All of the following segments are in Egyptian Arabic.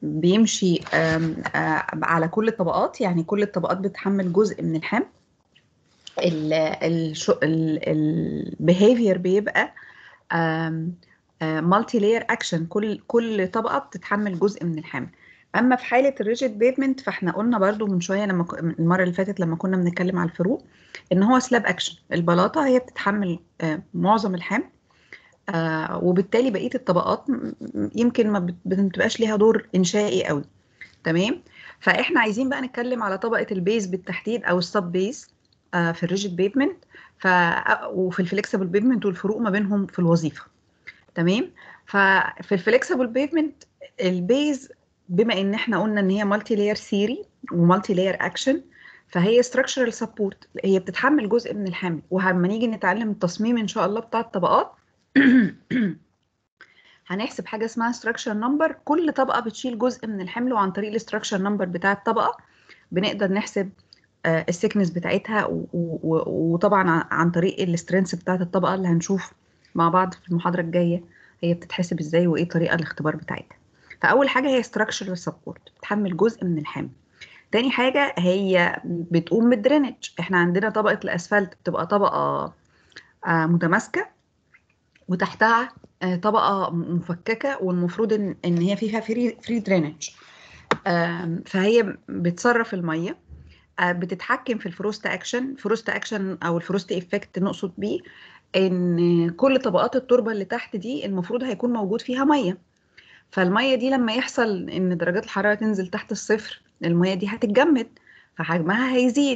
بيمشي آم، آه، على كل الطبقات يعني كل الطبقات بتحمل جزء من الحمل البيهيفير بيبقى مالتي لاير اكشن كل كل طبقه بتتحمل جزء من الحمل اما في حاله الريجيد بيفمنت فاحنا قلنا برضو من شويه لما ك- المره اللي فاتت لما كنا بنتكلم على الفروق ان هو سلاب اكشن البلاطه هي بتتحمل آه، معظم الحمل آه، وبالتالي بقيه الطبقات م- م- يمكن ما بت- بتبقاش ليها دور انشائي قوي تمام فاحنا عايزين بقى نتكلم على طبقه البيز بالتحديد او السب بيز آه، في الريجيد بيفمنت ف وفي الفليكسبل بيفمنت والفروق ما بينهم في الوظيفه تمام ففي الفليكسبل بيفمنت البيز بما ان احنا قلنا ان هي مالتي لاير ثيري ومالتي لاير اكشن فهي structural سبورت هي بتتحمل جزء من الحمل ولما نيجي نتعلم التصميم ان شاء الله بتاع الطبقات هنحسب حاجه اسمها structure number كل طبقه بتشيل جزء من الحمل وعن طريق الستراكشر نمبر بتاع الطبقه بنقدر نحسب السكنس بتاعتها و- و- وطبعا ع- عن طريق السترينث بتاعت الطبقه اللي هنشوف مع بعض في المحاضره الجايه هي بتتحسب ازاي وايه طريقه الاختبار بتاعتها فاول حاجه هي structural support بتحمل جزء من الحمل تاني حاجه هي بتقوم بالدرينج احنا عندنا طبقه الاسفلت بتبقى طبقه آه، متماسكه وتحتها آه، طبقه م- مفككه والمفروض ان ان هي فيها فري فري درينج فهي بتصرف الميه آه، بتتحكم في الفروست اكشن فروست اكشن او الفروست افكت نقصد بيه ان كل طبقات التربه اللي تحت دي المفروض هيكون موجود فيها ميه فالميه دي لما يحصل ان درجات الحراره تنزل تحت الصفر الميه دي هتتجمد فحجمها هيزيد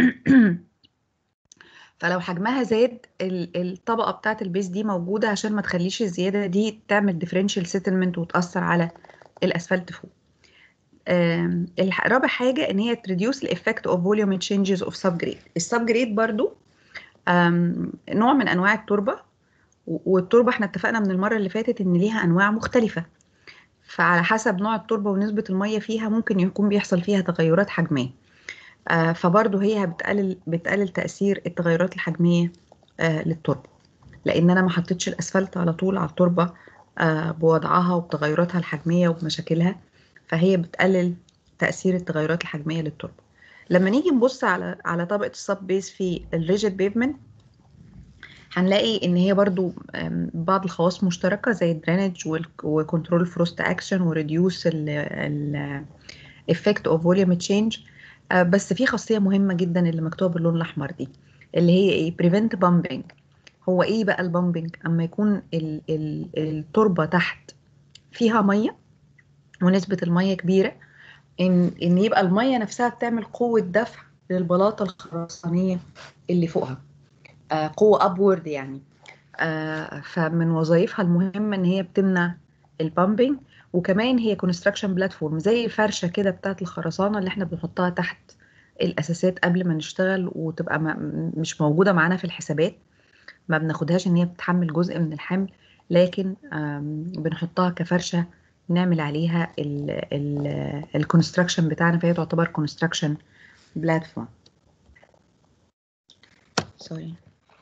فلو حجمها زاد ال- الطبقه بتاعت البيس دي موجوده عشان ما تخليش الزياده دي تعمل ديفرنشال سيتلمنت وتاثر على الاسفلت فوق آم، الح- رابع حاجه ان هي تريديوس الايفكت اوف فوليوم تشينجز اوف سب جريد السب جريد برضو آم، نوع من انواع التربه و- والتربه احنا اتفقنا من المره اللي فاتت ان ليها انواع مختلفه فعلى حسب نوع التربه ونسبه الميه فيها ممكن يكون بيحصل فيها تغيرات حجميه آه، فبرضو هي بتقلل بتقلل تاثير التغيرات الحجميه آه، للتربه لان انا ما حطيتش الاسفلت على طول على التربه آه، بوضعها وبتغيراتها الحجميه وبمشاكلها فهي بتقلل تاثير التغيرات الحجميه للتربه لما نيجي نبص على على طبقه السب بيس في الريجيد بيفمنت هنلاقي ان هي برضو آم، بعض الخواص مشتركه زي الدرينج وكنترول فروست اكشن وريديوس الافكت اوف فوليوم تشينج بس في خاصيه مهمه جدا اللي مكتوبه باللون الاحمر دي اللي هي ايه بريفنت بامبنج هو ايه بقى البامبنج اما يكون ال ال التربه تحت فيها ميه ونسبه الميه كبيره ان ان يبقى الميه نفسها بتعمل قوه دفع للبلاطه الخرسانيه اللي فوقها آه قوه ابورد يعني آه فمن وظائفها المهمه ان هي بتمنع البامبنج وكمان هي كونستراكشن بلاتفورم زي الفرشه كده بتاعت الخرسانه اللي احنا بنحطها تحت الاساسات قبل ما نشتغل وتبقى ما مش موجوده معانا في الحسابات ما بناخدهاش ان هي بتحمل جزء من الحمل لكن آم، بنحطها كفرشه نعمل عليها الكونستراكشن بتاعنا فهي تعتبر كونستراكشن بلاتفورم سوري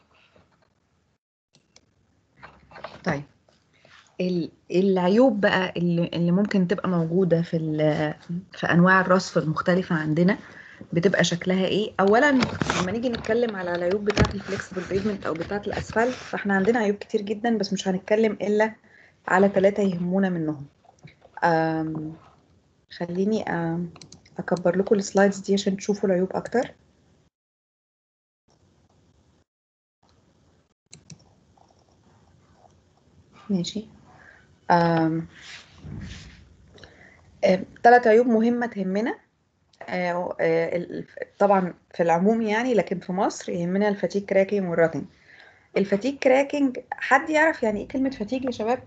طيب ال- العيوب بقى اللي, اللي ممكن تبقى موجودة في ال- في أنواع الرصف المختلفة عندنا بتبقى شكلها إيه؟ أولا لما نيجي نتكلم على العيوب بتاعة الفليكسبل بيفمنت أو بتاعة الأسفلت فإحنا عندنا عيوب كتير جدا بس مش هنتكلم إلا على ثلاثة يهمونا منهم. أم خليني أم أكبر لكم السلايدز دي عشان تشوفوا العيوب أكتر. ماشي. أم ثلاث عيوب مهمة تهمنا آه، آه، ال- طبعا في العموم يعني لكن في مصر يهمنا الفاتيك كراكنج والراتنج الفاتيك كراكنج حد يعرف يعني ايه كلمة فاتيك يا شباب؟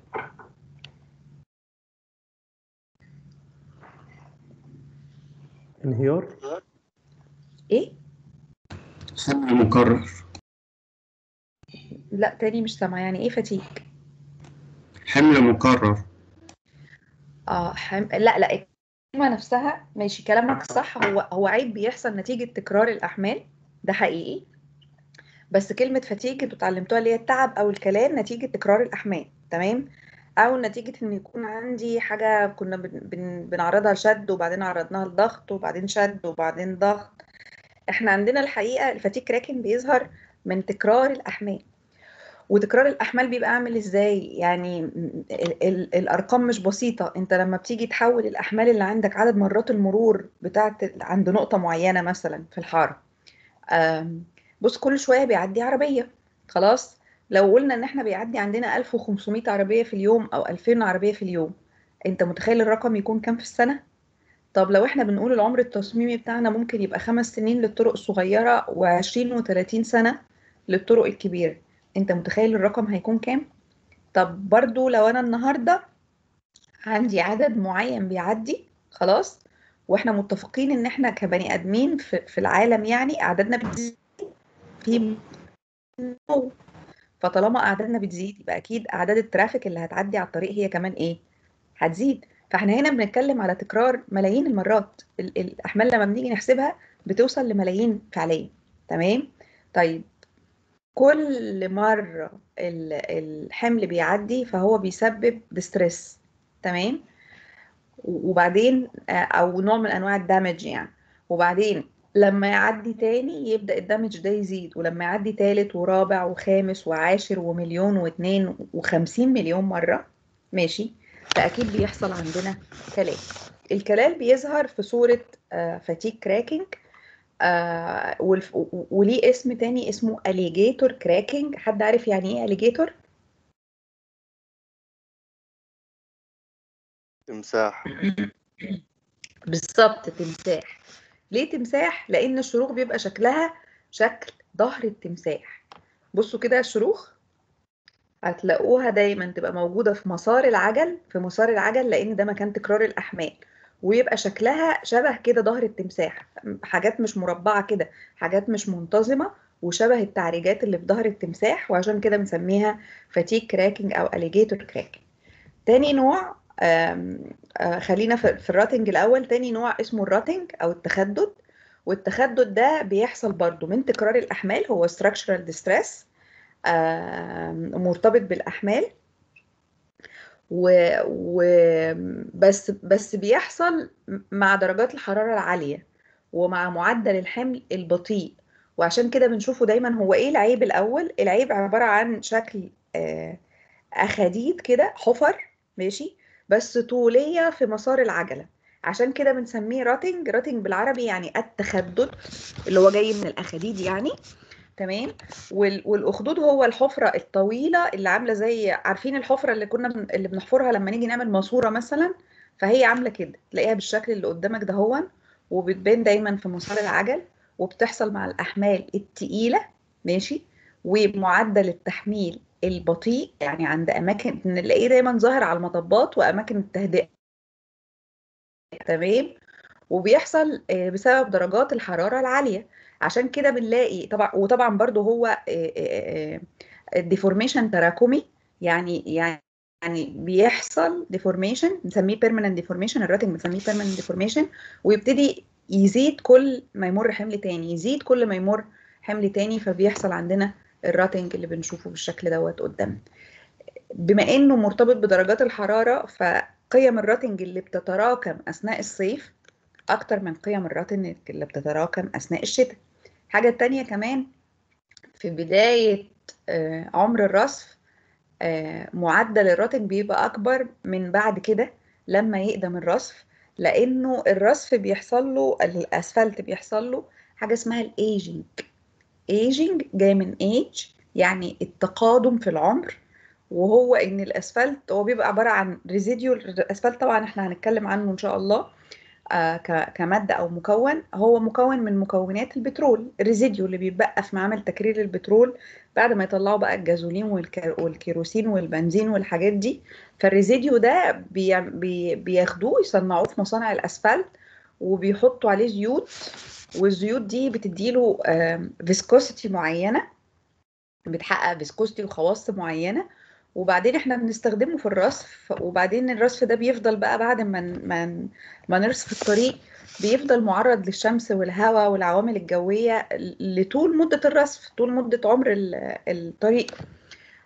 انهيار ايه؟ حمل مكرر لا تاني مش سامعة يعني ايه فاتيك؟ حمل مكرر اه حم... لا لا الكلمة نفسها ماشي كلامك صح هو هو عيب بيحصل نتيجة تكرار الأحمال ده حقيقي بس كلمة فاتيك انتوا اتعلمتوها اللي هي التعب أو الكلام نتيجة تكرار الأحمال تمام او نتيجه ان يكون عندي حاجه كنا بن بن بنعرضها لشد وبعدين عرضناها لضغط وبعدين شد وبعدين ضغط احنا عندنا الحقيقه الفاتيك كراكن بيظهر من تكرار الاحمال وتكرار الاحمال بيبقى عامل ازاي يعني ال ال الارقام مش بسيطه انت لما بتيجي تحول الاحمال اللي عندك عدد مرات المرور بتاعت عند نقطه معينه مثلا في الحاره بص كل شويه بيعدي عربيه خلاص لو قلنا ان احنا بيعدي عندنا 1500 عربيه في اليوم او 2000 عربيه في اليوم انت متخيل الرقم يكون كام في السنه طب لو احنا بنقول العمر التصميمي بتاعنا ممكن يبقى خمس سنين للطرق الصغيره و20 و30 سنه للطرق الكبيره انت متخيل الرقم هيكون كام طب برضو لو انا النهارده عندي عدد معين بيعدي خلاص واحنا متفقين ان احنا كبني ادمين في, في العالم يعني اعدادنا بتزيد في فطالما اعدادنا بتزيد يبقى اكيد اعداد الترافيك اللي هتعدي على الطريق هي كمان ايه هتزيد فاحنا هنا بنتكلم على تكرار ملايين المرات الاحمال لما بنيجي نحسبها بتوصل لملايين فعليا تمام طيب كل مرة الحمل بيعدي فهو بيسبب ديستريس تمام وبعدين او نوع من انواع الدمج يعني وبعدين لما يعدي تاني يبدأ الدمج ده يزيد ولما يعدي تالت ورابع وخامس وعاشر ومليون واثنين وخمسين مليون مرة ماشي فأكيد بيحصل عندنا كلال الكلال بيظهر في صورة فاتيك كراكنج آه وليه اسم تاني اسمه اليجيتور كراكنج حد عارف يعني ايه اليجيتور تمساح بالظبط تمساح ليه تمساح لان الشروخ بيبقى شكلها شكل ظهر التمساح بصوا كده الشروخ هتلاقوها دايما تبقى موجوده في مسار العجل في مسار العجل لان ده مكان تكرار الاحمال ويبقى شكلها شبه كده ظهر التمساح حاجات مش مربعه كده حاجات مش منتظمه وشبه التعريجات اللي في ظهر التمساح وعشان كده بنسميها فاتيك كراكنج او اليجيتور كراكنج تاني نوع آم آم خلينا في الراتنج الاول تاني نوع اسمه الراتنج او التخدد والتخدد ده بيحصل برضو من تكرار الاحمال هو structural distress مرتبط بالاحمال و... و... بس بس بيحصل مع درجات الحرارة العالية ومع معدل الحمل البطيء وعشان كده بنشوفه دايما هو ايه العيب الاول العيب عبارة عن شكل اخاديد كده حفر ماشي بس طولية في مسار العجلة عشان كده بنسميه راتنج راتنج بالعربي يعني التخدد اللي هو جاي من الاخاديد يعني تمام والاخدود هو الحفره الطويله اللي عامله زي عارفين الحفره اللي كنا بن... اللي بنحفرها لما نيجي نعمل ماسوره مثلا فهي عامله كده تلاقيها بالشكل اللي قدامك ده هو وبتبان دايما في مسار العجل وبتحصل مع الاحمال التقيله ماشي ومعدل التحميل البطيء يعني عند اماكن نلاقيه دايما ظاهر على المطبات واماكن التهدئه تمام وبيحصل بسبب درجات الحراره العاليه عشان كده بنلاقي طبعا وطبعا برضو هو ديفورميشن تراكمي يعني يعني يعني بيحصل ديفورميشن بنسميه بيرمننت ديفورميشن الراتنج بنسميه بيرمننت ديفورميشن ويبتدي يزيد كل ما يمر حمل تاني يزيد كل ما يمر حمل تاني فبيحصل عندنا الراتنج اللي بنشوفه بالشكل دوت قدامنا بما انه مرتبط بدرجات الحراره فقيم الراتنج اللي بتتراكم اثناء الصيف اكتر من قيم الراتنج اللي بتتراكم اثناء الشتاء حاجه تانية كمان في بدايه عمر الرصف معدل الراتنج بيبقى اكبر من بعد كده لما يقدم الرصف لانه الرصف بيحصل له الاسفلت بيحصل له حاجه اسمها الايجنج ايجنج جاي من ايج يعني التقادم في العمر وهو ان الاسفلت هو بيبقى عباره عن ريزيديول الاسفلت طبعا احنا هنتكلم عنه ان شاء الله آه كماده او مكون هو مكون من مكونات البترول الريزيديو اللي بيتبقى في معامل تكرير البترول بعد ما يطلعوا بقى الجازولين والكيروسين والبنزين والحاجات دي فالريزيديو ده بي بي بياخدوه يصنعوه في مصانع الاسفلت وبيحطوا عليه زيوت والزيوت دي بتديله فيسكوسيتي معينه بتحقق فيسكوسيتي وخواص معينه وبعدين احنا بنستخدمه في الرصف وبعدين الرصف ده بيفضل بقى بعد ما ما ما نرصف الطريق بيفضل معرض للشمس والهواء والعوامل الجويه لطول مده الرصف طول مده عمر الطريق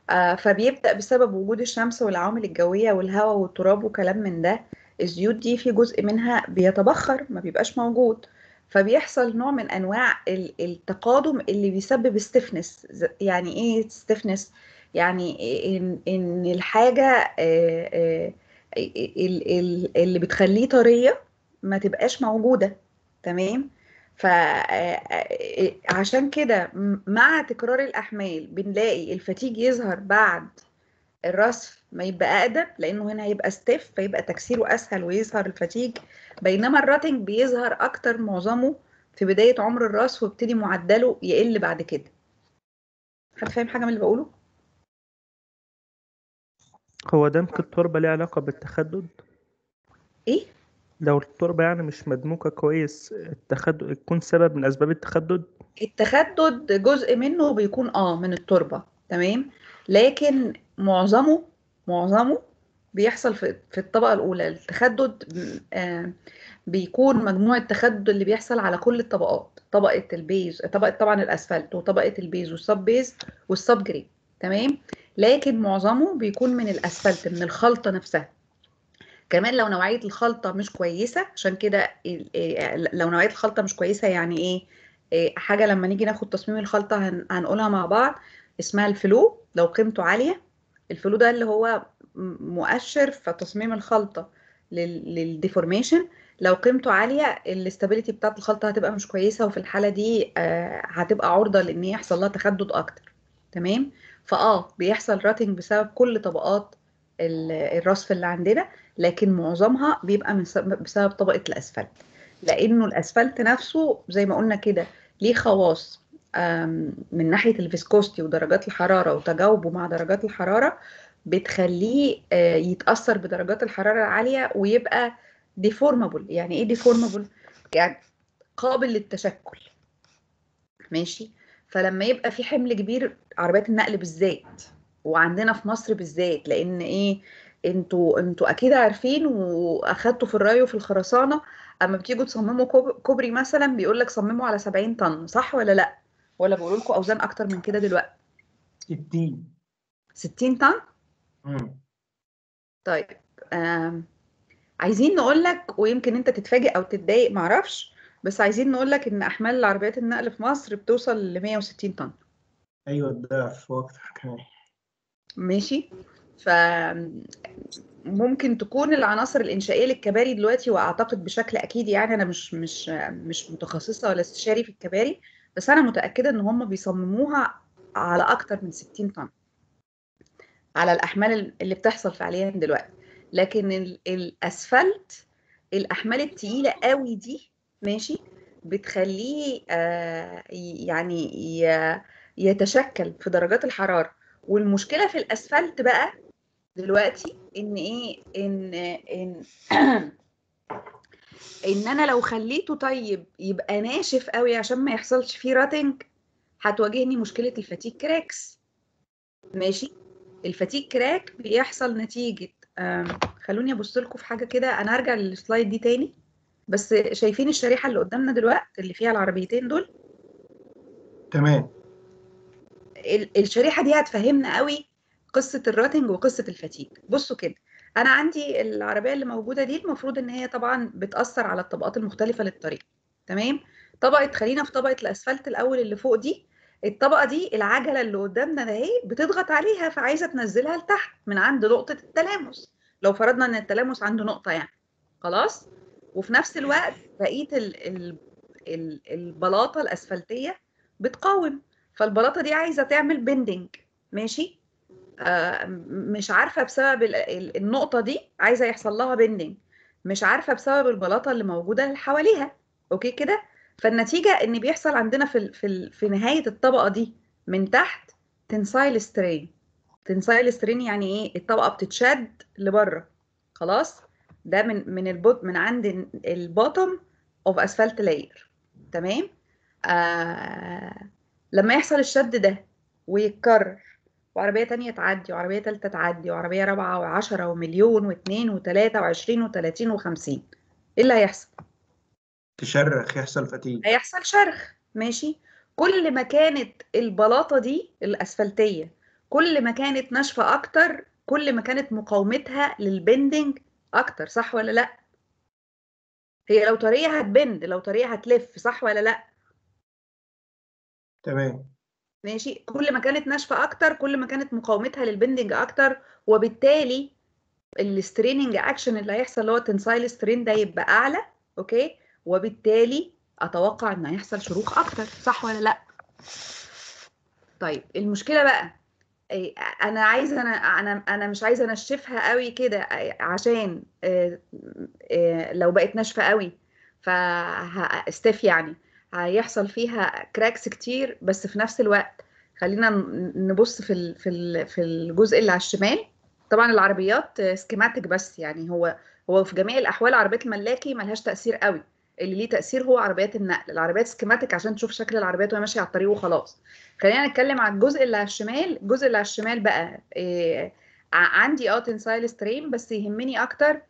آه، فبيبدأ بسبب وجود الشمس والعوامل الجوية والهواء والتراب وكلام من ده الزيوت دي في جزء منها بيتبخر ما بيبقاش موجود فبيحصل نوع من انواع ال- التقادم اللي بيسبب stiffness ز- يعني ايه stiffness يعني ان ان الحاجة آه، آه، ال- ال- اللي بتخليه طرية ما تبقاش موجودة تمام فعشان كده م- مع تكرار الأحمال بنلاقي الفتيج يظهر بعد الرصف ما يبقى أقدم لأنه هنا هيبقى ستيف فيبقى تكسيره أسهل ويظهر الفتيج بينما الراتنج بيظهر أكتر معظمه في بداية عمر الرصف ويبتدي معدله يقل بعد كده حد فاهم حاجة من اللي بقوله؟ هو دمك التربة ليه علاقة بالتخدد إيه؟ لو التربة يعني مش مدموكة كويس التخدد يكون سبب من أسباب التخدد التخدد جزء منه بيكون اه من التربة تمام لكن معظمه معظمه بيحصل في في الطبقة الأولى التخدد آه بيكون مجموع التخدد اللي بيحصل على كل الطبقات طبقة البيز طبقة طبعا الأسفلت وطبقة البيز والسب بيز والسب جريد تمام لكن معظمه بيكون من الأسفلت من الخلطة نفسها كمان لو نوعية الخلطة مش كويسة عشان كده ال- إيه، لو نوعية الخلطة مش كويسة يعني ايه إيه، حاجة لما نيجي ناخد تصميم الخلطة هن- هنقولها مع بعض اسمها الفلو لو قيمته عالية الفلو ده اللي هو م- مؤشر في تصميم الخلطة للديفورميشن لو قيمته عالية الاستابيليتي بتاعت الخلطة هتبقى مش كويسة وفي الحالة دي آه، هتبقى عرضة لان يحصل لها تخدد اكتر تمام فاه بيحصل راتنج بسبب كل طبقات ال- الرصف اللي عندنا لكن معظمها بيبقى من سبب- بسبب طبقة الأسفلت لأنه الأسفلت نفسه زي ما قلنا كده ليه خواص آم، من ناحية الفيسكوستي ودرجات الحرارة وتجاوبه مع درجات الحرارة بتخليه آه، يتأثر بدرجات الحرارة العالية ويبقى ديفورمابل يعني ايه ديفورمابل يعني قابل للتشكل ماشي فلما يبقى في حمل كبير عربيات النقل بالذات وعندنا في مصر بالذات لان ايه انتوا انتوا اكيد عارفين واخدتوا في الري وفي الخرسانه اما بتيجوا تصمموا كوب- كوبري مثلا بيقول لك صمموا على 70 طن صح ولا لا ولا بيقولوا لكم اوزان اكتر من كده دلوقتي 60 60 طن مم. طيب آم. عايزين نقول لك ويمكن انت تتفاجئ او تتضايق معرفش بس عايزين نقول لك ان احمال العربيات النقل في مصر بتوصل ل 160 طن ايوه الضعف واكتر كمان ماشي ف ممكن تكون العناصر الإنشائية للكباري دلوقتي وأعتقد بشكل أكيد يعني أنا مش مش مش متخصصة ولا استشاري في الكباري بس أنا متأكدة إن هم بيصمموها على أكتر من 60 طن على الأحمال اللي بتحصل فعليا دلوقتي لكن ال- الأسفلت الأحمال التقيلة قوي دي ماشي بتخليه آه، يعني ي- يتشكل في درجات الحرارة والمشكلة في الأسفلت بقى دلوقتي ان ايه ان ان ان انا لو خليته طيب يبقى ناشف قوي عشان ما يحصلش فيه راتنج هتواجهني مشكلة الفتيك كراكس ماشي الفتيك كراك بيحصل نتيجة آم، خلوني ابص لكم في حاجة كده انا هرجع للسلايد دي تاني بس شايفين الشريحة اللي قدامنا دلوقتي اللي فيها العربيتين دول تمام ال- الشريحة دي هتفهمنا قوي قصة الراتنج وقصة الفتيج بصوا كده أنا عندي العربية اللي موجودة دي المفروض إن هي طبعا بتأثر على الطبقات المختلفة للطريق تمام طبقة خلينا في طبقة الأسفلت الأول اللي فوق دي الطبقة دي العجلة اللي قدامنا ده اهي بتضغط عليها فعايزة تنزلها لتحت من عند نقطة التلامس لو فرضنا إن التلامس عنده نقطة يعني خلاص وفي نفس الوقت بقية ال ال ال البلاطة الأسفلتية بتقاوم فالبلاطه دي عايزه تعمل بندنج ماشي آه مش عارفه بسبب ال- ال- النقطه دي عايزه يحصل لها بندنج مش عارفه بسبب البلاطه اللي موجوده اللي حواليها اوكي كده فالنتيجه ان بيحصل عندنا في ال- في ال- في نهايه الطبقه دي من تحت تنسايل سترين تنسايل سترين يعني ايه الطبقه بتتشد لبره خلاص ده من من البوت من عند البوتوم اوف اسفلت لاير تمام آه لما يحصل الشد ده ويتكرر وعربية تانية تعدي وعربية تالتة تعدي وعربية رابعة وعشرة ومليون واتنين وتلاتة وعشرين وتلاتين وخمسين ايه اللي هيحصل؟ تشرخ يحصل فتيج هيحصل شرخ ماشي كل ما كانت البلاطة دي الأسفلتية كل ما كانت ناشفه اكتر كل ما كانت مقاومتها للبندنج اكتر صح ولا لا هي لو طريه هتبند لو طريه هتلف صح ولا لا تمام ماشي كل ما كانت ناشفه اكتر كل ما كانت مقاومتها للبندنج اكتر وبالتالي الستريننج اكشن اللي هيحصل اللي هو التنسايل سترين ده يبقى اعلى اوكي وبالتالي اتوقع ان هيحصل شروخ اكتر صح ولا لا طيب المشكله بقى إيه، انا عايزه انا انا انا مش عايزه انشفها قوي كده إيه، عشان إيه، إيه، لو بقت ناشفه قوي فاستف يعني هيحصل فيها كراكس كتير بس في نفس الوقت خلينا ن- نبص في ال- في ال- في الجزء اللي على الشمال طبعا العربيات سكيماتيك بس يعني هو هو في جميع الاحوال عربيات الملاكي ملهاش تاثير قوي اللي ليه تاثير هو عربيات النقل العربيات سكيماتيك عشان تشوف شكل العربيات وهي ماشيه على الطريق وخلاص خلينا نتكلم على الجزء اللي على الشمال الجزء اللي على الشمال بقى إيه ع- عندي اه تنسايل سترين بس يهمني اكتر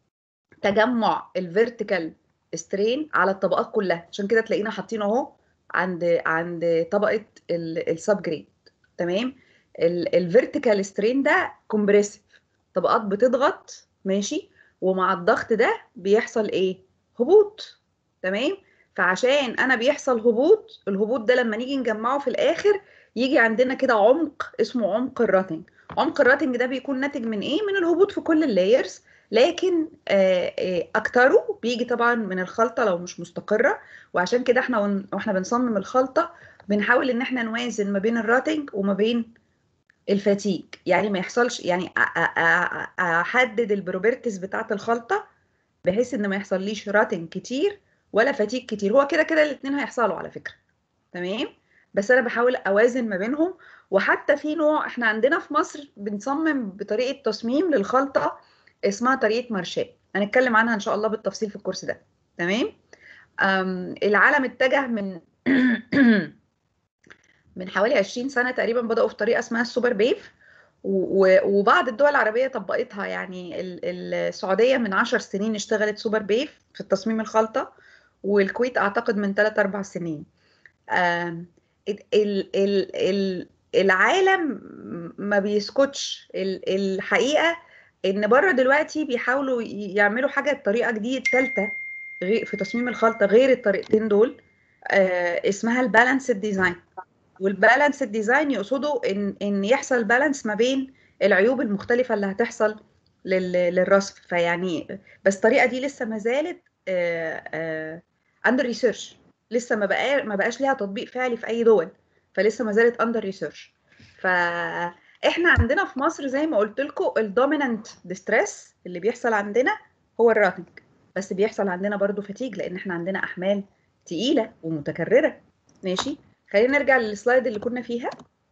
تجمع الفيرتيكال سترين على الطبقات كلها عشان كده تلاقينا حاطينه اهو عند عند طبقه السب جريد تمام الفيرتيكال سترين ده كومبريسيف طبقات بتضغط ماشي ومع الضغط ده بيحصل ايه هبوط تمام فعشان انا بيحصل هبوط الهبوط ده لما نيجي نجمعه في الاخر يجي عندنا كده عمق اسمه عمق الراتنج عمق الراتنج ده بيكون ناتج من ايه من الهبوط في كل اللايرز لكن آه، آه، اكتره بيجي طبعا من الخلطه لو مش مستقره وعشان كده احنا ون- واحنا بنصمم الخلطه بنحاول ان احنا نوازن ما بين الراتنج وما بين الفاتيج يعني ما يحصلش يعني أ- أ- أ- احدد البروبرتيز بتاعه الخلطه بحيث ان ما يحصليش راتنج كتير ولا فاتيج كتير هو كده كده الاثنين هيحصلوا على فكره تمام بس انا بحاول اوازن ما بينهم وحتى في نوع احنا عندنا في مصر بنصمم بطريقه تصميم للخلطه اسمها طريقه مارشال هنتكلم عنها ان شاء الله بالتفصيل في الكورس ده تمام أم، العالم اتجه من من حوالي 20 سنه تقريبا بداوا في طريقه اسمها السوبر بيف و- و- وبعض الدول العربيه طبقتها يعني ال- السعوديه من 10 سنين اشتغلت سوبر بيف في التصميم الخلطه والكويت اعتقد من 3 4 سنين آم، ال- ال- ال- ال- العالم ما بيسكتش ال- الحقيقه ان بره دلوقتي بيحاولوا ي- يعملوا حاجه بطريقه جديده ثالثه في تصميم الخلطه غير الطريقتين دول آه، اسمها البالانس ديزاين والبالانس ديزاين يقصدوا ان ان يحصل بالانس ما بين العيوب المختلفه اللي هتحصل لل- للرصف فيعني بس الطريقه دي لسه ما زالت اندر ريسيرش لسه ما بقى ما بقاش ليها تطبيق فعلي في اي دول فلسه ما زالت اندر ريسيرش فاحنا عندنا في مصر زي ما قلت لكم الدومينانت ديستريس اللي بيحصل عندنا هو الراتنج بس بيحصل عندنا برضو فتيج لان احنا عندنا احمال تقيله ومتكرره ماشي خلينا نرجع للسلايد اللي كنا فيها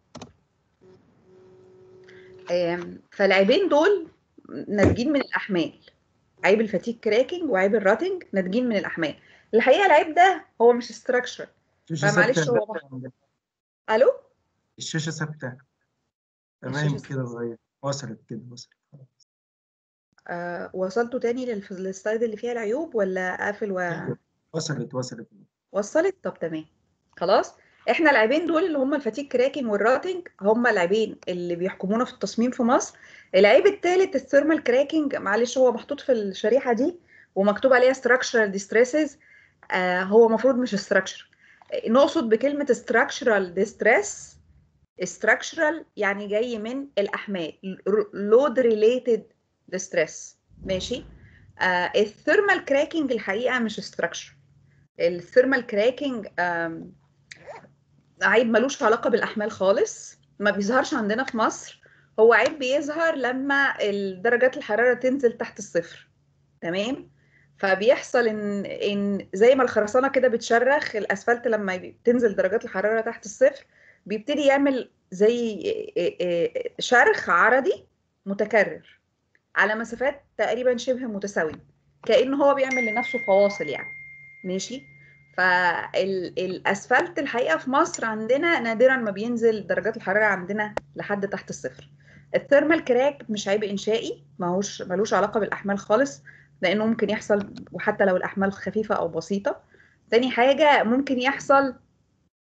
آم، فالعيبين دول ناتجين من الاحمال عيب الفتيج كراكنج وعيب الراتنج ناتجين من الاحمال الحقيقه العيب ده هو مش ستراكشر الشاشة فمعلش ثابتة هو الو الشاشة ثابتة تمام الشاشة كده صغير وصلت كده وصلت آه وصلتوا تاني للف- للسلايد اللي فيها العيوب ولا اقفل و... أيوة. وصلت وصلت وصلت طب تمام خلاص احنا العيبين دول اللي هم الفتيج كراكنج والراتنج هم العيبين اللي بيحكمونا في التصميم في مصر العيب الثالث الثيرمال كراكنج معلش هو محطوط في الشريحه دي ومكتوب عليها structural distresses آه هو المفروض مش structure نقصد بكلمه structural distress structural يعني جاي من الاحمال load related distress ماشي آه الثيرمال كراكنج الحقيقه مش structure الثيرمال كراكنج عيب ملوش علاقة بالأحمال خالص ما بيظهرش عندنا في مصر هو عيب بيظهر لما درجات الحرارة تنزل تحت الصفر تمام فبيحصل ان ان زي ما الخرسانة كده بتشرخ الأسفلت لما ي- تنزل درجات الحرارة تحت الصفر بيبتدي يعمل زي شرخ عرضي متكرر على مسافات تقريبا شبه متساوية كأنه هو بيعمل لنفسه فواصل يعني ماشي فالاسفلت الحقيقه في مصر عندنا نادرا ما بينزل درجات الحراره عندنا لحد تحت الصفر الثيرمال كراك مش عيب انشائي ماهوش ملوش علاقه بالاحمال خالص لانه ممكن يحصل وحتى لو الاحمال خفيفه او بسيطه تاني حاجه ممكن يحصل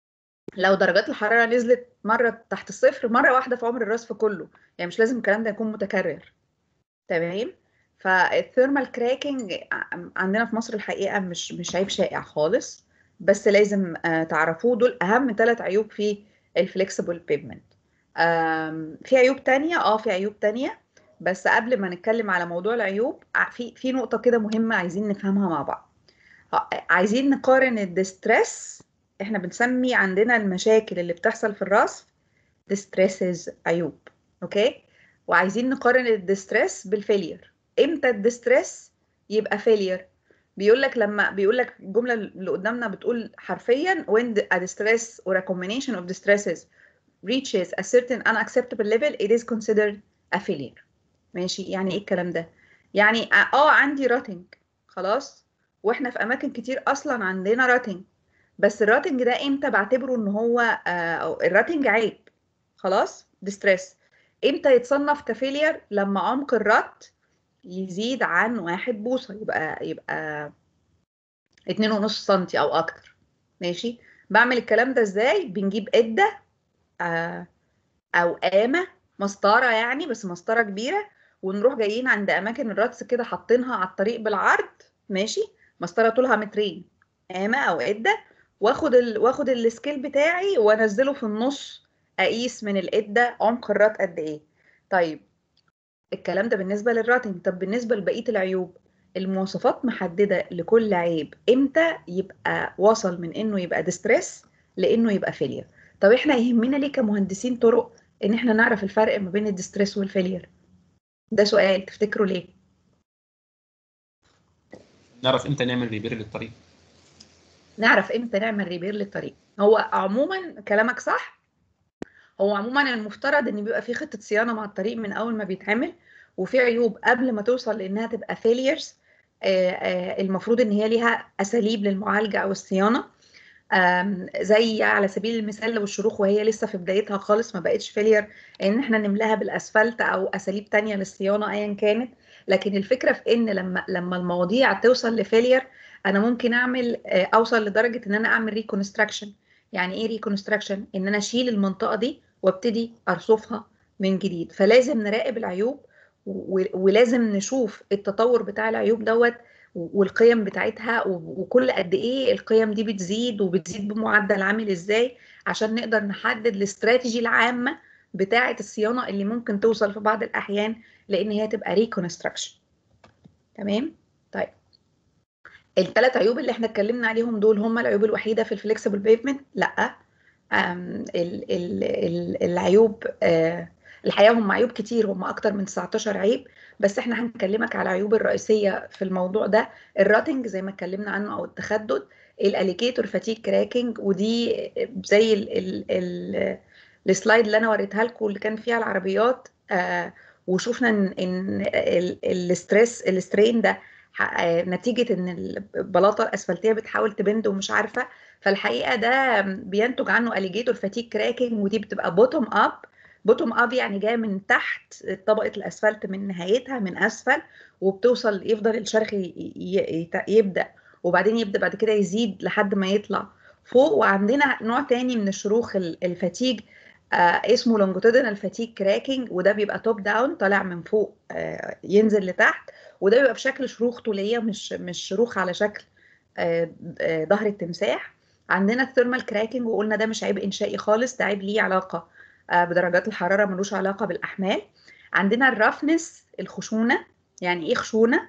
لو درجات الحراره نزلت مره تحت الصفر مره واحده في عمر الرصف كله يعني مش لازم الكلام ده يكون متكرر تمام فالثيرمال كراكنج عندنا في مصر الحقيقه مش مش عيب شائع خالص بس لازم آه، تعرفوه دول اهم ثلاث عيوب في الفليكسبل بيفمنت في عيوب تانية اه في عيوب تانية بس قبل ما نتكلم على موضوع العيوب ع- في في نقطة كده مهمة عايزين نفهمها مع بعض ع- عايزين نقارن الديستريس احنا بنسمي عندنا المشاكل اللي بتحصل في الرصف ديستريسز عيوب اوكي وعايزين نقارن الديستريس بالفيلير امتى الديستريس يبقى فيلير بيقول لك لما بيقول لك الجمله اللي قدامنا بتقول حرفيا when the- a distress or a combination of distresses reaches a certain unacceptable level it is considered a failure ماشي يعني ايه الكلام ده يعني اه عندي راتنج خلاص واحنا في اماكن كتير اصلا عندنا راتنج بس الراتنج ده امتى بعتبره ان هو آه الراتنج عيب خلاص ديستريس امتى يتصنف كفيلير لما عمق الرات يزيد عن واحد بوصة يبقى يبقى اتنين ونص سنتي او اكتر ماشي بعمل الكلام ده ازاي بنجيب قدة آه او قامة مسطرة يعني بس مسطرة كبيرة ونروح جايين عند اماكن الرأس كده حاطينها على الطريق بالعرض ماشي مسطرة طولها مترين قامة او قدة واخد ال... واخد السكيل بتاعي وانزله في النص اقيس من القدة عمق الرات قد ايه طيب الكلام ده بالنسبة للراتنج طب بالنسبة لبقية العيوب المواصفات محددة لكل عيب امتى يبقى وصل من انه يبقى ديستريس لانه يبقى فيلير طب احنا يهمنا ليه كمهندسين طرق ان احنا نعرف الفرق ما بين الديستريس والفيلير ده سؤال تفتكروا ليه نعرف امتى نعمل ريبير للطريق نعرف امتى نعمل ريبير للطريق هو عموما كلامك صح هو عموما المفترض ان بيبقى في خطه صيانه مع الطريق من اول ما بيتعمل وفي عيوب قبل ما توصل لانها تبقى فيليرز المفروض ان هي ليها اساليب للمعالجه او الصيانه آم، زي على سبيل المثال لو الشروخ وهي لسه في بدايتها خالص ما بقتش فيلير ان احنا نملاها بالاسفلت او اساليب تانية للصيانه ايا كانت لكن الفكره في ان لما لما المواضيع توصل لفيلير انا ممكن اعمل آه، اوصل لدرجه ان انا اعمل ريكونستراكشن يعني ايه ريكونستراكشن ان انا اشيل المنطقه دي وابتدي ارصفها من جديد فلازم نراقب العيوب و- ولازم نشوف التطور بتاع العيوب دوت والقيم بتاعتها و- وكل قد ايه القيم دي بتزيد وبتزيد بمعدل عامل ازاي عشان نقدر نحدد الاستراتيجي العامة بتاعة الصيانة اللي ممكن توصل في بعض الأحيان لأن هي تبقى ريكونستراكشن تمام طيب الثلاث عيوب اللي احنا اتكلمنا عليهم دول هم العيوب الوحيدة في الفليكسبل بيفمنت لا أم، ال- ال- ال- العيوب آه، الحقيقة هم عيوب كتير هم أكتر من 19 عيب بس احنا هنكلمك على العيوب الرئيسية في الموضوع ده الراتنج زي ما اتكلمنا عنه أو التخدد الاليكيتور فاتيك كراكنج ودي زي ال ال ال السلايد اللي انا وريتها لكم اللي كان فيها العربيات آه وشوفنا ان ان ال- الستريس السترين ده ح- آه، نتيجة ان البلاطة الاسفلتية بتحاول تبند ومش عارفة فالحقيقة ده بينتج عنه اليجيتور فاتيك كراكنج ودي بتبقى بوتوم اب بوتوم اب يعني جايه من تحت طبقة الاسفلت من نهايتها من اسفل وبتوصل يفضل الشرخ ي- ي- يت- يبدأ وبعدين يبدأ بعد كده يزيد لحد ما يطلع فوق وعندنا نوع تاني من الشروخ ال- الفاتيج آه اسمه لونجيتودينال فاتيج كراكنج وده بيبقى توب داون طالع من فوق آه ينزل لتحت وده بيبقى بشكل شروخ طوليه مش مش شروخ على شكل آه آه ظهر التمساح عندنا الثيرمال كراكنج وقلنا ده مش عيب انشائي خالص ده عيب ليه علاقه آه بدرجات الحراره ملوش علاقه بالاحمال عندنا الرفنس الخشونه يعني ايه خشونه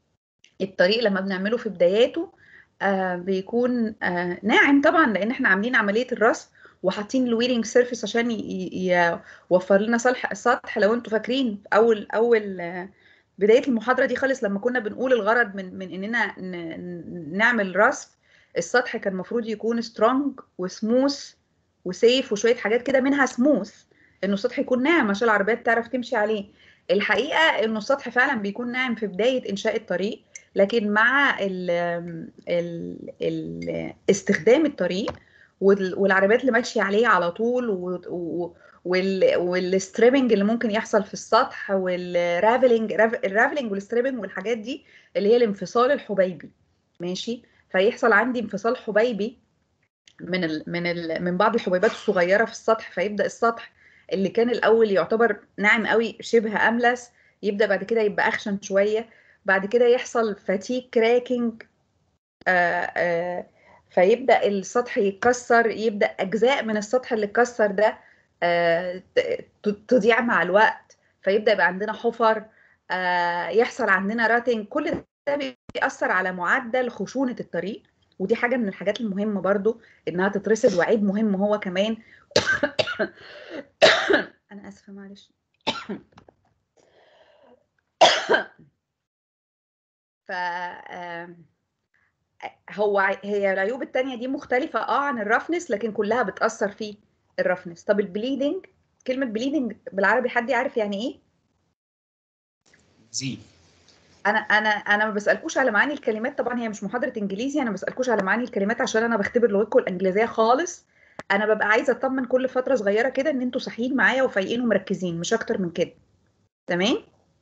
الطريق لما بنعمله في بداياته آه بيكون آه ناعم طبعا لان احنا عاملين عمليه الرصف وحاطين الويرنج سيرفيس عشان ي- ي- يوفر لنا صلح السطح لو انتوا فاكرين في اول اول آه، بدايه المحاضره دي خالص لما كنا بنقول الغرض من من اننا ن- ن- نعمل رصف السطح كان المفروض يكون سترونج وسموث وسيف وشويه حاجات كده منها سموث انه السطح يكون ناعم عشان العربيات تعرف تمشي عليه الحقيقه انه السطح فعلا بيكون ناعم في بدايه انشاء الطريق لكن مع ال ال ال استخدام الطريق وال- والعربيات اللي ماشيه عليه على طول و- و- وال والستريبنج اللي ممكن يحصل في السطح والرافلنج الرافلنج والستريبنج والحاجات دي اللي هي الانفصال الحبيبي ماشي فيحصل عندي انفصال حبيبي من ال من ال من بعض الحبيبات الصغيره في السطح فيبدا السطح اللي كان الاول يعتبر ناعم قوي شبه املس يبدا بعد كده يبقى اخشن شويه بعد كده يحصل فاتيك كراكنج فيبدا السطح يتكسر يبدا اجزاء من السطح اللي اتكسر ده آه، ت- تضيع مع الوقت فيبدا يبقى عندنا حفر آه، يحصل عندنا راتنج كل ده بيأثر على معدل خشونة الطريق ودي حاجة من الحاجات المهمة برضو إنها تترصد وعيب مهم هو كمان أنا آسفة معلش ف آم، هو ع- هي العيوب التانية دي مختلفة اه عن الرفنس لكن كلها بتأثر في الرفنس طب البليدنج كلمة بليدنج بالعربي حد يعرف يعني ايه؟ زي انا انا انا ما بسالكوش على معاني الكلمات طبعا هي مش محاضره انجليزي انا ما بسالكوش على معاني الكلمات عشان انا بختبر لغتكم الانجليزيه خالص انا ببقى عايزه اطمن كل فتره صغيره كده ان انتوا صاحيين معايا وفايقين ومركزين مش اكتر من كده تمام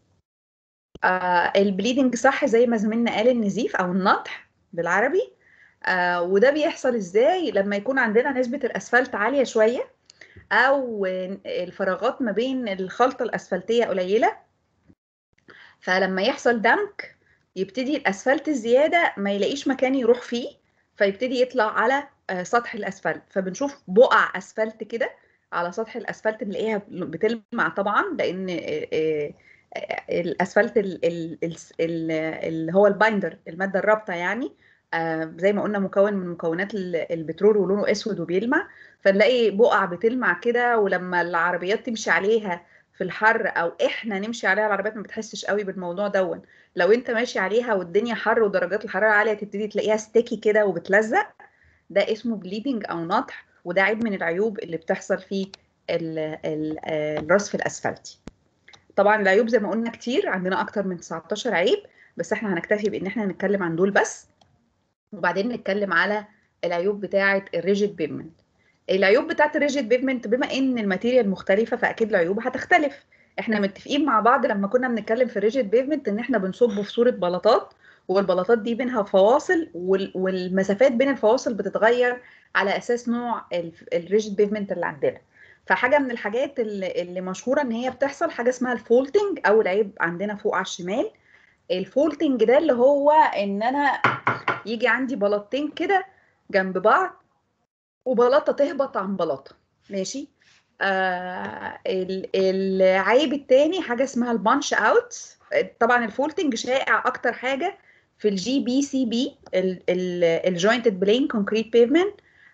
آه البليدنج صح زي ما زميلنا قال النزيف او النطح بالعربي آه وده بيحصل ازاي لما يكون عندنا نسبه الاسفلت عاليه شويه او الفراغات ما بين الخلطه الاسفلتيه قليله فلما يحصل دمك يبتدي الاسفلت الزياده ما يلاقيش مكان يروح فيه فيبتدي يطلع على آه، سطح الاسفلت فبنشوف بقع اسفلت كده على سطح الاسفلت بنلاقيها بتلمع طبعا لان آه، آه، آه، الاسفلت ال- ال- ال- ال- اللي هو البايندر الماده الرابطه يعني آه، زي ما قلنا مكون من مكونات ال- البترول ولونه اسود وبيلمع فنلاقي بقع بتلمع كده ولما العربيات تمشي عليها في الحر او احنا نمشي عليها العربيات ما بتحسش قوي بالموضوع دون لو انت ماشي عليها والدنيا حر ودرجات الحراره عاليه تبتدي تلاقيها ستيكي كده وبتلزق ده اسمه بليدنج او نطح وده عيب من العيوب اللي بتحصل في ال- ال- آه، الرصف الاسفلتي طبعا العيوب زي ما قلنا كتير عندنا اكتر من 19 عيب بس احنا هنكتفي بان احنا نتكلم عن دول بس وبعدين نتكلم على العيوب بتاعه الريجيد بيفمنت العيوب بتاعه الريجيد بيفمنت بما ان الماتيريال مختلفه فاكيد العيوب هتختلف احنا متفقين مع بعض لما كنا بنتكلم في الريجيد بيفمنت ان احنا بنصبه في صوره بلاطات والبلاطات دي بينها فواصل وال- والمسافات بين الفواصل بتتغير على اساس نوع الريجيد بيفمنت اللي عندنا فحاجه من الحاجات اللي, اللي مشهوره ان هي بتحصل حاجه اسمها الفولتنج او العيب عندنا فوق على الشمال الفولتنج ده اللي هو ان انا يجي عندي بلاطتين كده جنب بعض وبلاطه تهبط عن بلاطه ماشي آه ال- العيب التاني حاجه اسمها البانش اوت طبعا الفولتنج شائع اكتر حاجه في الجي بي سي بي الجوينتد بلين كونكريت بيفمنت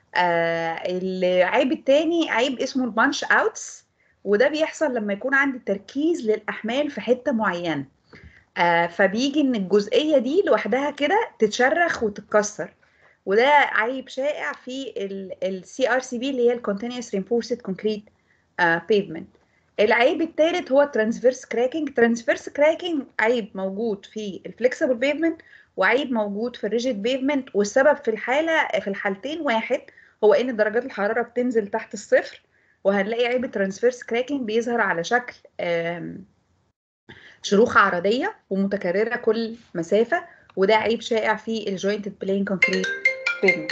العيب التاني عيب اسمه البانش اوتس وده بيحصل لما يكون عندي تركيز للاحمال في حته معينه آه فبيجي ان الجزئيه دي لوحدها كده تتشرخ وتتكسر وده عيب شائع في السي ار سي بي اللي هي الكونتينوس رينفورسد كونكريت بيفمنت العيب الثالث هو ترانسفيرس كراكنج ترانسفيرس كراكنج عيب موجود في الفليكسبل بيفمنت وعيب موجود في الريجيد بيفمنت والسبب في الحاله في الحالتين واحد هو ان درجات الحراره بتنزل تحت الصفر وهنلاقي عيب الترانسفيرس كراكنج بيظهر على شكل آم، شروخ عرضيه ومتكرره كل مسافه وده عيب شائع في الجوينتد بلين كونكريت بيفمنت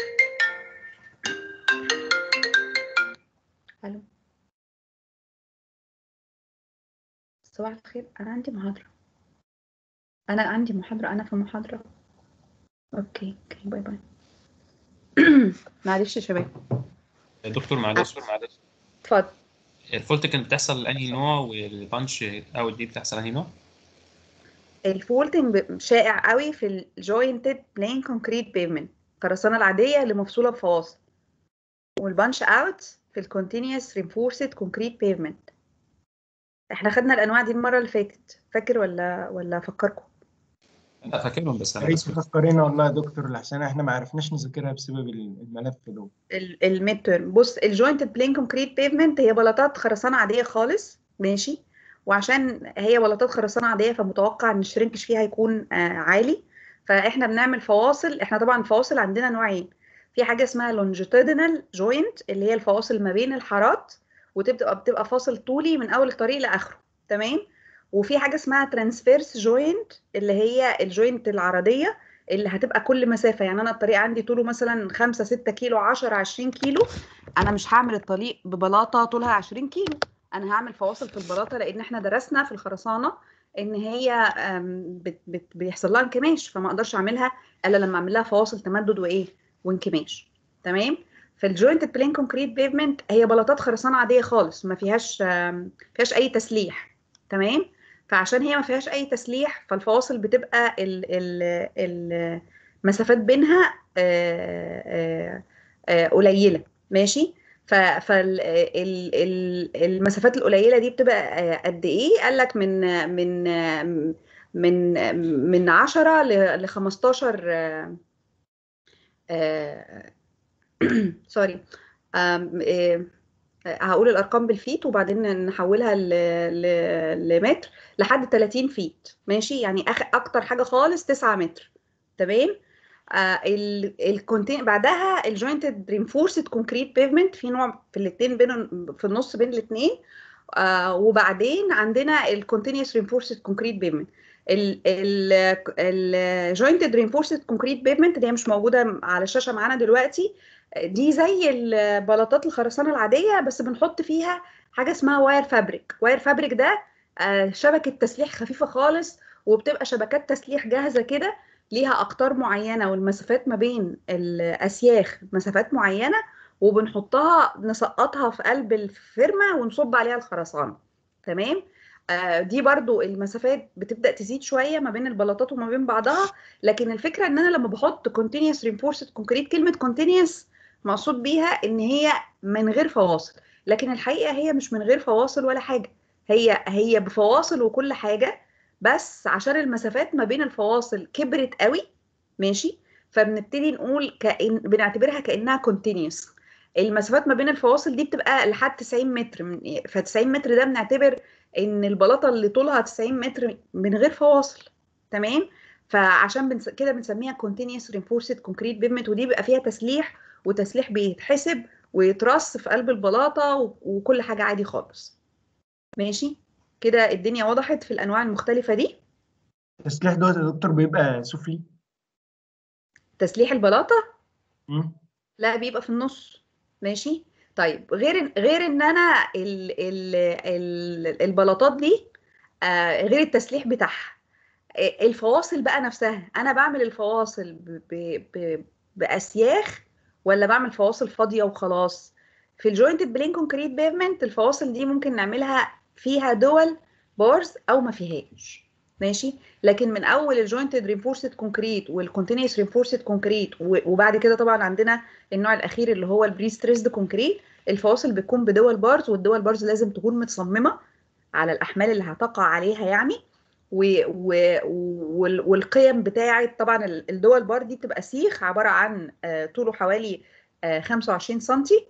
الو صباح الخير انا عندي محاضره انا عندي محاضره انا في محاضره اوكي اوكي باي باي معلش يا شباب دكتور معلش معلش اتفضل الفولت كانت بتحصل لأنهي نوع والبانش اوت دي بتحصل أنهي نوع؟ الفولتنج ب- شائع قوي في الجوينتد بلين كونكريت بيفمنت الخرسانه العاديه اللي مفصوله بفواصل والبانش اوت في الكونتينوس رينفورسد كونكريت بيفمنت احنا خدنا الانواع دي المره اللي فاتت فاكر ولا ولا افكركم لا فاكرهم بس يا أنا ريت بس تفكرينا والله يا دكتور عشان احنا ما عرفناش نذاكرها بسبب الملف ده الميد تيرم بص الجوينتد بلين كونكريت بيفمنت هي بلاطات خرسانه عاديه خالص ماشي وعشان هي بلاطات خرسانه عاديه فمتوقع ان الشرينكش فيها هيكون آه عالي فاحنا بنعمل فواصل احنا طبعا الفواصل عندنا نوعين في حاجه اسمها لونجيتودينال جوينت اللي هي الفواصل ما بين الحارات وتبقى بتبقى فاصل طولي من اول الطريق لاخره تمام وفي حاجه اسمها ترانسفيرس جوينت اللي هي الجوينت العرضيه اللي هتبقى كل مسافه يعني انا الطريق عندي طوله مثلا 5 6 كيلو 10 20 كيلو انا مش هعمل الطريق ببلاطه طولها 20 كيلو انا هعمل فواصل في البلاطه لان احنا درسنا في الخرسانه ان هي أم، بت بت بيحصل لها انكماش فما اقدرش اعملها الا لما اعمل لها فواصل تمدد وايه وانكماش تمام فالجوينتد بلين كونكريت بيفمنت هي بلاطات خرسانه عاديه خالص ما فيهاش أم، فيهاش اي تسليح تمام فعشان هي ما فيهاش اي تسليح فالفواصل بتبقى ال ال المسافات بينها آه، آه، آه، قليله ماشي فالمسافات القليله دي بتبقى آه، قد ايه قال لك من من آه، من آه، من 10 ل 15 آه، آه، سوري آم، آه، هقول الارقام بالفيت وبعدين نحولها ل... ل... لمتر لحد 30 فيت ماشي يعني أخ... اكتر حاجه خالص 9 متر تمام آه ال... الكونتين بعدها الجوينتد رينفورسد كونكريت بيفمنت في نوع في الاثنين بين في النص بين الاثنين آه وبعدين عندنا الكونتينوس رينفورسد كونكريت بيفمنت الجوينتد رينفورسد كونكريت بيفمنت اللي هي مش موجوده على الشاشه معانا دلوقتي دي زي البلاطات الخرسانه العاديه بس بنحط فيها حاجه اسمها واير فابريك واير فابريك ده آه، شبكه تسليح خفيفه خالص وبتبقى شبكات تسليح جاهزه كده ليها اقطار معينه والمسافات ما بين الاسياخ مسافات معينه وبنحطها نسقطها في قلب الفرمه ونصب عليها الخرسانه تمام آه، دي برضو المسافات بتبدا تزيد شويه ما بين البلاطات وما بين بعضها لكن الفكره ان انا لما بحط continuous reinforced concrete كلمه continuous مقصود بيها ان هي من غير فواصل لكن الحقيقه هي مش من غير فواصل ولا حاجه هي هي بفواصل وكل حاجه بس عشان المسافات ما بين الفواصل كبرت قوي ماشي فبنبتدي نقول كأن بنعتبرها كانها continuous المسافات ما بين الفواصل دي بتبقى لحد 90 متر من ف 90 متر ده بنعتبر ان البلاطه اللي طولها 90 متر من غير فواصل تمام فعشان بنس... كده بنسميها continuous reinforced concrete pavement ودي بيبقى فيها تسليح وتسليح بيتحسب ويترص في قلب البلاطه و... وكل حاجه عادي خالص ماشي كده الدنيا وضحت في الانواع المختلفه دي التسليح دوت يا دكتور بيبقى سفلي تسليح البلاطه مم. لا بيبقى في النص ماشي طيب غير غير ان انا ال ال ال البلاطات دي آه غير التسليح بتاعها آه، الفواصل بقى نفسها انا بعمل الفواصل ب ب ب باسياخ ولا بعمل فواصل فاضيه وخلاص في الجوينتد بلين كونكريت بيفمنت الفواصل دي ممكن نعملها فيها دول بارز او ما فيهاش ماشي لكن من اول الجوينتد رينفورسد كونكريت والكونتينوس رينفورسد كونكريت وبعد كده طبعا عندنا النوع الاخير اللي هو البري ستريسد كونكريت الفواصل بتكون بدول بارز والدول بارز لازم تكون متصممه على الاحمال اللي هتقع عليها يعني و و وال- والقيم بتاعه طبعا ال- الدول بار دي بتبقى سيخ عباره عن آه، طوله حوالي آه، 25 سنتي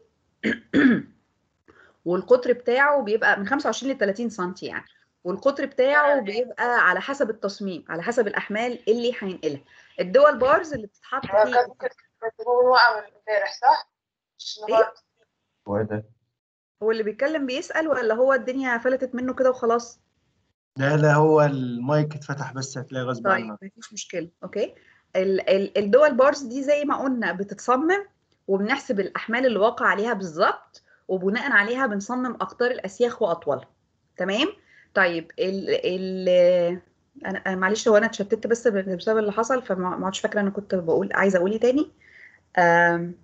والقطر بتاعه بيبقى من 25 ل 30 سنتي يعني والقطر بتاعه بيبقى على حسب التصميم على حسب الاحمال اللي هينقلها الدول بارز اللي بتتحط هو فيه كان ممكن تكون وقع من امبارح صح؟ مش إيه؟ النهارده هو إيه ده؟ هو اللي بيتكلم بيسأل ولا هو الدنيا فلتت منه كده وخلاص لا لا هو المايك اتفتح بس هتلاقي غصب طيب عنك مفيش مشكلة اوكي ال ال الدول بارز دي زي ما قلنا بتتصمم وبنحسب الأحمال اللي واقع عليها بالظبط وبناء عليها بنصمم أقطار الأسياخ وأطولها تمام طيب ال ال أنا أنا معلش هو أنا اتشتت بس بسبب اللي حصل فما ما عدتش فاكرة أنا كنت بقول عايزة أقول إيه تاني آم،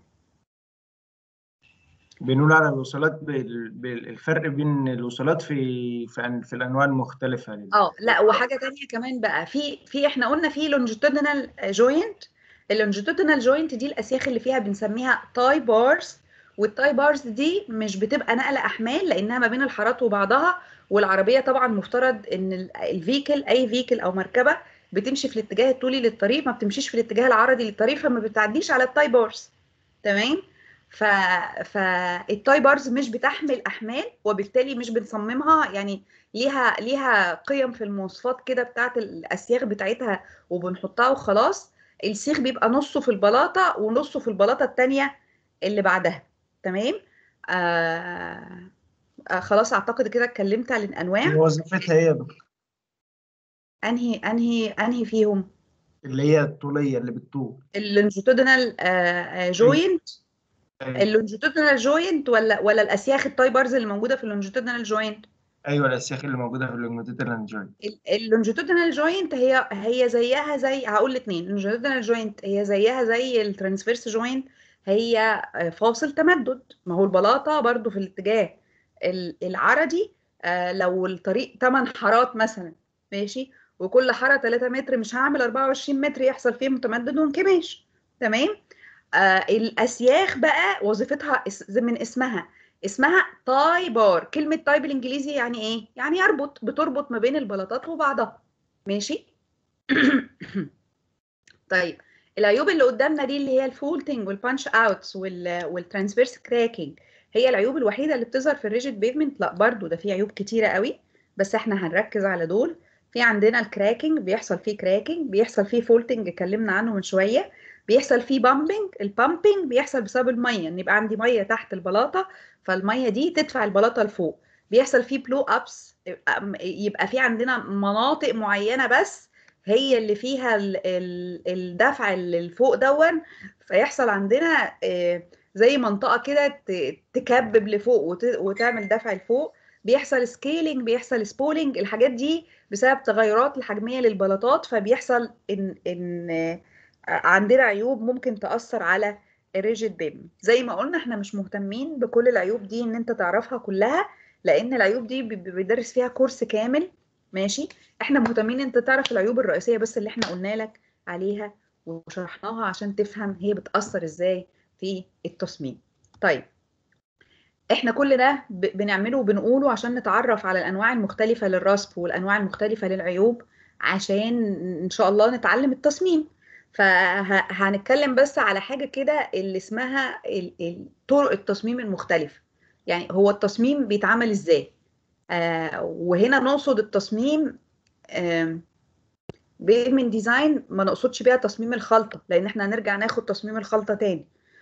بنقول على الوصلات بال- بالفرق بين الوصلات في في, أن- في الانواع المختلفه لل- اه لا وحاجه تانية كمان بقى في في احنا قلنا في لونجيتودينال جوينت اللونجيتودينال جوينت دي الاسياخ اللي فيها بنسميها تاي بارز والتاي بارز دي مش بتبقى نقله احمال لانها ما بين الحارات وبعضها والعربيه طبعا مفترض ان ال- الفيكل اي فيكل او مركبه بتمشي في الاتجاه الطولي للطريق ما بتمشيش في الاتجاه العرضي للطريق فما بتعديش على التاي بارز تمام ف فالتاي بارز مش بتحمل احمال وبالتالي مش بنصممها يعني ليها ليها قيم في المواصفات كده بتاعت الاسياخ بتاعتها وبنحطها وخلاص السيخ بيبقى نصه في البلاطه ونصه في البلاطه التانية اللي بعدها تمام آه آه خلاص اعتقد كده اتكلمت عن الانواع وظيفتها ايه يا دكتور؟ انهي انهي انهي فيهم اللي هي الطوليه اللي بالطول اللونجيتودينال جوينت ايوه اللونجيتودينال جوينت ولا ولا الاسياخ التاي بارز اللي موجوده في اللونجيتودينال جوينت ايوه الاسياخ اللي موجوده في اللونجيتودينال جوينت اللونجيتودينال جوينت هي هي زيها زي هقول الاثنين اللونجيتودينال جوينت هي زيها زي الترانسفيرس جوينت هي فاصل تمدد ما هو البلاطه برضو في الاتجاه ال- العرضي آه، لو الطريق 8 حارات مثلا ماشي وكل حاره 3 متر مش هعمل 24 متر يحصل فيه متمدد وانكماش تمام آه الاسياخ بقى وظيفتها اس- من اسمها اسمها تاي بار كلمة تاي بالانجليزي يعني ايه؟ يعني يربط بتربط ما بين البلاطات وبعضها ماشي؟ طيب العيوب اللي قدامنا دي اللي هي الفولتنج والبانش اوتس والترانسفيرس كراكنج هي العيوب الوحيدة اللي بتظهر في الريجيد بيفمنت لا برضو ده في عيوب كتيرة قوي بس احنا هنركز على دول في عندنا الكراكنج بيحصل فيه كراكنج بيحصل فيه فولتنج اتكلمنا عنه من شوية بيحصل فيه بامبنج البامبنج بيحصل بسبب المية ان يبقى عندي مية تحت البلاطة فالميه دي تدفع البلاطه لفوق بيحصل فيه بلو ابس يبقى في عندنا مناطق معينه بس هي اللي فيها ال- ال- الدفع اللي لفوق دون فيحصل عندنا آه، زي منطقه كده ت- تكبب لفوق وت- وتعمل دفع لفوق بيحصل سكيلينج بيحصل سبولينج الحاجات دي بسبب تغيرات الحجميه للبلاطات فبيحصل ان ان آه، عندنا عيوب ممكن تاثر على الريجيد بيم زي ما قلنا احنا مش مهتمين بكل العيوب دي ان انت تعرفها كلها لان العيوب دي بي- بي- بيدرس فيها كورس كامل ماشي احنا مهتمين انت تعرف العيوب الرئيسيه بس اللي احنا قلنا لك عليها وشرحناها عشان تفهم هي بتاثر ازاي في التصميم طيب احنا كل ده ب- بنعمله وبنقوله عشان نتعرف على الانواع المختلفه للرسب والانواع المختلفه للعيوب عشان ان شاء الله نتعلم التصميم فهنتكلم بس على حاجة كده اللي اسمها ال- ال- طرق التصميم المختلفة يعني هو التصميم بيتعمل ازاي آه وهنا نقصد التصميم آه من ديزاين ما نقصدش بيها تصميم الخلطة لان احنا هنرجع ناخد تصميم الخلطة تاني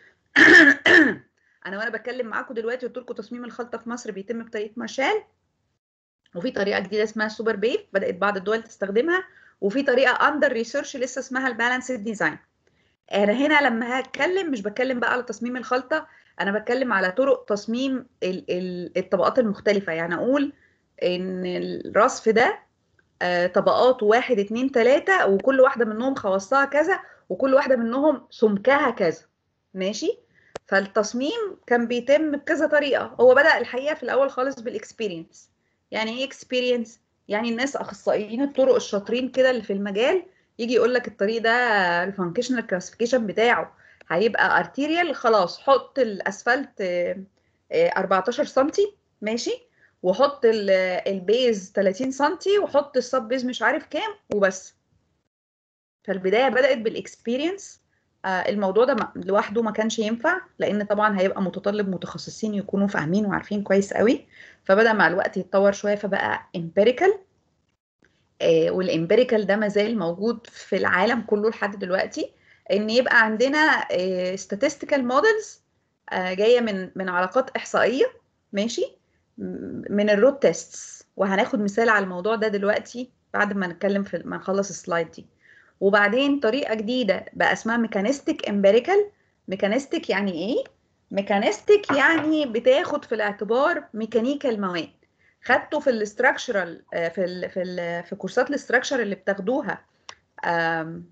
انا وانا بتكلم معاكم دلوقتي قلت لكم تصميم الخلطة في مصر بيتم بطريقة مارشال وفي طريقة جديدة اسمها سوبر بيف بدأت بعض الدول تستخدمها وفي طريقه اندر ريسيرش لسه اسمها البالانسد ديزاين انا هنا لما هتكلم مش بتكلم بقى على تصميم الخلطه انا بتكلم على طرق تصميم ال- ال- الطبقات المختلفه يعني اقول ان الرصف ده آه، طبقات واحد اتنين تلاته وكل واحده منهم خواصها كذا وكل واحده منهم سمكها كذا ماشي فالتصميم كان بيتم بكذا طريقه هو بدأ الحقيقه في الاول خالص بالاكسبيرينس يعني ايه اكسبيرينس يعني الناس اخصائيين الطرق الشاطرين كده اللي في المجال يجي يقول لك الطريق ده الفانكشنال كلاسيفيكيشن بتاعه هيبقى ارتيريال خلاص حط الاسفلت آه، آه، 14 سنتي ماشي وحط ال- البيز 30 سنتي وحط السب بيز مش عارف كام وبس فالبدايه بدات بالاكسبيرينس الموضوع ده ما- لوحده ما كانش ينفع لان طبعا هيبقى متطلب متخصصين يكونوا فاهمين وعارفين كويس قوي فبدا مع الوقت يتطور شويه فبقى امبيريكال والامبيريكال ده مازال موجود في العالم كله لحد دلوقتي ان يبقى عندنا statistical models آه، جايه من من علاقات احصائيه ماشي م- من الرود تيستس وهناخد مثال على الموضوع ده دلوقتي بعد ما نتكلم في ما نخلص السلايد دي وبعدين طريقه جديده بقى اسمها ميكانيستيك امبيريكال ميكانيستيك يعني ايه ميكانيستيك يعني بتاخد في الاعتبار ميكانيكا المواد خدته في الاستراكشرال في ال في ال في كورسات الاستراكشر اللي بتاخدوها آم،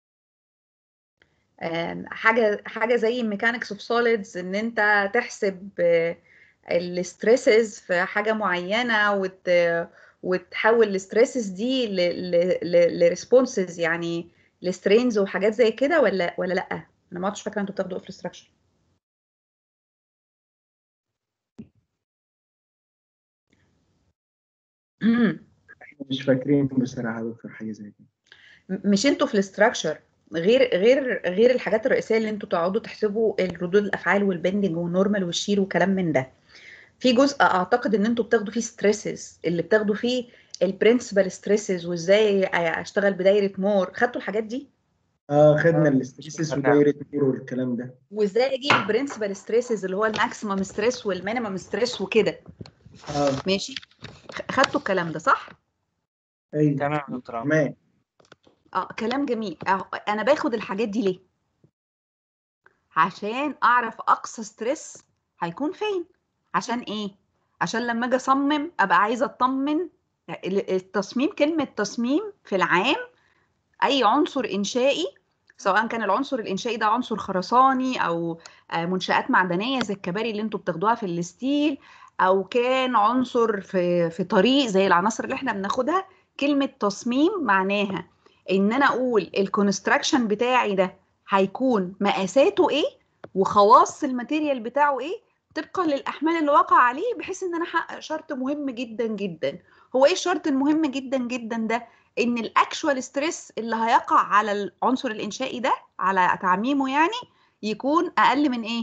آم، حاجه حاجه زي ميكانكس اوف سوليدز ان انت تحسب الستريسز في حاجه معينه وت وتحول الستريسز دي لريسبونسز يعني لسترينز وحاجات زي كده ولا ولا لا انا ما عدتش فاكره انتوا بتاخدوا ايه في الاستراكشر مش فاكرين بصراحه يا دكتور حاجه زي كده مش انتوا في الاستراكشر غير غير غير الحاجات الرئيسيه اللي انتوا تقعدوا تحسبوا الردود الافعال والبندنج والنورمال والشير وكلام من ده في جزء اعتقد ان انتوا بتاخدوا فيه ستريسز اللي بتاخدوا فيه البرنسبل ستريسز وازاي اشتغل بدايره مور خدتوا الحاجات دي اه خدنا الاستريسز ودايره مور والكلام ده وازاي اجيب البرنسبل ستريسز اللي هو الماكسيمم ستريس والمينيمم ستريس وكده اه ماشي خ- خدتوا الكلام ده صح ايوه تمام يا دكتور عمرو. تمام اه كلام جميل أه، انا باخد الحاجات دي ليه عشان اعرف اقصى ستريس هيكون فين عشان ايه عشان لما اجي اصمم ابقى عايزه اطمن ال- التصميم كلمه تصميم في العام اي عنصر انشائي سواء كان العنصر الانشائي ده عنصر خرساني او آه، منشآت معدنيه زي الكباري اللي انتوا بتاخدوها في الستيل او كان عنصر في في طريق زي العناصر اللي احنا بناخدها كلمه تصميم معناها ان انا اقول الكونستراكشن بتاعي ده هيكون مقاساته ايه وخواص الماتيريال بتاعه ايه طبقا للاحمال اللي وقع عليه بحيث ان انا احقق شرط مهم جدا جدا هو ايه الشرط المهم جدا جدا ده ان الاكشوال ستريس اللي هيقع على العنصر الانشائي ده على تعميمه يعني يكون اقل من ايه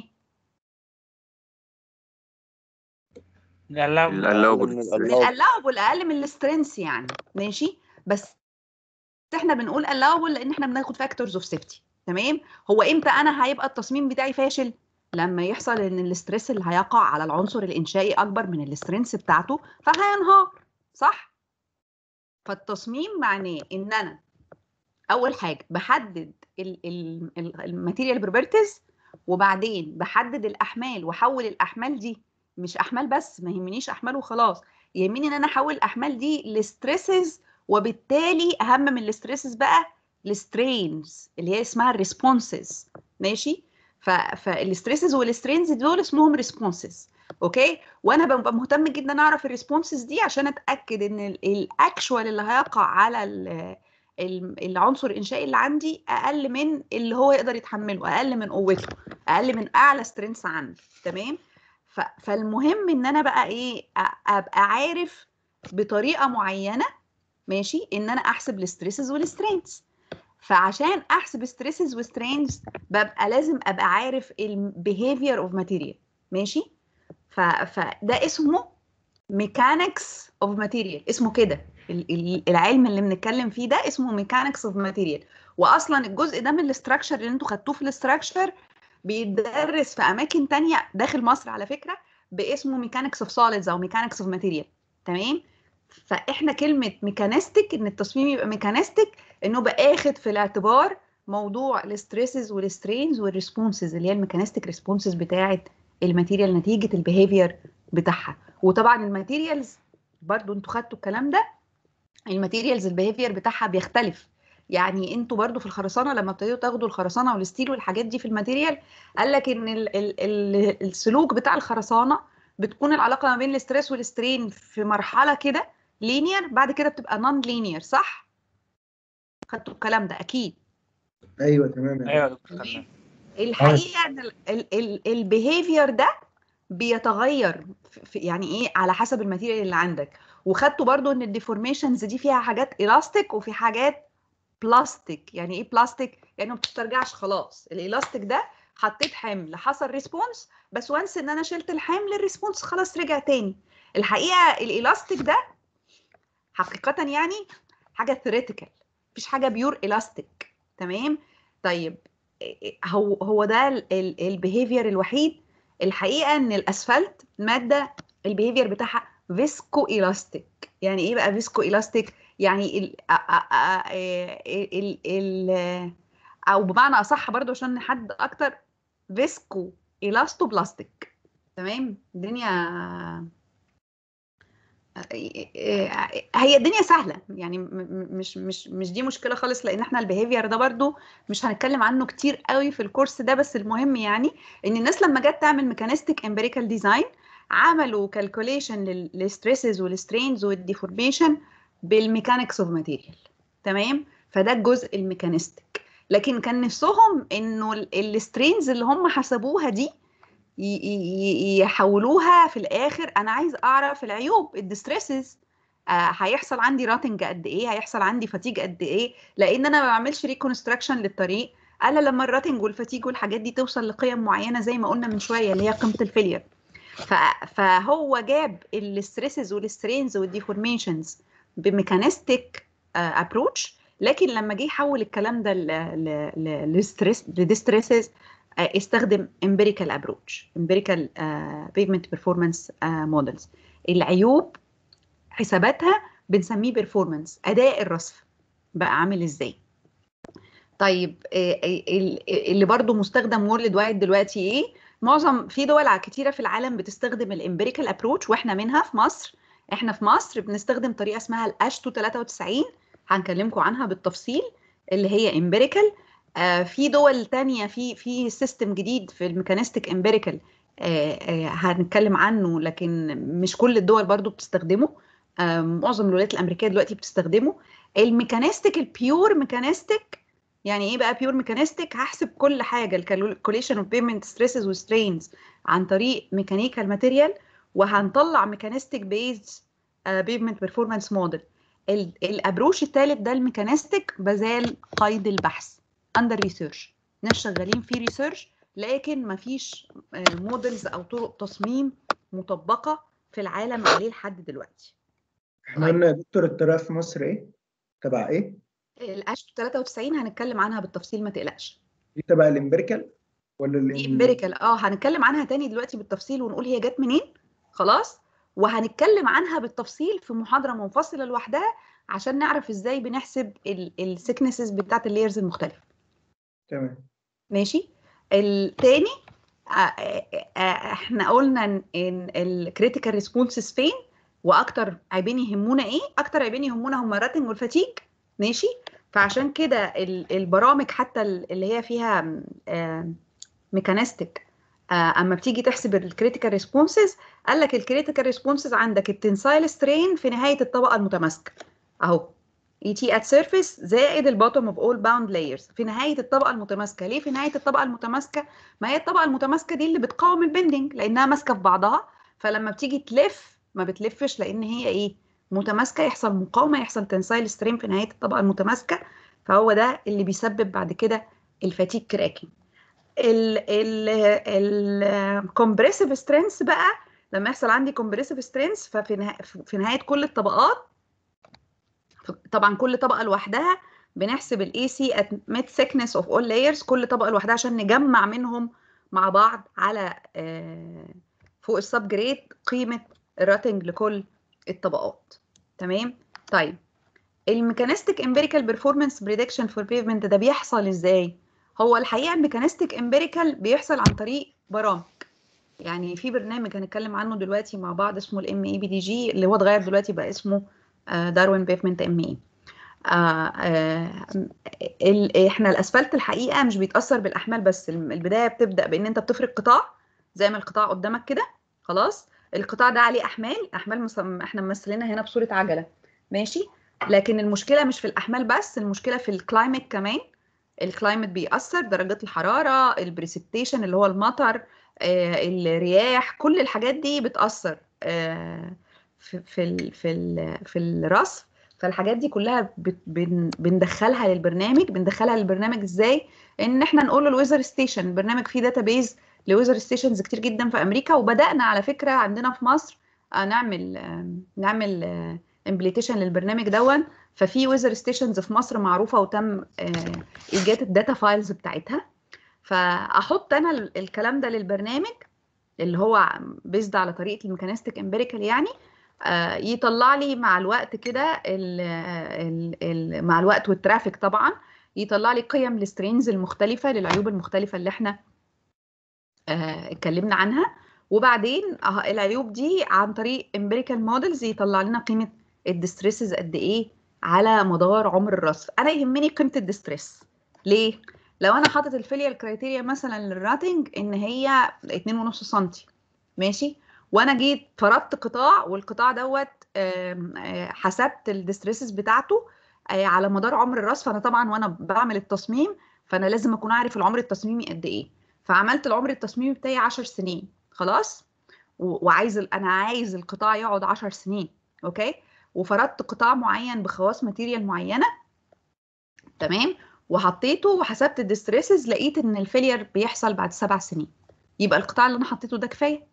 الallowable من الالاوبل اقل من السترينث يعني ماشي بس احنا بنقول الاوبل لان احنا بناخد فاكتورز اوف سيفتي تمام هو امتى انا هيبقى التصميم بتاعي فاشل لما يحصل ان الاسترس اللي هيقع على العنصر الانشائي اكبر من الاسترنس بتاعته فهينهار صح فالتصميم معناه ان انا اول حاجه بحدد الماتيريال بروبرتيز وبعدين بحدد الاحمال واحول الاحمال دي مش احمال بس ما يهمنيش احمال وخلاص يهمني ان انا احول الاحمال دي لستريسز وبالتالي اهم من الستريسز بقى السترينز اللي هي اسمها الريسبونسز ماشي فالستريسز والسترينز دول اسمهم ريسبونسز اوكي وانا ببقى مهتم جدا اعرف الريسبونسز دي عشان اتاكد ان الاكشوال اللي هيقع على ال العنصر الانشائي اللي عندي اقل من اللي هو يقدر يتحمله اقل من قوته اقل من اعلى سترينث عندي تمام فالمهم ان انا بقى ايه ابقى عارف بطريقه معينه ماشي ان انا احسب الستريسز والسترينثs فعشان احسب ستريسز وسترينثs ببقى لازم ابقى عارف البيهيفير اوف ماتيريال ماشي فده اسمه ميكانكس اوف ماتيريال اسمه كده العلم اللي بنتكلم فيه ده اسمه ميكانكس اوف ماتيريال واصلا الجزء ده من الاستراكشر اللي انتوا خدتوه في الاستراكشر بيتدرس في اماكن تانية داخل مصر على فكره باسمه ميكانكس اوف سوليدز او ميكانكس اوف ماتيريال تمام فاحنا كلمه ميكانيستيك ان التصميم يبقى ميكانيستيك انه بقى اخد في الاعتبار موضوع الستريسز والسترينز والريسبونسز اللي هي الميكانيستيك ريسبونسز بتاعه الماتيريال نتيجه البيهيفير بتاعها وطبعا الماتيريالز برضو انتوا خدتوا الكلام ده الماتيريالز البيهيفير بتاعها بيختلف يعني انتوا برضو في الخرسانه لما ابتديتوا تاخدوا الخرسانه والستيل والحاجات دي في الماتيريال قال لك ان ال ال ال السلوك بتاع الخرسانه بتكون العلاقه ما بين الاستريس والسترين في مرحله كده لينير بعد كده بتبقى نون لينير صح خدتوا الكلام ده اكيد ايوه تمام ايوه يا دكتور تمام الحقيقه ان البيهيفير ده بيتغير في يعني ايه على حسب الماتيريال اللي عندك وخدتوا برضو ان الديفورميشنز دي فيها حاجات الاستيك وفي حاجات بلاستيك يعني ايه بلاستيك يعني ما بتسترجعش خلاص الالاستيك ده حطيت حمل حصل ريسبونس بس وانس ان انا شلت الحمل الريسبونس خلاص رجع تاني الحقيقه الالاستيك ده حقيقه يعني حاجه ثيوريتيكال مفيش حاجه بيور الاستيك تمام طيب هو هو ده البيهيفير الوحيد الحقيقه ان الاسفلت ماده البيهيفير بتاعها فيسكو الاستيك يعني ايه بقى فيسكو الاستيك يعني ال ال ال او بمعنى اصح برضو عشان نحدد اكتر فيسكو الاستو بلاستيك تمام الدنيا هي الدنيا سهله يعني مش مش مش دي مشكله خالص لان احنا البيهيفير ده برضو مش هنتكلم عنه كتير قوي في الكورس ده بس المهم يعني ان الناس لما جت تعمل ميكانيستيك امبيريكال ديزاين عملوا كالكوليشن للستريسز والسترينز والديفورميشن بالميكانكس اوف ماتيريال تمام فده الجزء الميكانيستيك لكن كان نفسهم انه السترينز اللي هم حسبوها دي يحولوها في الاخر انا عايز اعرف العيوب الديستريسز آه هيحصل عندي راتنج قد ايه هيحصل عندي فتيج قد ايه لان انا ما بعملش ريكونستراكشن للطريق الا لما الراتنج والفتيج والحاجات دي توصل لقيم معينه زي ما قلنا من شويه اللي هي قيمه الفيلير فهو جاب الستريسز والسترينز والديفورميشنز بميكانيستيك ابروتش لكن لما جه يحول الكلام ده للستريس لديستريسز استخدم امبيريكال ابروتش امبيريكال بيفمنت بيرفورمانس مودلز العيوب حساباتها بنسميه بيرفورمانس اداء الرصف بقى عامل ازاي طيب آه، آه، ال- اللي برضو مستخدم وورلد وايد دلوقتي ايه معظم في دول ع- كتيره في العالم بتستخدم الامبيريكال ابروتش واحنا منها في مصر احنا في مصر بنستخدم طريقه اسمها الاشتو 93 هنكلمكم عنها بالتفصيل اللي هي امبيريكال آه في دول تانية في في سيستم جديد في الميكانيستيك امبيريكال آه آه هنتكلم عنه لكن مش كل الدول برضو بتستخدمه آه معظم الولايات الامريكيه دلوقتي بتستخدمه الميكانيستيك البيور ميكانيستيك يعني ايه بقى بيور ميكانيستيك هحسب كل حاجه الكالكوليشن اوف بيمنت ستريسز وسترينز عن طريق ميكانيكال ماتيريال وهنطلع ميكانيستيك بيز بيفمنت بيرفورمانس موديل الابروش الثالث ده الميكانيستيك بزال قيد البحث اندر ريسيرش ناس شغالين في ريسيرش لكن مفيش موديلز او طرق تصميم مطبقه في العالم عليه لحد دلوقتي احنا قلنا يا دكتور الطريقه في مصر ايه؟ تبع ايه؟ الاشتو 93 هنتكلم عنها بالتفصيل ما تقلقش دي تبع الامبيريكال ولا دي الإم- امبيريكال اه هنتكلم عنها تاني دلوقتي بالتفصيل ونقول هي جت منين خلاص وهنتكلم عنها بالتفصيل في محاضره منفصله لوحدها عشان نعرف ازاي بنحسب السيكنسز بتاعت اللايرز المختلفه تمام ماشي التاني آه، آه، آه، احنا قلنا ان إن الكريتيكال ريسبونسز فين واكتر عيبين يهمونا ايه اكتر عيبين يهمونا هم الراتنج والفاتيج ماشي فعشان كده ال- البرامج حتى ال- اللي هي فيها ميكانيستيك اما بتيجي تحسب الكريتيكال ريسبونسز قال لك الكريتيكال ريسبونسز عندك التنسايل سترين في نهايه الطبقه المتماسكه اهو اي تي ات سيرفيس زائد البوتوم اوف اول باوند لايرز في نهايه الطبقه المتماسكه ليه في نهايه الطبقه المتماسكه ما هي الطبقه المتماسكه دي اللي بتقاوم البندنج لانها ماسكه في بعضها فلما بتيجي تلف ما بتلفش لان هي ايه متماسكه يحصل مقاومه يحصل تنسايل سترين في نهايه الطبقه المتماسكه فهو ده اللي بيسبب بعد كده الفاتيك كراكنج ال ال الكومبريسيف سترينث بقى لما يحصل عندي كومبريسيف سترينث ففي نها- في نهايه كل الطبقات طبعا كل طبقه لوحدها بنحسب الاي سي at mid thickness of all layers كل طبقه لوحدها عشان نجمع منهم مع بعض على آه، فوق السب جريد قيمه الراتنج لكل الطبقات تمام طيب الميكانيستيك امبيريكال بيرفورمانس بريدكشن فور بيفمنت ده بيحصل ازاي هو الحقيقه الميكانيستيك امبيريكال بيحصل عن طريق برامج يعني في برنامج هنتكلم عنه دلوقتي مع بعض اسمه الام اي بي دي جي اللي هو اتغير دلوقتي بقى اسمه داروين بيفمنت ام اي احنا الاسفلت الحقيقه مش بيتاثر بالاحمال بس الم- البدايه بتبدا بان انت بتفرق قطاع زي ما القطاع قدامك كده خلاص القطاع ده عليه احمال احمال مصم... احنا ممثلينها هنا بصوره عجله ماشي لكن المشكله مش في الاحمال بس المشكله في الكلايمت كمان الكلايمت بيأثر درجات الحراره البريسبتيشن اللي هو المطر آه، الرياح كل الحاجات دي بتأثر آه، في في ال- في ال- في الرصف فالحاجات دي كلها بت- بن- بندخلها للبرنامج بندخلها للبرنامج ازاي ان احنا نقول له الويزر ستيشن البرنامج فيه داتابيز لويزر ستيشنز كتير جدا في امريكا وبدانا على فكره عندنا في مصر آه، نعمل آه، نعمل امبليتيشن للبرنامج دون ففي ويزر ستيشنز في مصر معروفه وتم آه، ايجاد الداتا فايلز بتاعتها فاحط انا ال- الكلام ده للبرنامج اللي هو بيزد على طريقه الميكانيستيك امبيريكال يعني آه، يطلع لي مع الوقت كده ال- ال- ال- مع الوقت والترافيك طبعا يطلع لي قيم السترينز المختلفه للعيوب المختلفه اللي احنا آه، اتكلمنا عنها وبعدين آه، العيوب دي عن طريق امبيريكال مودلز يطلع لنا قيمه الديستريسز قد ايه على مدار عمر الرصف انا يهمني قيمه الديستريس ليه لو انا حاطط الفيليال كرايتيريا مثلا للراتنج ان هي 2.5 سم ماشي وانا جيت فرضت قطاع والقطاع دوت آم، آه، حسبت الديستريسز بتاعته آه، على مدار عمر الراس فانا طبعا وانا بعمل التصميم فانا لازم اكون عارف العمر التصميمي قد ايه فعملت العمر التصميمي بتاعي 10 سنين خلاص و- وعايز ال- انا عايز القطاع يقعد 10 سنين اوكي وفرضت قطاع معين بخواص ماتيريال معينه تمام وحطيته وحسبت الديستريسز لقيت ان الفيلير بيحصل بعد سبع سنين يبقى القطاع اللي انا حطيته ده كفايه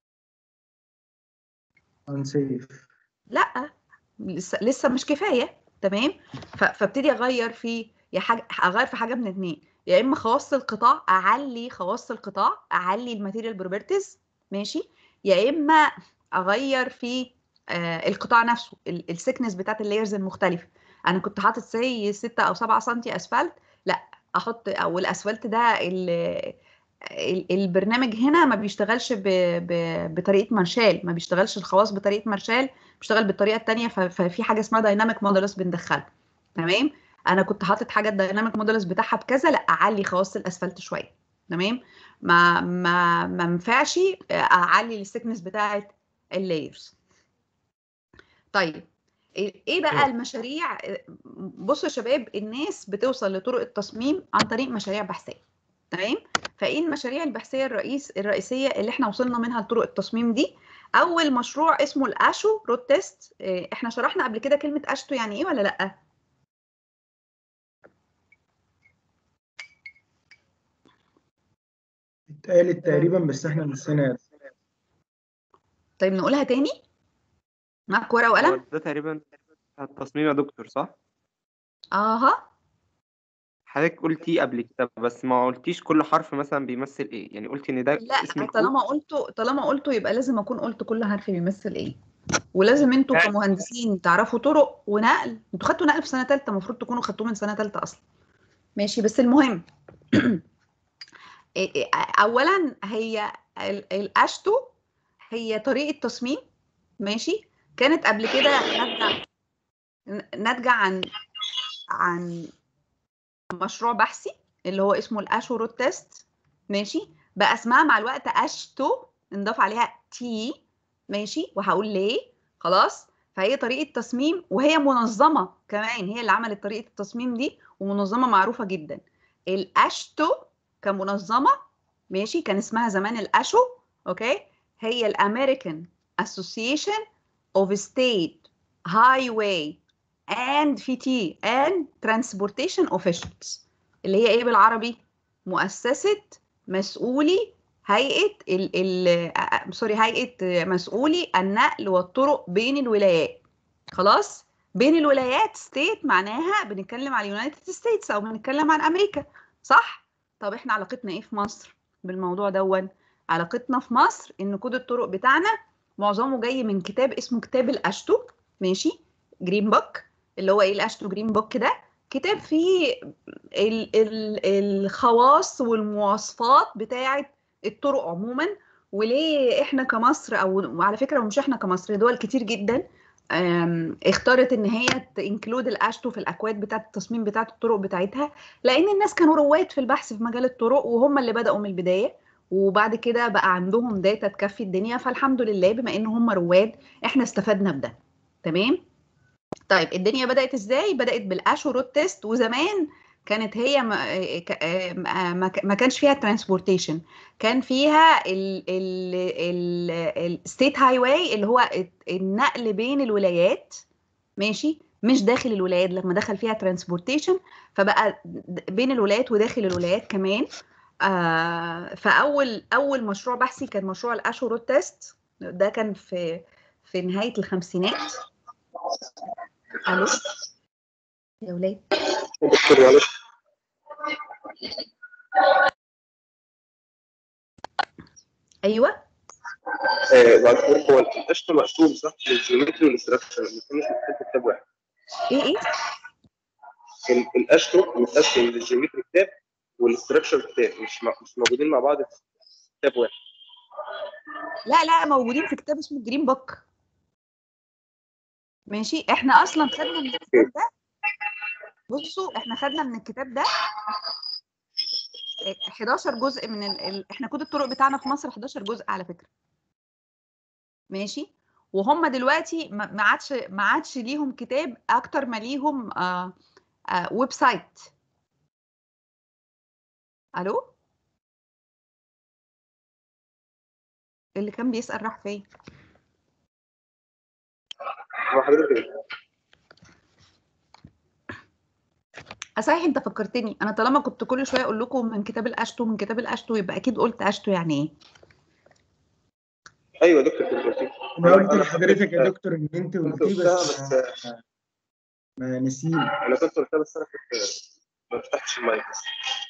unsafe لا لسه لسه مش كفايه تمام ف- فابتدي اغير في يا حاجه اغير في حاجه من اتنين يا اما خواص القطاع اعلي خواص القطاع اعلي الماتيريال بروبرتيز ماشي يا اما اغير في آه القطاع نفسه السكنس بتاعت اللايرز المختلفه انا كنت حاطط سي 6 او 7 سم اسفلت لا احط او الاسفلت ده ال- ال- البرنامج هنا ما بيشتغلش ب... ب... بطريقه مارشال ما بيشتغلش الخواص بطريقه مارشال بيشتغل بالطريقه التانية ف... ففي حاجه اسمها دايناميك مودولس بندخلها تمام انا كنت حاطط حاجه الدايناميك مودولس بتاعها بكذا لا اعلي خواص الاسفلت شويه تمام ما ما ما ينفعش اعلي السكنس بتاعه اللايرز طيب ايه بقى المشاريع بصوا يا شباب الناس بتوصل لطرق التصميم عن طريق مشاريع بحثيه تمام فايه المشاريع البحثيه الرئيس الرئيسيه اللي احنا وصلنا منها لطرق التصميم دي اول مشروع اسمه الاشو رود تيست احنا شرحنا قبل كده كلمه اشتو يعني ايه ولا لا اتقالت تقريبا بس احنا نسينا طيب نقولها تاني معاك ورقه هو وقلم ده تقريبا التصميم يا دكتور صح؟ اها حضرتك قلتيه قبل كده بس ما قلتيش كل حرف مثلا بيمثل ايه يعني قلتي ان ده اسم لا الكود طالما قلته طالما قلته يبقى لازم اكون قلت كل حرف بيمثل ايه ولازم انتوا كمهندسين تعرفوا طرق ونقل انتوا خدتوا نقل في سنه ثالثه المفروض تكونوا خدتوه من سنه ثالثه اصلا ماشي بس المهم إيه- إيه، اولا هي ال- الاشتو هي طريقه تصميم ماشي كانت قبل كده ناتجه ناتجه عن عن مشروع بحثي اللي هو اسمه الاشو رود تيست ماشي بقى اسمها مع الوقت اشتو انضاف عليها تي ماشي وهقول ليه خلاص فهي طريقه تصميم وهي منظمه كمان هي اللي عملت طريقه التصميم دي ومنظمه معروفه جدا الاشتو كمنظمه ماشي كان اسمها زمان الاشو اوكي هي الامريكان اسوسيشن اوف ستيت هايواي and في تي and transportation officials اللي هي ايه بالعربي مؤسسة مسؤولي هيئة ال ال سوري هيئة مسؤولي النقل والطرق بين الولايات خلاص بين الولايات ستيت معناها بنتكلم على اليونايتد ستيتس او بنتكلم عن امريكا صح طب احنا علاقتنا ايه في مصر بالموضوع دون علاقتنا في مصر ان كود الطرق بتاعنا معظمه جاي من كتاب اسمه كتاب الاشتو ماشي جرين بوك اللي هو ايه الاشتو جرين بوك ده كتاب فيه ال ال الخواص والمواصفات بتاعه الطرق عموما وليه احنا كمصر او وعلى فكره ومش احنا كمصر دول كتير جدا أم، اختارت ان هي تنكلود الاشتو في الاكواد بتاعه التصميم بتاعه الطرق بتاعتها لان الناس كانوا رواد في البحث في مجال الطرق وهم اللي بداوا من البدايه وبعد كده بقى عندهم داتا تكفي الدنيا فالحمد لله بما ان هم رواد احنا استفدنا بده تمام طيب الدنيا بدأت ازاي؟ بدأت بالاشو رود تيست وزمان كانت هي ما, ك- ما, ما- ما كانش فيها ترانسبورتيشن كان فيها الستيت هاي واي اللي هو النقل بين الولايات ماشي مش داخل الولايات لما دخل فيها ترانسبورتيشن فبقى بين الولايات وداخل الولايات كمان آه فاول اول مشروع بحثي كان مشروع الاشو رود تيست ده كان في في نهايه الخمسينات الو يا ولاد دكتور معلش ايوه آه، بعد كده هو القشطه مقسوم صح للجيومتري والاستراكشر الاثنين مش متحط في كتاب واحد ايه ايه ال- القشطه متقسم للجيومتري كتاب والاستراكشر كتاب مش م- مش موجودين مع بعض في كتاب واحد لا لا موجودين في كتاب اسمه جرين بوك ماشي احنا اصلا خدنا من الكتاب ده بصوا احنا خدنا من الكتاب ده اه، 11 جزء من ال... ال... احنا كود الطرق بتاعنا في مصر 11 جزء على فكرة ماشي وهم دلوقتي ما ما عادش ما عادش ليهم كتاب اكتر ما ليهم آه آه ويب سايت الو اللي كان بيسأل راح فين مع حضرتك إيه؟ آه، صحيح انت فكرتني انا طالما كنت كل شويه اقول لكم من كتاب الاشتو من كتاب الاشتو يبقى اكيد قلت اشتو يعني ايه ايوه يا دكتور كنت قلت انا قلت أنا لحضرتك يا حبيت- دكتور ان انت كنت قلتيه قلتها بس بس ما- ما نسينا انا كنت قلتها بس انا كنت ما فتحتش المايك بس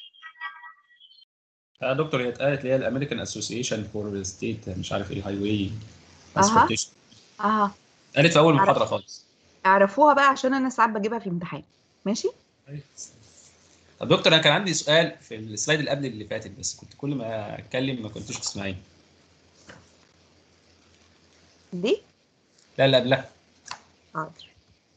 يا دكتور هي اتقالت اللي هي الامريكان اسوسيشن فور ستيت مش عارف ايه هاي واي أها. ترانسبورتيشن اه قالت في اول عارف. محاضره خالص اعرفوها بقى عشان انا ساعات بجيبها في امتحان ماشي طب دكتور انا كان عندي سؤال في السلايد اللي قبل اللي فاتت بس كنت كل ما اتكلم ما كنتوش تسمعيني دي لا لا قبلها حاضر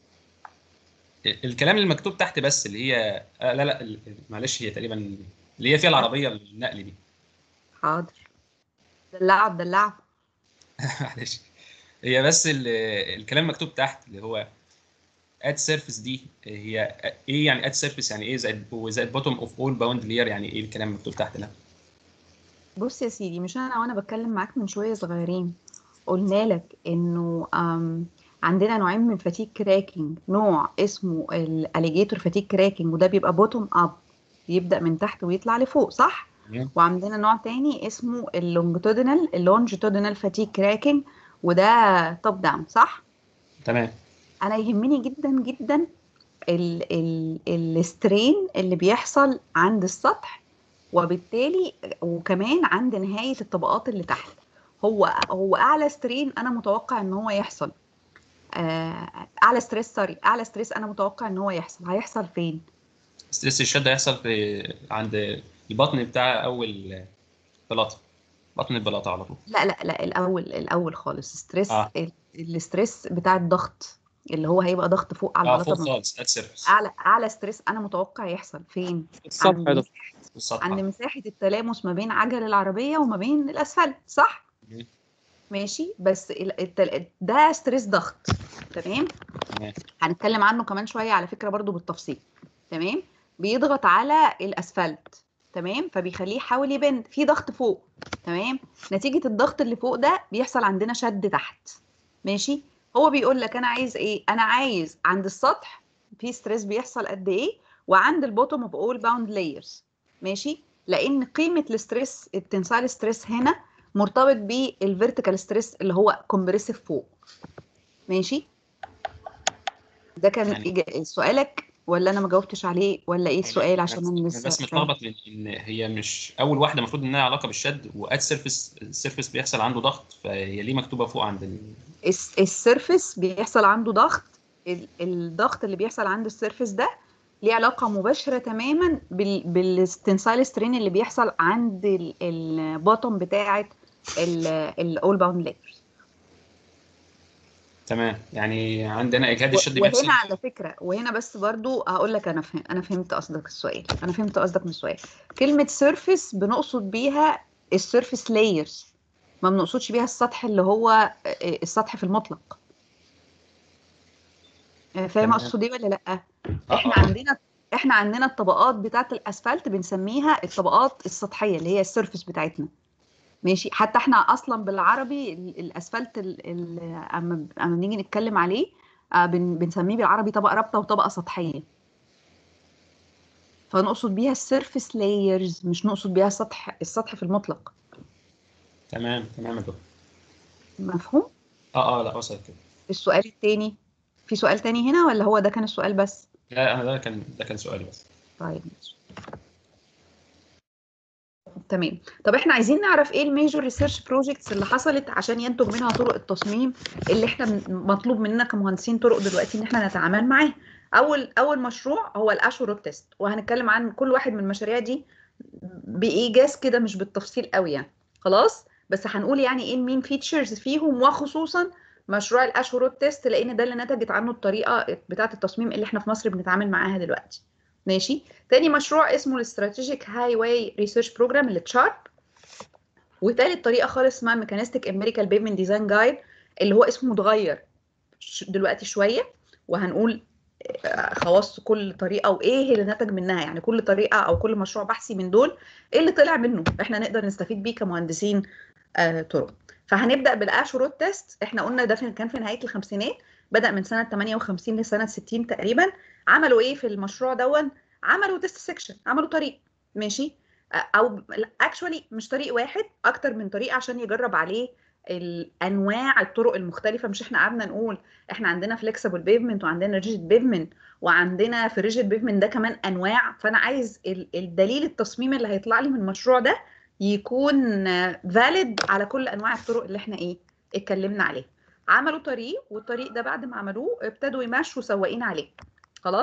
الكلام اللي مكتوب تحت بس اللي هي آه لا لا ال- معلش هي تقريبا اللي هي فيها العربيه النقل دي حاضر دلعوا دلعوا معلش هي بس ال- الكلام مكتوب تحت اللي هو اد سيرفيس دي هي ايه يعني اد سيرفيس يعني ايه زائد وزائد بوتوم اوف اول باوند لير يعني ايه الكلام مكتوب تحت ده بص يا سيدي مش انا وانا بتكلم معاك من شويه صغيرين قلنا لك انه أم عندنا نوعين من فاتيك كراكنج نوع اسمه الاليجيتور فاتيك كراكنج وده بيبقى بوتوم اب يبدا من تحت ويطلع لفوق صح تمام. وعندنا نوع تاني اسمه اللونجتودينال اللونجتودينال فاتيك كراكنج وده توب داون صح تمام انا يهمني جدا جدا ال ال السترين اللي بيحصل عند السطح وبالتالي وكمان عند نهاية الطبقات اللي تحت هو هو اعلى سترين انا متوقع ان هو يحصل آه، اعلى ستريس سوري اعلى ستريس انا متوقع ان هو يحصل هيحصل فين ستريس الشد هيحصل في عند البطن بتاع اول بلاطه بطن البلاطه على طول لا لا لا الاول الاول خالص ستريس آه. ال- الستريس بتاع الضغط اللي هو هيبقى ضغط فوق على اه البلاطه فوق من- خالص اد سيرفيس اعلى اعلى ستريس انا متوقع يحصل فين السطح عند يا دكتور السطح عند مساحة التلامس ما بين عجل العربية وما بين الأسفلت صح؟ مم. ماشي بس ال- التل... ده ستريس ضغط تمام؟ تمام هنتكلم عنه كمان شوية على فكرة برضو بالتفصيل تمام؟ بيضغط على الأسفلت تمام؟ فبيخليه يحاول يبند في ضغط فوق تمام؟ نتيجة الضغط اللي فوق ده بيحصل عندنا شد تحت ماشي؟ هو بيقول لك أنا عايز إيه؟ أنا عايز عند السطح في ستريس بيحصل قد إيه؟ وعند البوتوم اوف اول باوند لايرز ماشي لان قيمه الاستريس التنسايل ستريس هنا مرتبط بالفيرتيكال ستريس اللي هو كومبريسيف فوق ماشي ده كان يعني- إجا- سؤالك ولا انا ما جاوبتش عليه ولا ايه السؤال عشان انا انا لسه بس متلخبط لان إن هي مش اول واحده المفروض انها علاقه بالشد واد سيرفيس السيرفيس بيحصل عنده ضغط فهي ليه مكتوبه فوق عند ال... الس- السيرفس بيحصل عنده ضغط ال- الضغط اللي بيحصل عند السيرفس ده ليه علاقة مباشرة تماما بال بالستنسايل سترين اللي بيحصل عند البوتوم بتاعة الاول باوند لايرز تمام يعني عندنا اجهاد الشد بيحصل وهنا على فكرة وهنا بس برضو هقول لك انا فهم انا فهمت قصدك السؤال انا فهمت قصدك من السؤال كلمة سيرفس بنقصد بيها السيرفس لايرز ما بنقصدش بيها السطح اللي هو السطح في المطلق فاهم تمام. اقصد ايه ولا لا آه، احنا آه. عندنا احنا عندنا الطبقات بتاعه الاسفلت بنسميها الطبقات السطحيه اللي هي السيرفس بتاعتنا ماشي حتى احنا اصلا بالعربي ال- الاسفلت ال- ال- اما اما بنيجي نتكلم عليه آه، بن- بنسميه بالعربي طبقه رابطه وطبقه سطحيه فنقصد بيها السيرفس لايرز مش نقصد بيها السطح السطح في المطلق تمام تمام يا دكتور مفهوم اه اه لا وصلت كده السؤال التاني في سؤال تاني هنا ولا هو ده كان السؤال بس لا انا ده كان ده كان سؤالي بس طيب ماشي تمام طب احنا عايزين نعرف ايه الميجور ريسيرش بروجكتس اللي حصلت عشان ينتج منها طرق التصميم اللي احنا من- مطلوب مننا كمهندسين طرق دلوقتي ان احنا نتعامل معاه اول اول مشروع هو الاشورو تيست وهنتكلم عن كل واحد من المشاريع دي بايجاز كده مش بالتفصيل قوي يعني خلاص بس هنقول يعني ايه المين فيتشرز فيهم وخصوصا مشروع الاشورو تيست لان ده اللي نتجت عنه الطريقه بتاعه التصميم اللي احنا في مصر بنتعامل معاها دلوقتي ماشي تاني مشروع اسمه الاستراتيجيك هاي واي ريسيرش بروجرام اللي تشارب وتالت طريقه خالص اسمها ميكانيستيك امريكال بيفمنت ديزاين جايد اللي هو اسمه متغير ش- دلوقتي شويه وهنقول آه، خواص كل طريقه وايه اللي نتج منها يعني كل طريقه او كل مشروع بحثي من دول ايه اللي طلع منه احنا نقدر نستفيد بيه كمهندسين آه طرق فهنبدا بالاشورود تيست احنا قلنا ده في- كان في نهايه الخمسينات بدا من سنه 58 لسنه 60 تقريبا عملوا ايه في المشروع دون عملوا تيست سيكشن عملوا طريق ماشي آه، او اكشولي مش طريق واحد اكتر من طريق عشان يجرب عليه الانواع الطرق المختلفه مش احنا قعدنا نقول احنا عندنا فليكسبل بيفمنت وعندنا ريجيد بيفمنت وعندنا في الريجيد بيفمنت ده كمان انواع فانا عايز ال- الدليل التصميمي اللي هيطلع لي من المشروع ده يكون فاليد على كل انواع الطرق اللي احنا ايه اتكلمنا عليها عملوا طريق والطريق ده بعد ما عملوه ابتدوا يمشوا سواقين عليه خلاص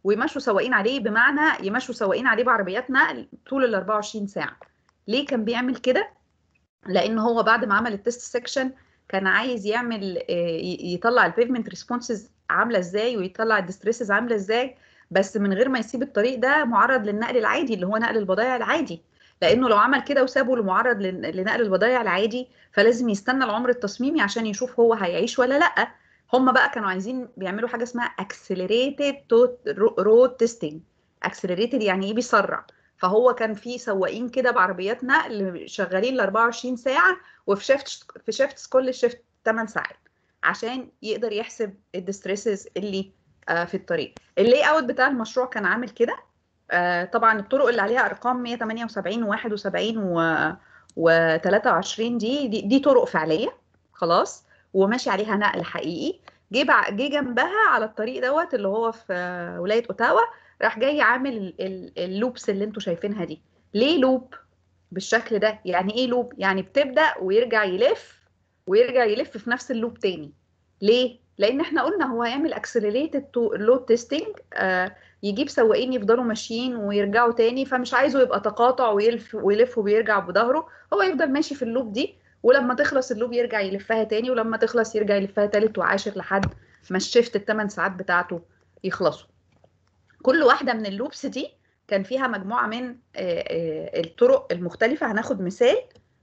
ويمشوا سواقين عليه بمعنى يمشوا سواقين عليه بعربيات نقل طول ال 24 ساعه ليه كان بيعمل كده لان هو بعد ما عمل التست سيكشن كان عايز يعمل آه، ي- يطلع البيفمنت ريسبونسز عامله ازاي ويطلع الديستريسز عامله ازاي بس من غير ما يسيب الطريق ده معرض للنقل العادي اللي هو نقل البضائع العادي لانه لو عمل كده وسابه لمعرض لن- لنقل البضائع العادي فلازم يستنى العمر التصميمي عشان يشوف هو هيعيش ولا لا هم بقى كانوا عايزين بيعملوا حاجه اسمها accelerated road testing accelerated يعني ايه بيسرع فهو كان في سواقين كده بعربيات نقل شغالين ال 24 ساعه وفي شيفت في شيفت كل شيفت 8 ساعات عشان يقدر يحسب الديستريسز اللي آه، في الطريق اللاي اوت بتاع المشروع كان عامل كده آه، طبعا الطرق اللي عليها ارقام 178 و71 و و23 دي, دي دي طرق فعليه خلاص وماشي عليها نقل حقيقي جه بع- جه جنبها على الطريق دوت اللي هو في آه، ولايه اوتاوا راح جاي عامل ال- ال- اللوبس اللي انتوا شايفينها دي ليه لوب بالشكل ده يعني ايه لوب يعني بتبدا ويرجع يلف ويرجع يلف في نفس اللوب تاني ليه لان احنا قلنا هو هيعمل اكسلريتد لود تيستنج يجيب سواقين يفضلوا ماشيين ويرجعوا تاني فمش عايزه يبقى تقاطع ويلف ويلف وبيرجع بظهره هو يفضل ماشي في اللوب دي ولما تخلص اللوب يرجع يلفها تاني ولما تخلص يرجع يلفها تالت وعاشر لحد ما الشيفت الثمان ساعات بتاعته يخلصوا كل واحدة من اللوبس دي كان فيها مجموعة من آه، آه، الطرق المختلفة هناخد مثال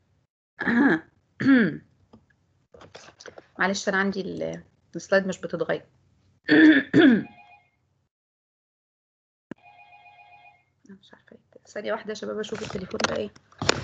معلش أنا عندي ال- السلايد مش بتتغير مش عارفة إيه. ثانية واحدة يا شباب أشوف التليفون ده إيه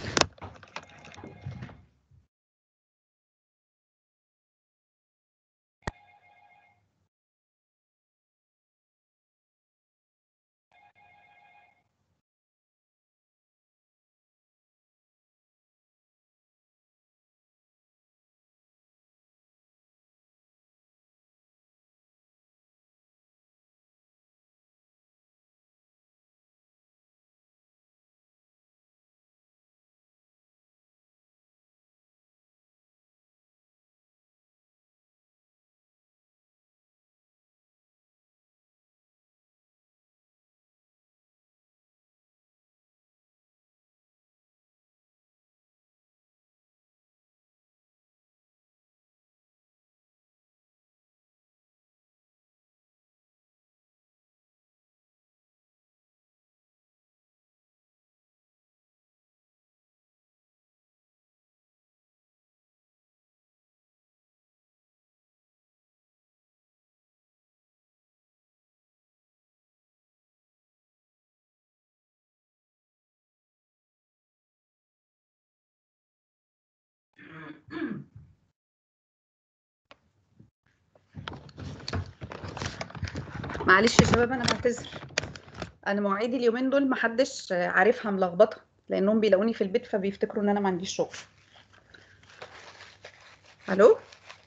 معلش يا شباب انا بعتذر انا مواعيدي اليومين دول محدش عارفها ملخبطه لانهم بيلاقوني في البيت فبيفتكروا ان انا ما عنديش شغل الو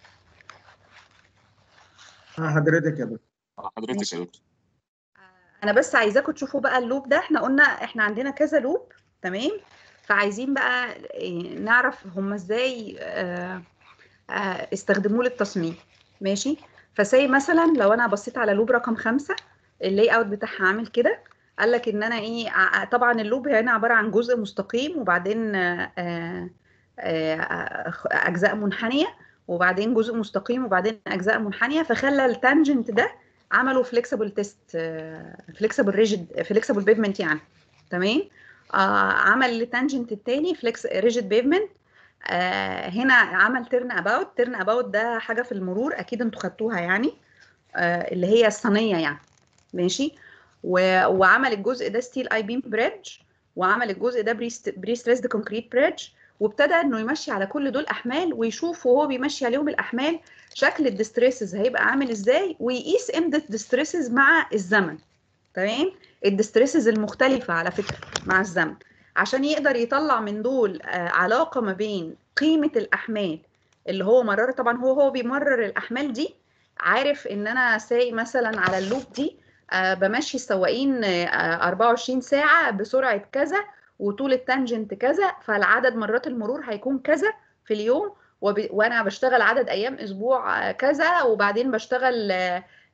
آه، حضرتك يا دكتور حضرتك ماشي. يا دكتور انا بس عايزاكم تشوفوا بقى اللوب ده احنا قلنا احنا عندنا كذا لوب تمام فعايزين بقى إيه، نعرف هم ازاي آه، آه، استخدموه للتصميم ماشي فسي مثلا لو انا بصيت على لوب رقم خمسة اللاي اوت بتاعها عامل كده قال لك ان انا ايه ع- طبعا اللوب هنا عباره عن جزء مستقيم وبعدين آه، آه، آه، اجزاء منحنيه وبعدين جزء مستقيم وبعدين اجزاء منحنيه فخلى التانجنت ده عملوا فليكسبل تيست فليكسبل ريجيد فليكسبل بيفمنت يعني تمام آه عمل التانجنت التاني فليكس ريجيد بيفمنت آه هنا عمل تيرن اباوت تيرن اباوت ده حاجه في المرور اكيد انتوا خدتوها يعني آه اللي هي الصينيه يعني ماشي و... وعمل الجزء ده ستيل اي بيم بريدج وعمل الجزء ده بري ستريسد كونكريت بريدج وابتدى انه يمشي على كل دول احمال ويشوف وهو بيمشي عليهم الاحمال شكل الديستريسز هيبقى عامل ازاي ويقيس امتى الديستريسز مع الزمن تمام الديستريسز المختلفه على فكره مع الزمن عشان يقدر يطلع من دول آه، علاقه ما بين قيمه الاحمال اللي هو مرر طبعا هو هو بيمرر الاحمال دي عارف ان انا سايق مثلا على اللوب دي آه، بمشي السواقين آه، 24 ساعه بسرعه كذا وطول التانجنت كذا فالعدد مرات المرور هيكون كذا في اليوم وب... وانا بشتغل عدد ايام اسبوع آه، كذا وبعدين بشتغل آه،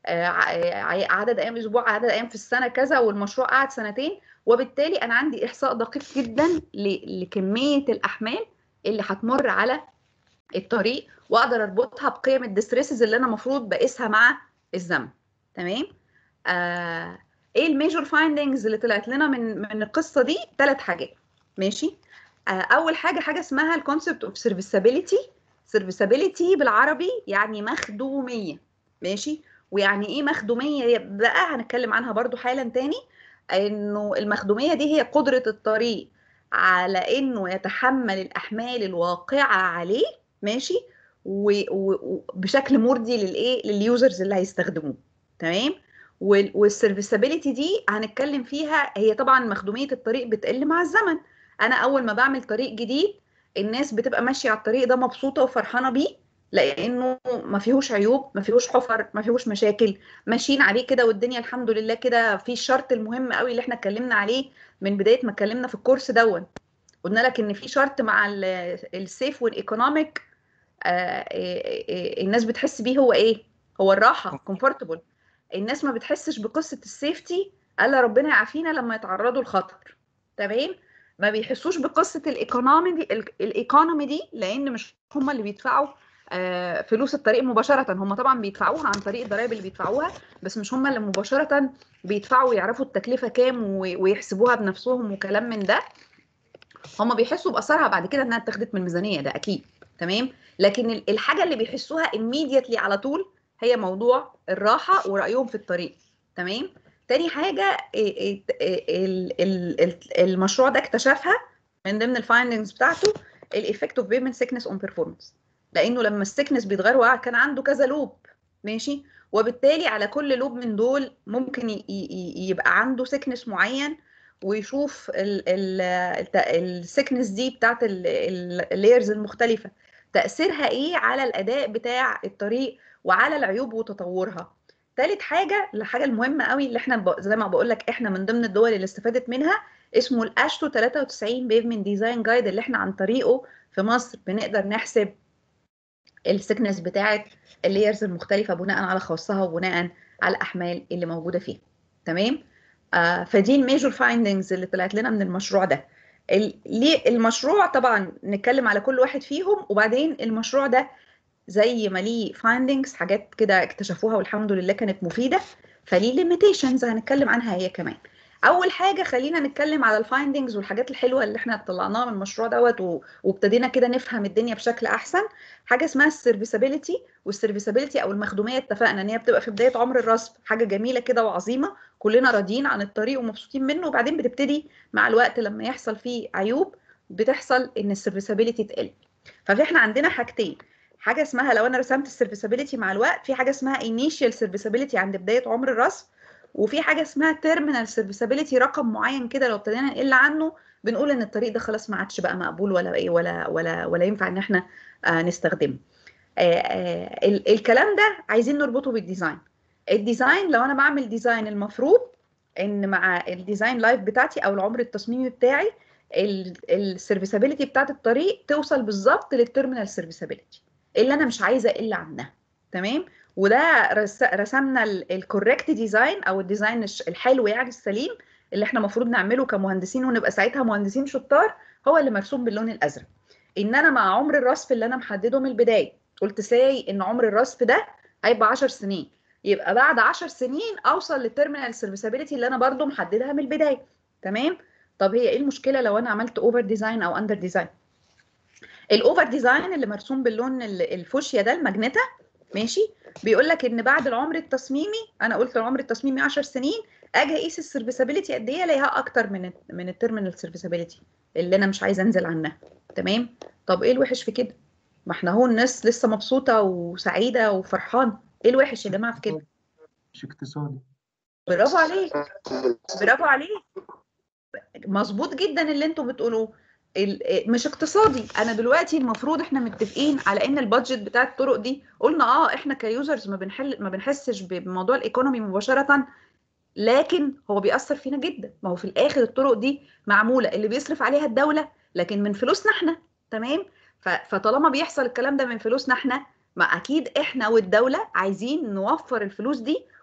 آه، ع- آه، عدد ايام الاسبوع عدد ايام في السنه كذا والمشروع قعد سنتين وبالتالي انا عندي احصاء دقيق جدا ل- لكميه الاحمال اللي هتمر على الطريق واقدر اربطها بقيم الديستريسز اللي انا المفروض بقيسها مع الزمن تمام آه ايه الميجور فايندنجز اللي طلعت لنا من من القصه دي ثلاث حاجات ماشي آه اول حاجه حاجه اسمها الكونسبت اوف سيرفيسابيلتي سيرفيسابيلتي بالعربي يعني مخدوميه ماشي ويعني ايه مخدوميه بقى هنتكلم عنها برضو حالا تاني انه المخدوميه دي هي قدره الطريق على انه يتحمل الاحمال الواقعه عليه ماشي وبشكل مرضي للايه لليوزرز اللي هيستخدموه تمام والسيرفيسابيلتي دي هنتكلم فيها هي طبعا مخدوميه الطريق بتقل مع الزمن انا اول ما بعمل طريق جديد الناس بتبقى ماشيه على الطريق ده مبسوطه وفرحانه بيه لانه ما فيهوش عيوب ما فيهوش حفر ما فيهوش مشاكل ماشيين عليه كده والدنيا الحمد لله كده في الشرط المهم قوي اللي احنا اتكلمنا عليه من بدايه ما اتكلمنا في الكورس دون قلنا لك ان في شرط مع السيف والايكونوميك الناس بتحس بيه هو ايه هو الراحه كومفورتبل الناس ما بتحسش بقصه السيفتي الا ربنا يعافينا لما يتعرضوا لخطر تمام ما بيحسوش بقصه الايكونومي دي الايكونومي دي لان مش هم اللي بيدفعوا آه فلوس الطريق مباشره هم طبعا بيدفعوها عن طريق الضرائب اللي بيدفعوها بس مش هم اللي مباشره بيدفعوا ويعرفوا التكلفه كام ويحسبوها بنفسهم وكلام من ده هم بيحسوا باثرها بعد كده انها اتاخدت من الميزانيه ده اكيد تمام لكن الحاجه اللي بيحسوها immediately على طول هي موضوع الراحه ورايهم في الطريق تمام تاني حاجه المشروع ده اكتشفها من ضمن الفايندنجز بتاعته الايفكت اوف بيمنت سيكنس اون بيرفورمانس لانه لما السيكنس بيتغير كان عنده كذا لوب ماشي وبالتالي على كل لوب من دول ممكن يبقى عنده سيكنس معين ويشوف السيكنس دي بتاعت اللايرز المختلفه تاثيرها ايه على الاداء بتاع الطريق وعلى العيوب وتطورها ثالث حاجه الحاجه المهمه قوي اللي احنا زي ما بقول لك احنا من ضمن الدول اللي استفادت منها اسمه الاشتو 93 بيفمنت ديزاين جايد اللي احنا عن طريقه في مصر بنقدر نحسب السكنس بتاعه اللايرز المختلفه بناء على خواصها وبناء على الاحمال اللي موجوده فيها تمام آه فدي الميجور فايندنجز اللي طلعت لنا من المشروع ده ليه المشروع طبعا نتكلم على كل واحد فيهم وبعدين المشروع ده زي ما ليه فايندنجز حاجات كده اكتشفوها والحمد لله كانت مفيده فليه ليميتيشنز هنتكلم عنها هي كمان اول حاجه خلينا نتكلم على الفايندنجز والحاجات الحلوه اللي احنا طلعناها من المشروع دوت وابتدينا كده نفهم الدنيا بشكل احسن حاجه اسمها السيرفيسابيلتي والسيرفيسابيلتي او المخدوميه اتفقنا ان هي بتبقى في بدايه عمر الرصف حاجه جميله كده وعظيمه كلنا راضيين عن الطريق ومبسوطين منه وبعدين بتبتدي مع الوقت لما يحصل فيه عيوب بتحصل ان السيرفيسابيلتي تقل فاحنا عندنا حاجتين حاجه اسمها لو انا رسمت السيرفيسابيلتي مع الوقت في حاجه اسمها انيشال سيرفيسابيلتي عند بدايه عمر الرصف وفي حاجه اسمها تيرمينال سيرفيسابيلتي رقم معين كده لو ابتدينا نقل عنه بنقول ان الطريق ده خلاص ما عادش بقى مقبول ولا ايه ولا ولا ولا ينفع ان احنا آه نستخدمه آه آه الكلام ده عايزين نربطه بالديزاين الديزاين لو انا بعمل ديزاين المفروض ان مع الديزاين لايف بتاعتي او العمر التصميمي بتاعي السيرفيسابيلتي بتاعت الطريق توصل بالظبط للتيرمينال سيرفيسابيلتي اللي انا مش عايزه اقل عنها تمام وده رسمنا الكوريكت ديزاين او الديزاين الحلو يعني السليم اللي احنا المفروض نعمله كمهندسين ونبقى ساعتها مهندسين شطار هو اللي مرسوم باللون الازرق ان انا مع عمر الرصف اللي انا محدده من البدايه قلت ساي ان عمر الرصف ده هيبقى 10 سنين يبقى بعد 10 سنين اوصل للتيرمينال سيرفيسابيلتي اللي انا برضو محددها من البدايه تمام طب هي ايه المشكله لو انا عملت اوفر ديزاين او اندر ديزاين الاوفر ديزاين اللي مرسوم باللون الفوشيا ده الماجنتا ماشي بيقول لك ان بعد العمر التصميمي انا قلت العمر التصميمي 10 سنين اجي اقيس السيرفيسابيلتي قد ايه الاقيها اكتر من من التيرمينال سيرفيسابيلتي اللي انا مش عايزه انزل عنها تمام طب ايه الوحش في كده ما احنا اهو الناس لسه مبسوطه وسعيده وفرحانه ايه الوحش يا جماعه في كده مش اقتصادي برافو عليك برافو عليك مظبوط جدا اللي انتوا بتقولوه مش اقتصادي انا دلوقتي المفروض احنا متفقين على ان البادجت بتاع الطرق دي قلنا اه احنا كيوزرز ما بنحل ما بنحسش بموضوع الايكونومي مباشره لكن هو بيأثر فينا جدا ما هو في الاخر الطرق دي معموله اللي بيصرف عليها الدوله لكن من فلوسنا احنا تمام فطالما بيحصل الكلام ده من فلوسنا احنا ما اكيد احنا والدوله عايزين نوفر الفلوس دي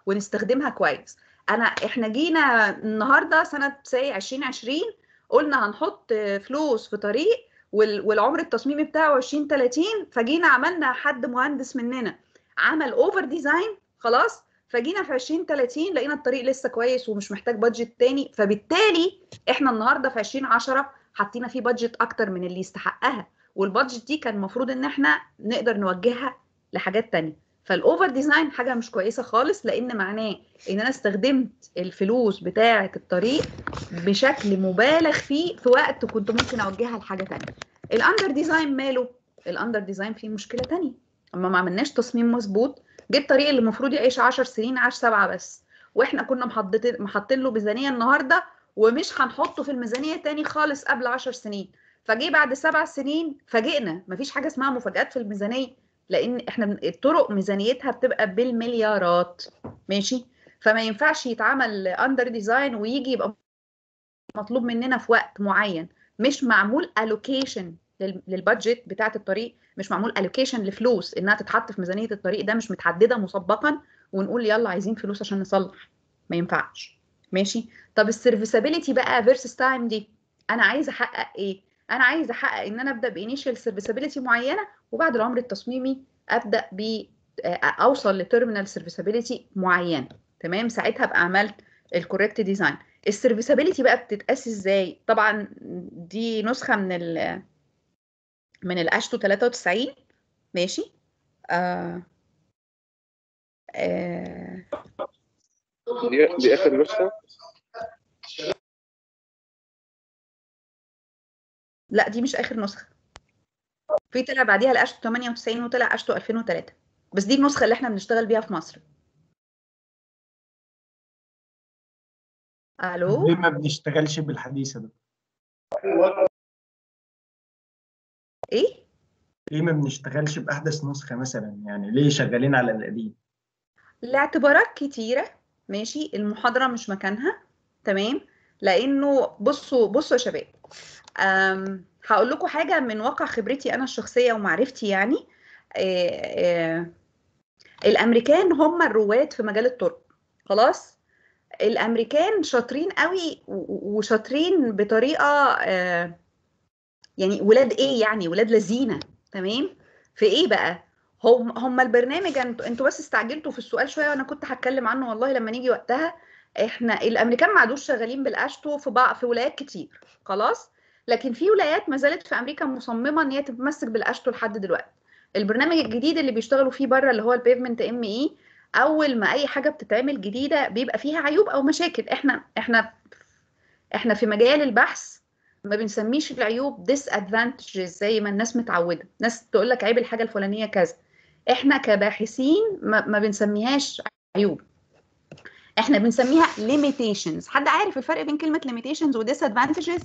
ونستخدمها كويس انا احنا جينا النهارده سنه سي 2020 قلنا هنحط فلوس في طريق وال- والعمر التصميمي بتاعه 20 30 فجينا عملنا حد مهندس مننا عمل اوفر ديزاين خلاص فجينا في 20 30 لقينا الطريق لسه كويس ومش محتاج بادجت تاني فبالتالي احنا النهارده في 2010 حطينا فيه بادجت اكتر من اللي يستحقها والبادجت دي كان المفروض ان احنا نقدر نوجهها لحاجات تانية فالاوفر ديزاين حاجه مش كويسه خالص لان معناه ان انا استخدمت الفلوس بتاعه الطريق بشكل مبالغ فيه في وقت كنت ممكن اوجهها لحاجه تانية الاندر ديزاين ماله الاندر ديزاين فيه مشكله تانية اما ما عملناش تصميم مظبوط جه الطريق اللي المفروض يعيش 10 سنين عاش سبعه بس واحنا كنا محطين محطين له ميزانيه النهارده ومش هنحطه في الميزانيه تاني خالص قبل 10 سنين فجه بعد سبع سنين فاجئنا مفيش حاجه اسمها مفاجآت في الميزانيه لان احنا بن- الطرق ميزانيتها بتبقى بالمليارات ماشي فما ينفعش يتعمل اندر ديزاين ويجي يبقى مطلوب مننا في وقت معين مش معمول الوكيشن للبادجت بتاعه الطريق مش معمول الوكيشن لفلوس انها تتحط في ميزانيه الطريق ده مش متحدده مسبقا ونقول يلا عايزين فلوس عشان نصلح ما ينفعش ماشي طب السيرفيسابيلتي بقى فيرسس تايم دي انا عايزه احقق ايه انا عايزه احقق ان انا ابدا بانيشال سيرفيسابيلتي معينه وبعد العمر التصميمي ابدا ب آه، اوصل لتيرمينال سيرفيسابيلتي معينه تمام ساعتها ابقى عملت الكوريكت ديزاين السيرفيسابيلتي بقى بتتقاس ازاي طبعا دي نسخه من ال من الاشتو 93 ماشي آه آه دي, دي اخر نسخه لا دي مش اخر نسخه في طلع بعديها الاشتو 98 وطلع اشتو 2003 بس دي النسخه اللي احنا بنشتغل بيها في مصر الو ليه ما بنشتغلش بالحديثة ده؟ ايه ليه ما بنشتغلش بأحدث نسخة مثلا؟ يعني ليه شغالين على القديم؟ لاعتبارات كتيرة ماشي المحاضرة مش مكانها تمام لأنه بصوا بصوا يا شباب أم، هقول لكم حاجة من واقع خبرتي أنا الشخصية ومعرفتي يعني آه، آه، الأمريكان هم الرواد في مجال الطرق خلاص الأمريكان شاطرين قوي و- و- وشاطرين بطريقة آه، يعني ولاد ايه يعني ولاد لذينه تمام في ايه بقى هم هم البرنامج انتوا انتوا بس استعجلتوا في السؤال شويه وانا كنت هتكلم عنه والله لما نيجي وقتها احنا الامريكان ما عادوش شغالين بالاشتو في بعض في ولايات كتير خلاص لكن في ولايات ما زالت في امريكا مصممه ان هي تتمسك بالاشتو لحد دلوقتي البرنامج الجديد اللي بيشتغلوا فيه بره اللي هو البيفمنت ام اي اول ما اي حاجه بتتعمل جديده بيبقى فيها عيوب او مشاكل احنا احنا احنا في مجال البحث ما بنسميش العيوب ديس ادفانتجز زي ما الناس متعوده ناس تقول لك عيب الحاجه الفلانيه كذا احنا كباحثين ما, ما بنسميهاش عيوب احنا بنسميها limitations حد عارف الفرق بين كلمه limitations و disadvantages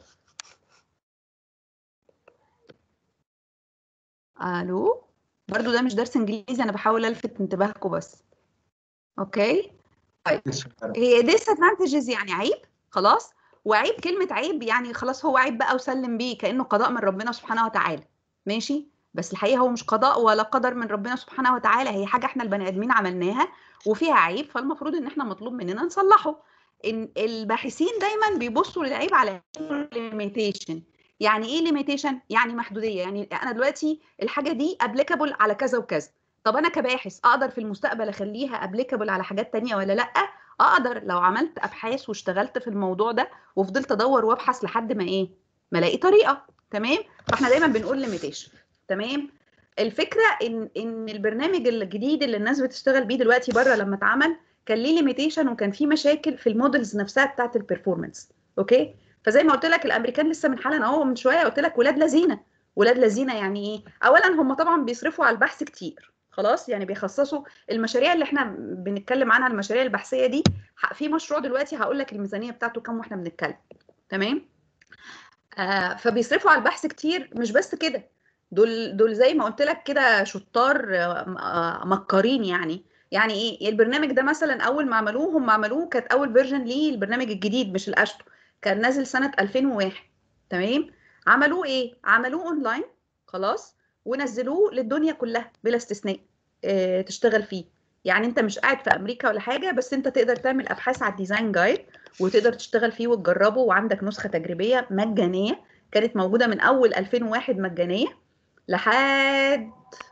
الو برضو ده مش درس انجليزي انا بحاول الفت انتباهكم بس اوكي طيب هي disadvantages يعني عيب خلاص وعيب كلمة عيب يعني خلاص هو عيب بقى وسلم بيه كأنه قضاء من ربنا سبحانه وتعالى ماشي بس الحقيقة هو مش قضاء ولا قدر من ربنا سبحانه وتعالى هي حاجة احنا البني آدمين عملناها وفيها عيب فالمفروض ان احنا مطلوب مننا نصلحه إن الباحثين دايما بيبصوا للعيب على limitation يعني ايه limitation يعني محدودية يعني انا دلوقتي الحاجة دي applicable على كذا وكذا طب انا كباحث اقدر في المستقبل اخليها applicable على حاجات تانية ولا لا اقدر لو عملت ابحاث واشتغلت في الموضوع ده وفضلت ادور وابحث لحد ما ايه ما الاقي طريقه تمام فاحنا دايما بنقول ليميتيشن تمام الفكره ان ان البرنامج الجديد اللي الناس بتشتغل بيه دلوقتي بره لما اتعمل كان ليه ليميتيشن وكان فيه مشاكل في المودلز نفسها بتاعت البرفورمانس اوكي فزي ما قلت لك الامريكان لسه من حالا اهو من شويه قلت لك ولاد لذينه ولاد لذينه يعني ايه اولا هم طبعا بيصرفوا على البحث كتير خلاص يعني بيخصصوا المشاريع اللي احنا بنتكلم عنها المشاريع البحثيه دي ح- في مشروع دلوقتي هقول لك الميزانيه بتاعته كام واحنا بنتكلم تمام آه فبيصرفوا على البحث كتير مش بس كده دول دول زي ما قلت لك كده شطار آه، م- آه، مكارين يعني يعني ايه البرنامج ده مثلا اول ما عملوه هم عملوه كانت اول فيرجن ليه البرنامج الجديد مش الاشتو كان نازل سنه 2001 تمام عملوه ايه عملوه اونلاين خلاص ونزلوه للدنيا كلها بلا استثناء آه، تشتغل فيه يعني انت مش قاعد في امريكا ولا حاجه بس انت تقدر تعمل ابحاث على الديزاين جايد وتقدر تشتغل فيه وتجربه وعندك نسخه تجريبيه مجانيه كانت موجوده من اول 2001 مجانيه لحد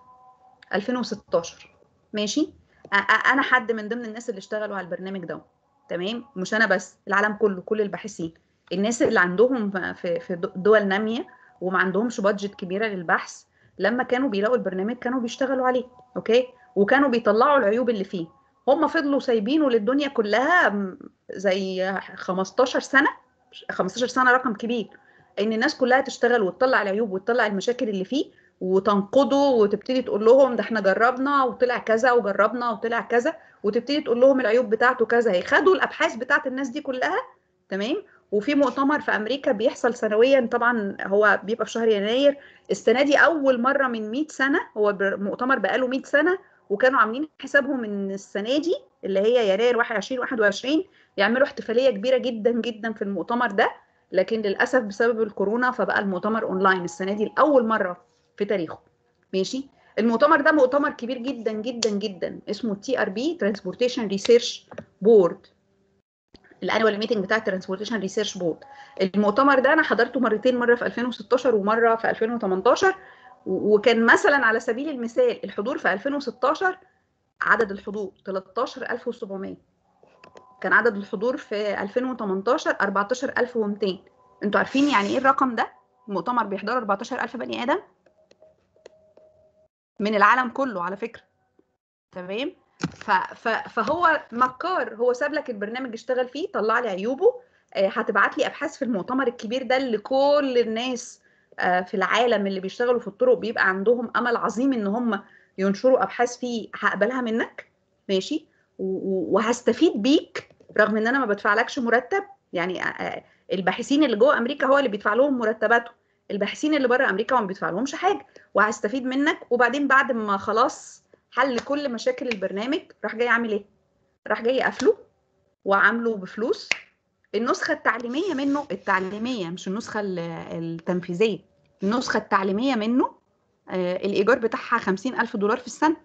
2016 ماشي أ- أ- انا حد من ضمن الناس اللي اشتغلوا على البرنامج ده تمام مش انا بس العالم كله كل الباحثين الناس اللي عندهم في في دول ناميه وما عندهمش بادجت كبيره للبحث لما كانوا بيلاقوا البرنامج كانوا بيشتغلوا عليه اوكي وكانوا بيطلعوا العيوب اللي فيه هم فضلوا سايبينه للدنيا كلها م- زي 15 سنه 15 سنه رقم كبير ان الناس كلها تشتغل وتطلع العيوب وتطلع المشاكل اللي فيه وتنقده وتبتدي تقول لهم ده احنا جربنا وطلع كذا وجربنا وطلع كذا وتبتدي تقول لهم العيوب بتاعته كذا هي خدوا الابحاث بتاعت الناس دي كلها تمام وفي مؤتمر في امريكا بيحصل سنويا طبعا هو بيبقى في شهر يناير السنه دي اول مره من 100 سنه هو بر- مؤتمر بقاله 100 سنه وكانوا عاملين حسابهم ان السنه دي اللي هي يناير 21 21 يعملوا احتفاليه كبيره جدا جدا في المؤتمر ده لكن للاسف بسبب الكورونا فبقى المؤتمر اونلاين السنه دي لاول مره في تاريخه ماشي المؤتمر ده مؤتمر كبير جدا جدا جدا اسمه تي ار بي ترانسبورتيشن ريسيرش بورد الانوال ميتنج بتاع الترانسبورتيشن ريسيرش بورد المؤتمر ده انا حضرته مرتين مره في 2016 ومره في 2018 و- وكان مثلا على سبيل المثال الحضور في 2016 عدد الحضور 13700 كان عدد الحضور في 2018 14200 انتوا عارفين يعني ايه الرقم ده المؤتمر بيحضره 14000 بني ادم من العالم كله على فكره تمام ف... ف... فهو مكار هو ساب لك البرنامج اشتغل فيه طلع لي عيوبه آه، هتبعت لي ابحاث في المؤتمر الكبير ده اللي كل الناس آه، في العالم اللي بيشتغلوا في الطرق بيبقى عندهم امل عظيم ان هم ينشروا ابحاث فيه هقبلها منك ماشي و- و- وهستفيد بيك رغم ان انا ما بدفعلكش مرتب يعني آه، آه، الباحثين اللي جوه امريكا هو اللي بيدفع لهم مرتباتهم الباحثين اللي بره امريكا ما بيدفع لهمش حاجه وهستفيد منك وبعدين بعد ما خلاص حل كل مشاكل البرنامج راح جاي عامل ايه راح جاي قافله وعامله بفلوس النسخة التعليمية منه التعليمية مش النسخة ال- التنفيذية النسخة التعليمية منه آه، الإيجار بتاعها خمسين ألف دولار في السنة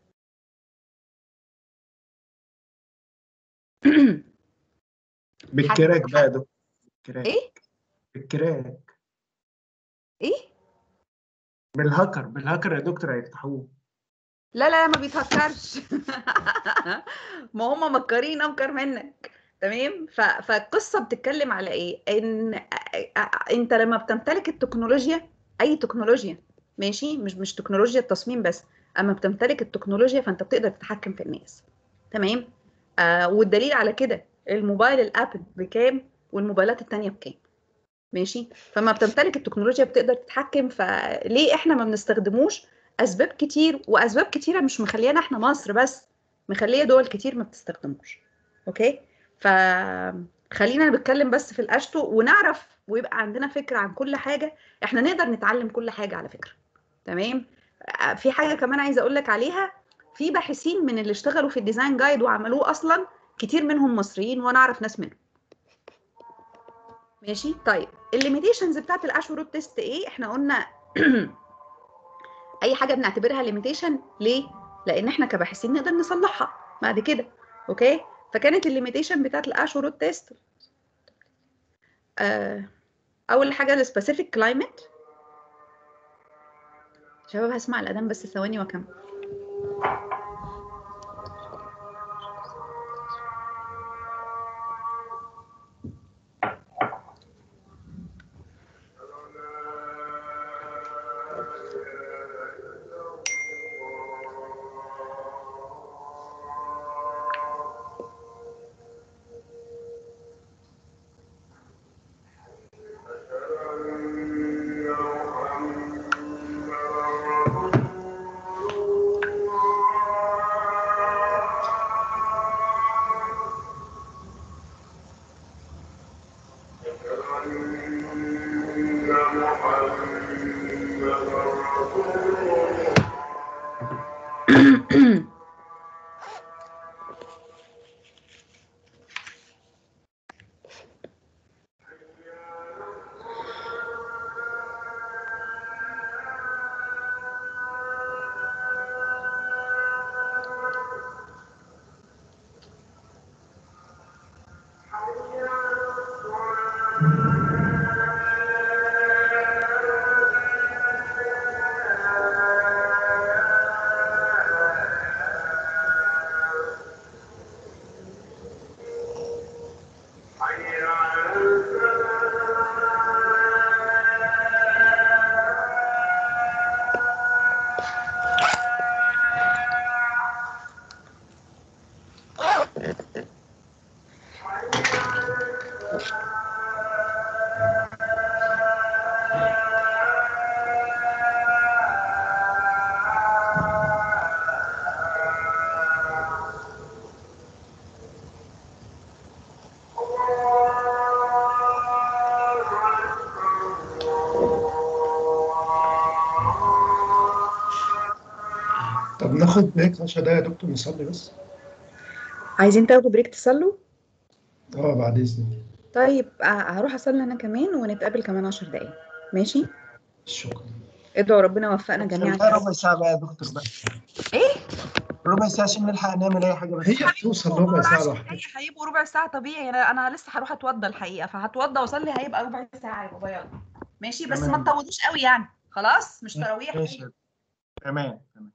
بالكراك بقى يا دكتور بالكراك إيه؟ بالكراك إيه؟ بالهاكر بالهاكر يا دكتور هيفتحوه لا لا ما بيتهكرش ما هم مكارين أمكر منك تمام ف... فالقصة بتتكلم على إيه؟ إن آه، آه، أنت لما بتمتلك التكنولوجيا أي تكنولوجيا ماشي مش مش تكنولوجيا التصميم بس اما بتمتلك التكنولوجيا فانت بتقدر تتحكم في الناس تمام آه والدليل على كده الموبايل الابل بكام والموبايلات التانية بكام ماشي فما بتمتلك التكنولوجيا بتقدر تتحكم فليه احنا ما بنستخدموش اسباب كتير واسباب كتيره مش مخليانا احنا مصر بس مخليه دول كتير ما بتستخدموش اوكي فخلينا نتكلم بس في الاشتو ونعرف ويبقى عندنا فكره عن كل حاجه احنا نقدر نتعلم كل حاجه على فكره تمام آه، في حاجه كمان عايزه اقول لك عليها في باحثين من اللي اشتغلوا في الديزاين جايد وعملوه اصلا كتير منهم مصريين وانا اعرف ناس منهم ماشي طيب الليميتيشنز بتاعت الاشورود تيست ايه احنا قلنا اي حاجه بنعتبرها ليميتيشن ليه لان احنا كباحثين نقدر نصلحها بعد كده اوكي فكانت الليميتيشن بتاعت الاشورود تيست آه اول حاجه السبيسيفيك كلايمت شباب هسمع الاذان بس ثواني واكمل طب ناخد بريك 10 دقايق يا دكتور نصلي بس عايزين تاخدوا بريك تصلوا اه بعد اذنك طيب ه- هروح اصلي انا كمان ونتقابل كمان عشر دقايق ماشي شكرا ادعوا ربنا يوفقنا جميعا خليها ربع ساعة بقى يا دكتور بقى ايه ربع ساعة عشان نلحق نعمل أي حاجة بس هي بتوصل ربع ساعة لوحدها هي هيبقوا ربع ساعة طبيعي انا انا لسه هروح اتوضى الحقيقة فهتوضى واصلي هيبقى ربع ساعة يا بابا يلا ماشي بس ما تمام. تطولوش قوي يعني خلاص مش تراويح ماشي تمام تمام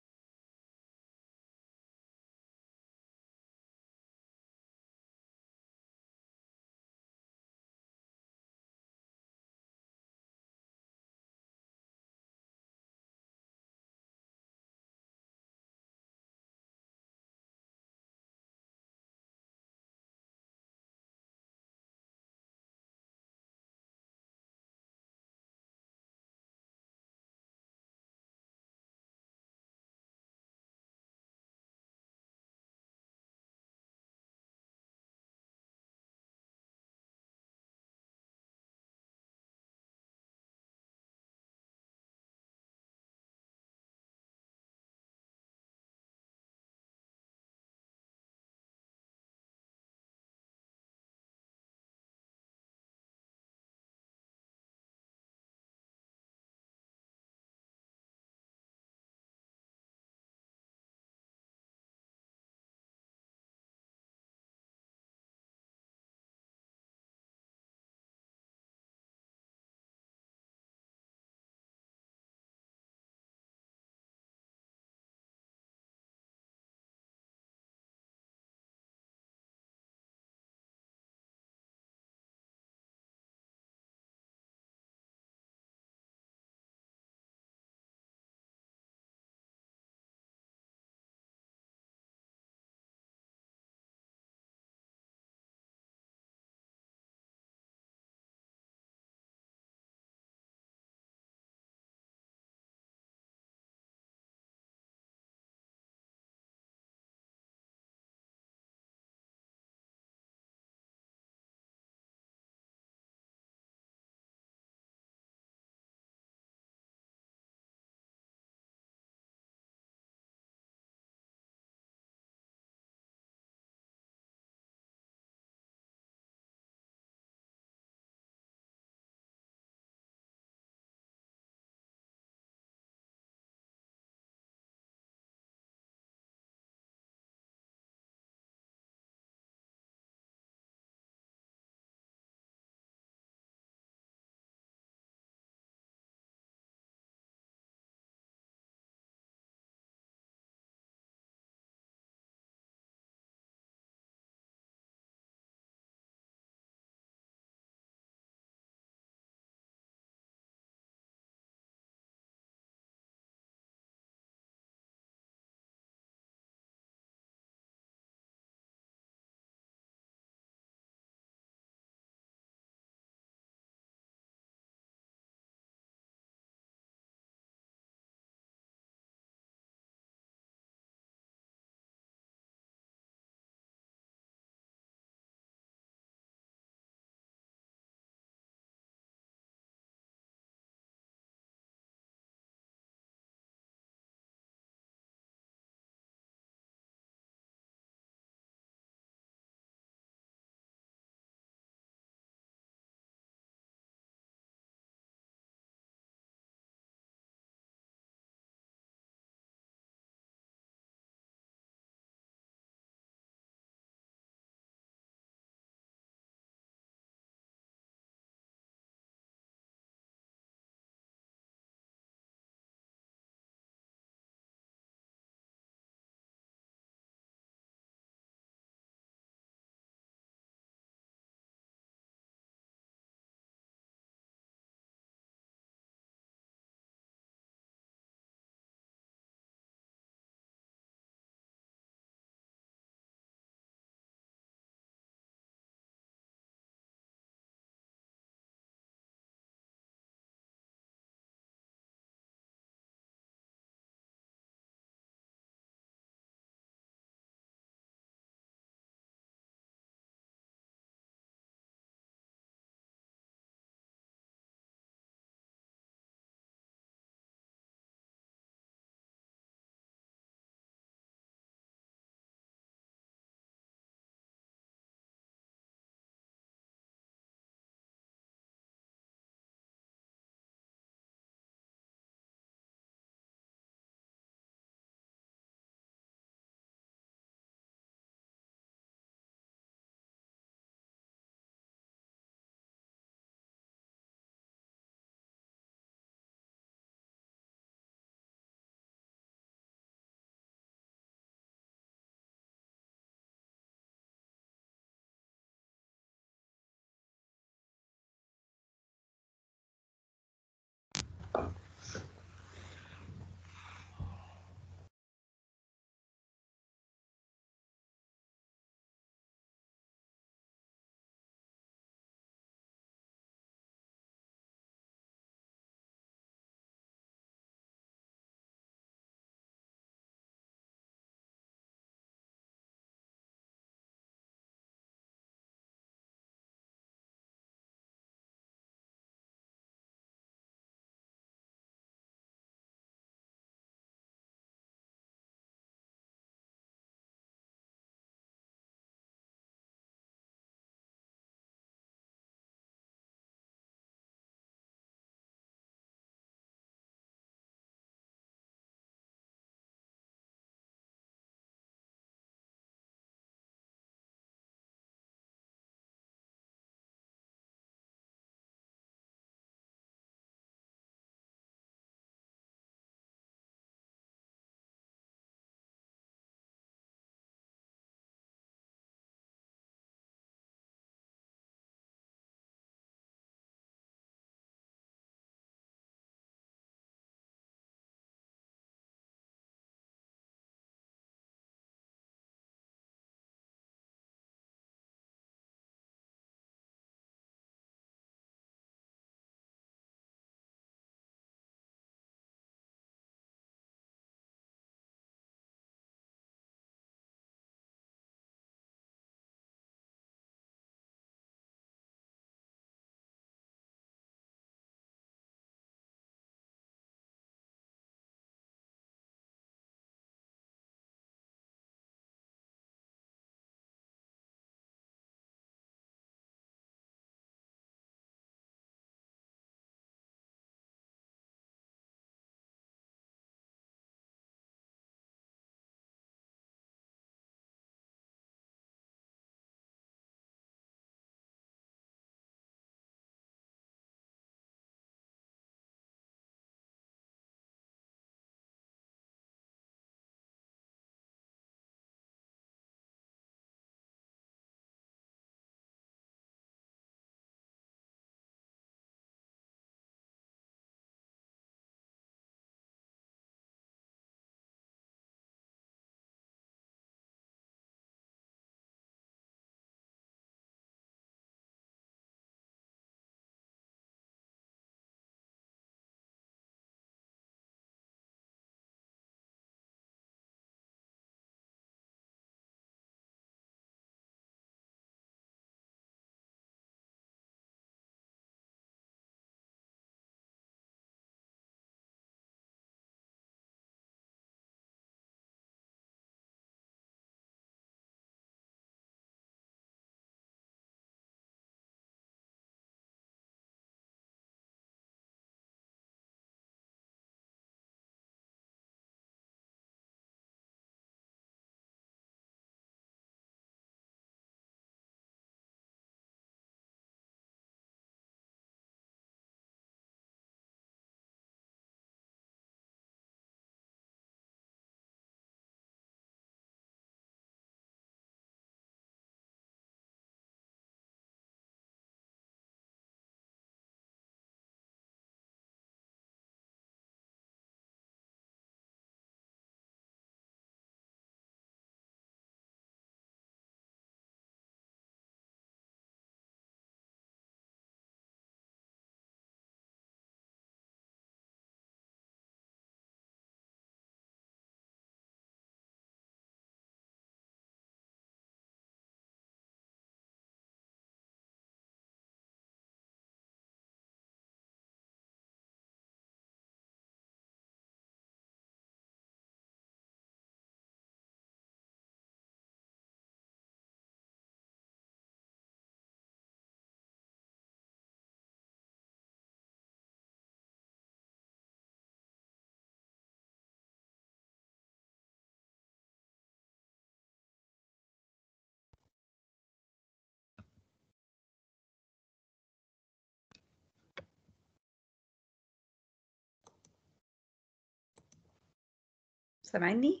سامعني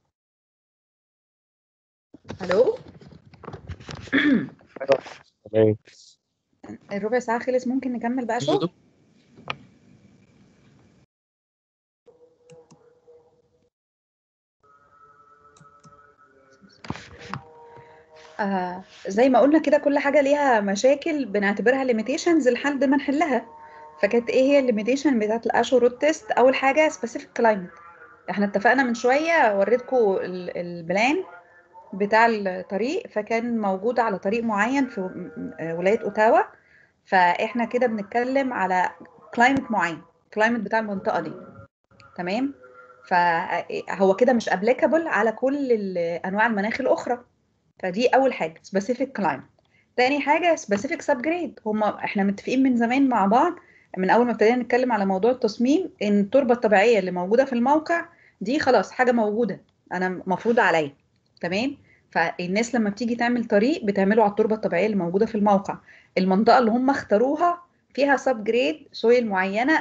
الو تمام الربع ساعة خلص ممكن نكمل بقى شغل آه زي ما قلنا كده كل حاجة ليها مشاكل بنعتبرها limitations لحد ما نحلها فكانت ايه هي الليميتيشن بتاعت الاشو روت تيست اول حاجة specific climate احنا اتفقنا من شوية وريتكم ال- البلان بتاع الطريق فكان موجود على طريق معين في ولاية اوتاوا فاحنا كده بنتكلم على كلايمت معين كلايمت بتاع المنطقة دي تمام فهو كده مش ابليكابل على كل ال- انواع المناخ الاخرى فدي اول حاجه سبيسيفيك كلايمت تاني حاجه سبيسيفيك سب جريد هما احنا متفقين من زمان مع بعض من اول ما ابتدينا نتكلم على موضوع التصميم ان التربه الطبيعيه اللي موجوده في الموقع دي خلاص حاجه موجوده انا مفروضه عليا تمام فالناس لما بتيجي تعمل طريق بتعمله على التربه الطبيعيه اللي موجوده في الموقع المنطقه اللي هم اختاروها فيها سب جريد سويل معينه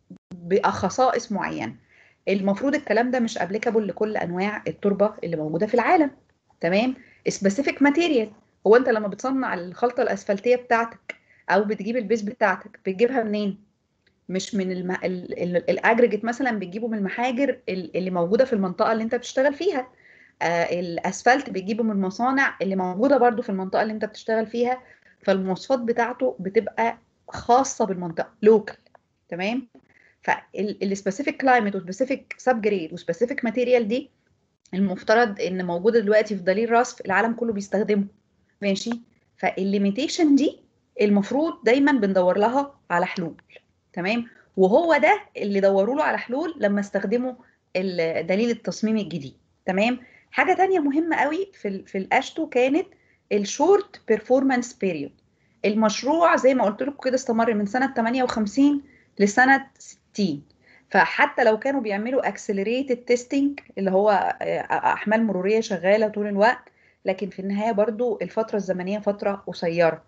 بخصائص معينه المفروض الكلام ده مش ابليكابل لكل انواع التربه اللي موجوده في العالم تمام سبيسيفيك ماتيريال هو انت لما بتصنع الخلطه الاسفلتيه بتاعتك او بتجيب البيز بتاعتك بتجيبها منين مش من الم... ال... ال... الاجريجيت مثلا بتجيبه من المحاجر ال- اللي موجوده في المنطقه اللي انت بتشتغل فيها آه الاسفلت بتجيبه من المصانع اللي موجوده برضو في المنطقه اللي انت بتشتغل فيها فالمواصفات بتاعته بتبقى خاصه بالمنطقه لوكال تمام فالسبيسيفيك كلايمت وسبيسيفيك سب جريد وسبيسيفيك ماتيريال دي المفترض ان موجوده دلوقتي في دليل رصف العالم كله بيستخدمه ماشي فالليميتيشن دي المفروض دايما بندور لها على حلول تمام وهو ده اللي دوروا له على حلول لما استخدموا ال- دليل التصميم الجديد تمام حاجه تانية مهمه قوي في ال في الاشتو كانت الشورت بيرفورمانس بيريود المشروع زي ما قلت لكم كده استمر من سنه 58 لسنه 60 فحتى لو كانوا بيعملوا اكسلريتد تيستنج اللي هو آه، احمال مروريه شغاله طول الوقت لكن في النهايه برضو الفتره الزمنيه فتره قصيره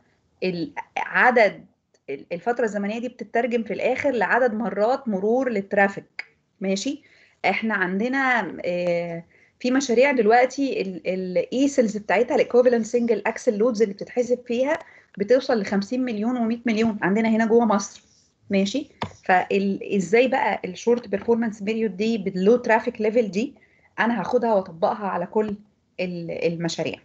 العدد الفتره الزمنيه دي بتترجم في الاخر لعدد مرات مرور للترافيك ماشي احنا عندنا آه، في مشاريع دلوقتي الايسلز بتاعتها الايكوفالنت سنجل اكسل لودز اللي بتتحسب فيها بتوصل ل 50 مليون و100 مليون عندنا هنا جوه مصر ماشي فازاي بقى الشورت بيرفورمانس بيريود دي باللو ترافيك ليفل دي انا هاخدها واطبقها على كل ال- المشاريع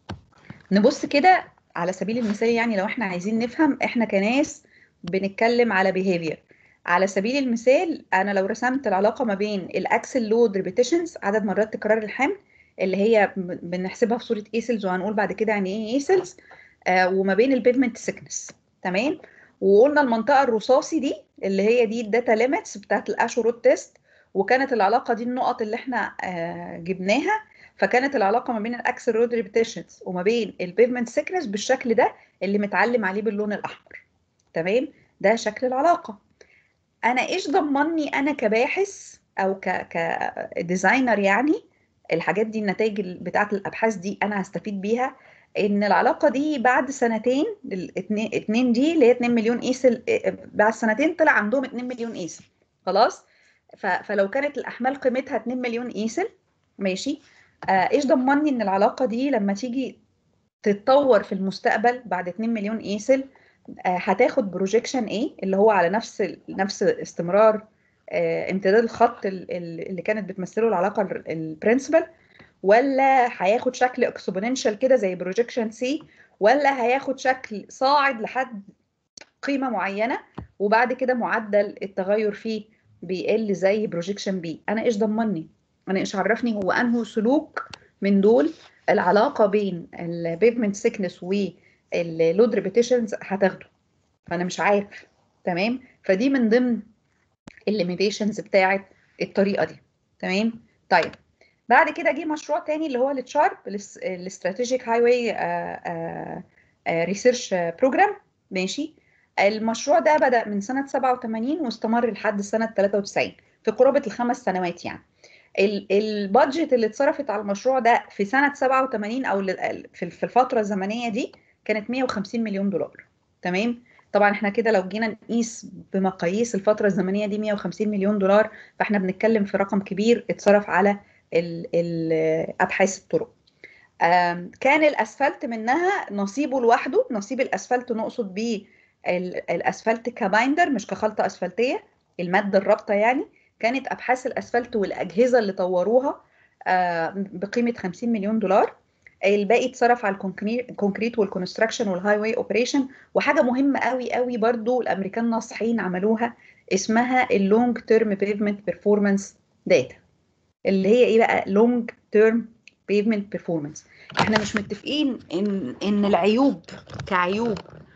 نبص كده على سبيل المثال يعني لو احنا عايزين نفهم احنا كناس بنتكلم على behavior على سبيل المثال انا لو رسمت العلاقه ما بين الاكسل لود ريبيتيشنز عدد مرات تكرار الحمل اللي هي ب- بنحسبها في صوره ايسلز وهنقول بعد كده يعني ايه ايسلز آه وما بين البيفمنت سيكنس تمام وقلنا المنطقه الرصاصي دي اللي هي دي الداتا ليميتس بتاعت الاشو روت تيست وكانت العلاقه دي النقط اللي احنا آه جبناها فكانت العلاقه ما بين الاكسل رود ريبيتيشنز وما بين البيفمنت سيكنس بالشكل ده اللي متعلم عليه باللون الاحمر تمام ده شكل العلاقه انا ايش ضمني انا كباحث او ك كديزاينر يعني الحاجات دي النتائج ال- بتاعه الابحاث دي انا هستفيد بيها ان العلاقه دي بعد سنتين الاثنين اتنين دي اللي هي 2 مليون ايسل اه، بعد سنتين طلع عندهم 2 مليون ايسل خلاص ف- فلو كانت الاحمال قيمتها 2 مليون ايسل ماشي آه، ايش ضمني ان العلاقه دي لما تيجي تتطور في المستقبل بعد 2 مليون ايسل آه، هتاخد بروجيكشن ايه اللي هو على نفس ال- نفس استمرار آه، امتداد الخط ال- ال- اللي كانت بتمثله العلاقه البرنسبل ولا هياخد شكل اكسبوننشال كده زي بروجيكشن سي ولا هياخد شكل صاعد لحد قيمه معينه وبعد كده معدل التغير فيه بيقل زي بروجيكشن بي انا ايش ضمني انا ايش عرفني هو انه سلوك من دول العلاقه بين البيفمنت سيكنس واللود ريبيتيشنز هتاخده فانا مش عارف تمام فدي من ضمن الليميتيشنز بتاعه الطريقه دي تمام طيب بعد كده جه مشروع تاني اللي هو التشارب الاستراتيجيك هاي واي ريسيرش بروجرام ماشي المشروع ده بدأ من سنة 87 واستمر لحد سنة 93 في قرابة الخمس سنوات يعني ال- البادجت اللي اتصرفت على المشروع ده في سنة 87 أو ال- في في الفترة الزمنية دي كانت 150 مليون دولار تمام طبعا احنا كده لو جينا نقيس بمقاييس الفترة الزمنية دي 150 مليون دولار فاحنا بنتكلم في رقم كبير اتصرف على ال- ال- ابحاث الطرق آم، كان الاسفلت منها نصيبه لوحده نصيب الاسفلت نقصد بيه ال- الاسفلت كبايندر مش كخلطه اسفلتيه الماده الرابطه يعني كانت ابحاث الاسفلت والاجهزه اللي طوروها آه، بقيمه 50 مليون دولار الباقي اتصرف على الكونكري- الكونكريت والكونستراكشن والهاي واي اوبريشن وحاجه مهمه قوي قوي برضو الامريكان ناصحين عملوها اسمها اللونج تيرم بيفمنت بيرفورمانس داتا اللي هي ايه بقى لونج تيرم بيفمنت بيرفورمانس احنا مش متفقين ان ان العيوب كعيوب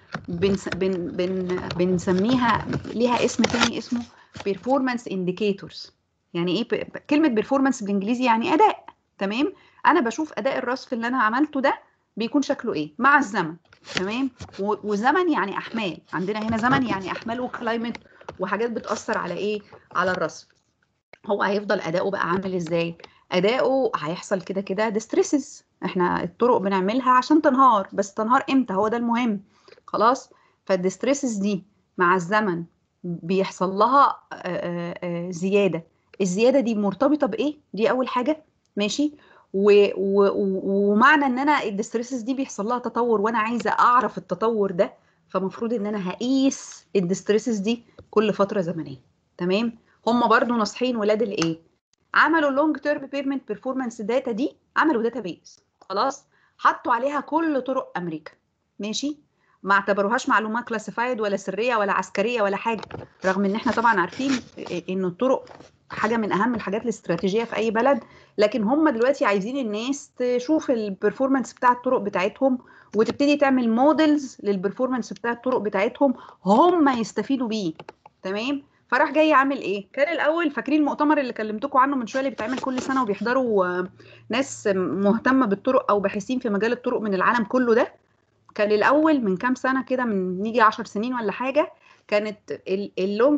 بنس بن بن بنسميها ليها اسم تاني اسمه performance indicators يعني ايه ب- كلمه performance بالانجليزي يعني اداء تمام انا بشوف اداء الرصف اللي انا عملته ده بيكون شكله ايه مع الزمن تمام و- وزمن يعني احمال عندنا هنا زمن يعني احمال وكلايمت وحاجات بتاثر على ايه على الرصف هو هيفضل اداؤه بقى عامل ازاي اداؤه هيحصل كده كده ديستريسز احنا الطرق بنعملها عشان تنهار بس تنهار امتى هو ده المهم خلاص فالديستريسز دي مع الزمن بيحصل لها آه، آه، آه، زياده الزياده دي مرتبطه بايه دي اول حاجه ماشي و و و- ومعنى ان انا الديستريسز دي بيحصل لها تطور وانا عايزه اعرف التطور ده فمفروض ان انا هقيس الديستريسز دي كل فتره زمنيه تمام هم برضو ناصحين ولاد الايه عملوا اللونج تيرم بيفمنت بيرفورمانس داتا دي عملوا داتا بيس خلاص حطوا عليها كل طرق امريكا ماشي ما اعتبروهاش معلومات كلاسيفايد ولا سريه ولا عسكريه ولا حاجه رغم ان احنا طبعا عارفين ان الطرق حاجه من اهم الحاجات الاستراتيجيه في اي بلد لكن هم دلوقتي عايزين الناس تشوف البرفورمانس بتاع الطرق بتاعتهم وتبتدي تعمل موديلز للبرفورمانس بتاع الطرق بتاعتهم هم يستفيدوا بيه تمام فراح جاي عامل ايه كان الاول فاكرين المؤتمر اللي كلمتكم عنه من شويه اللي بيتعمل كل سنه وبيحضروا آه، ناس مهتمه بالطرق او باحثين في مجال الطرق من العالم كله ده كان الاول من كام سنه كده من نيجي 10 سنين ولا حاجه كانت اللونج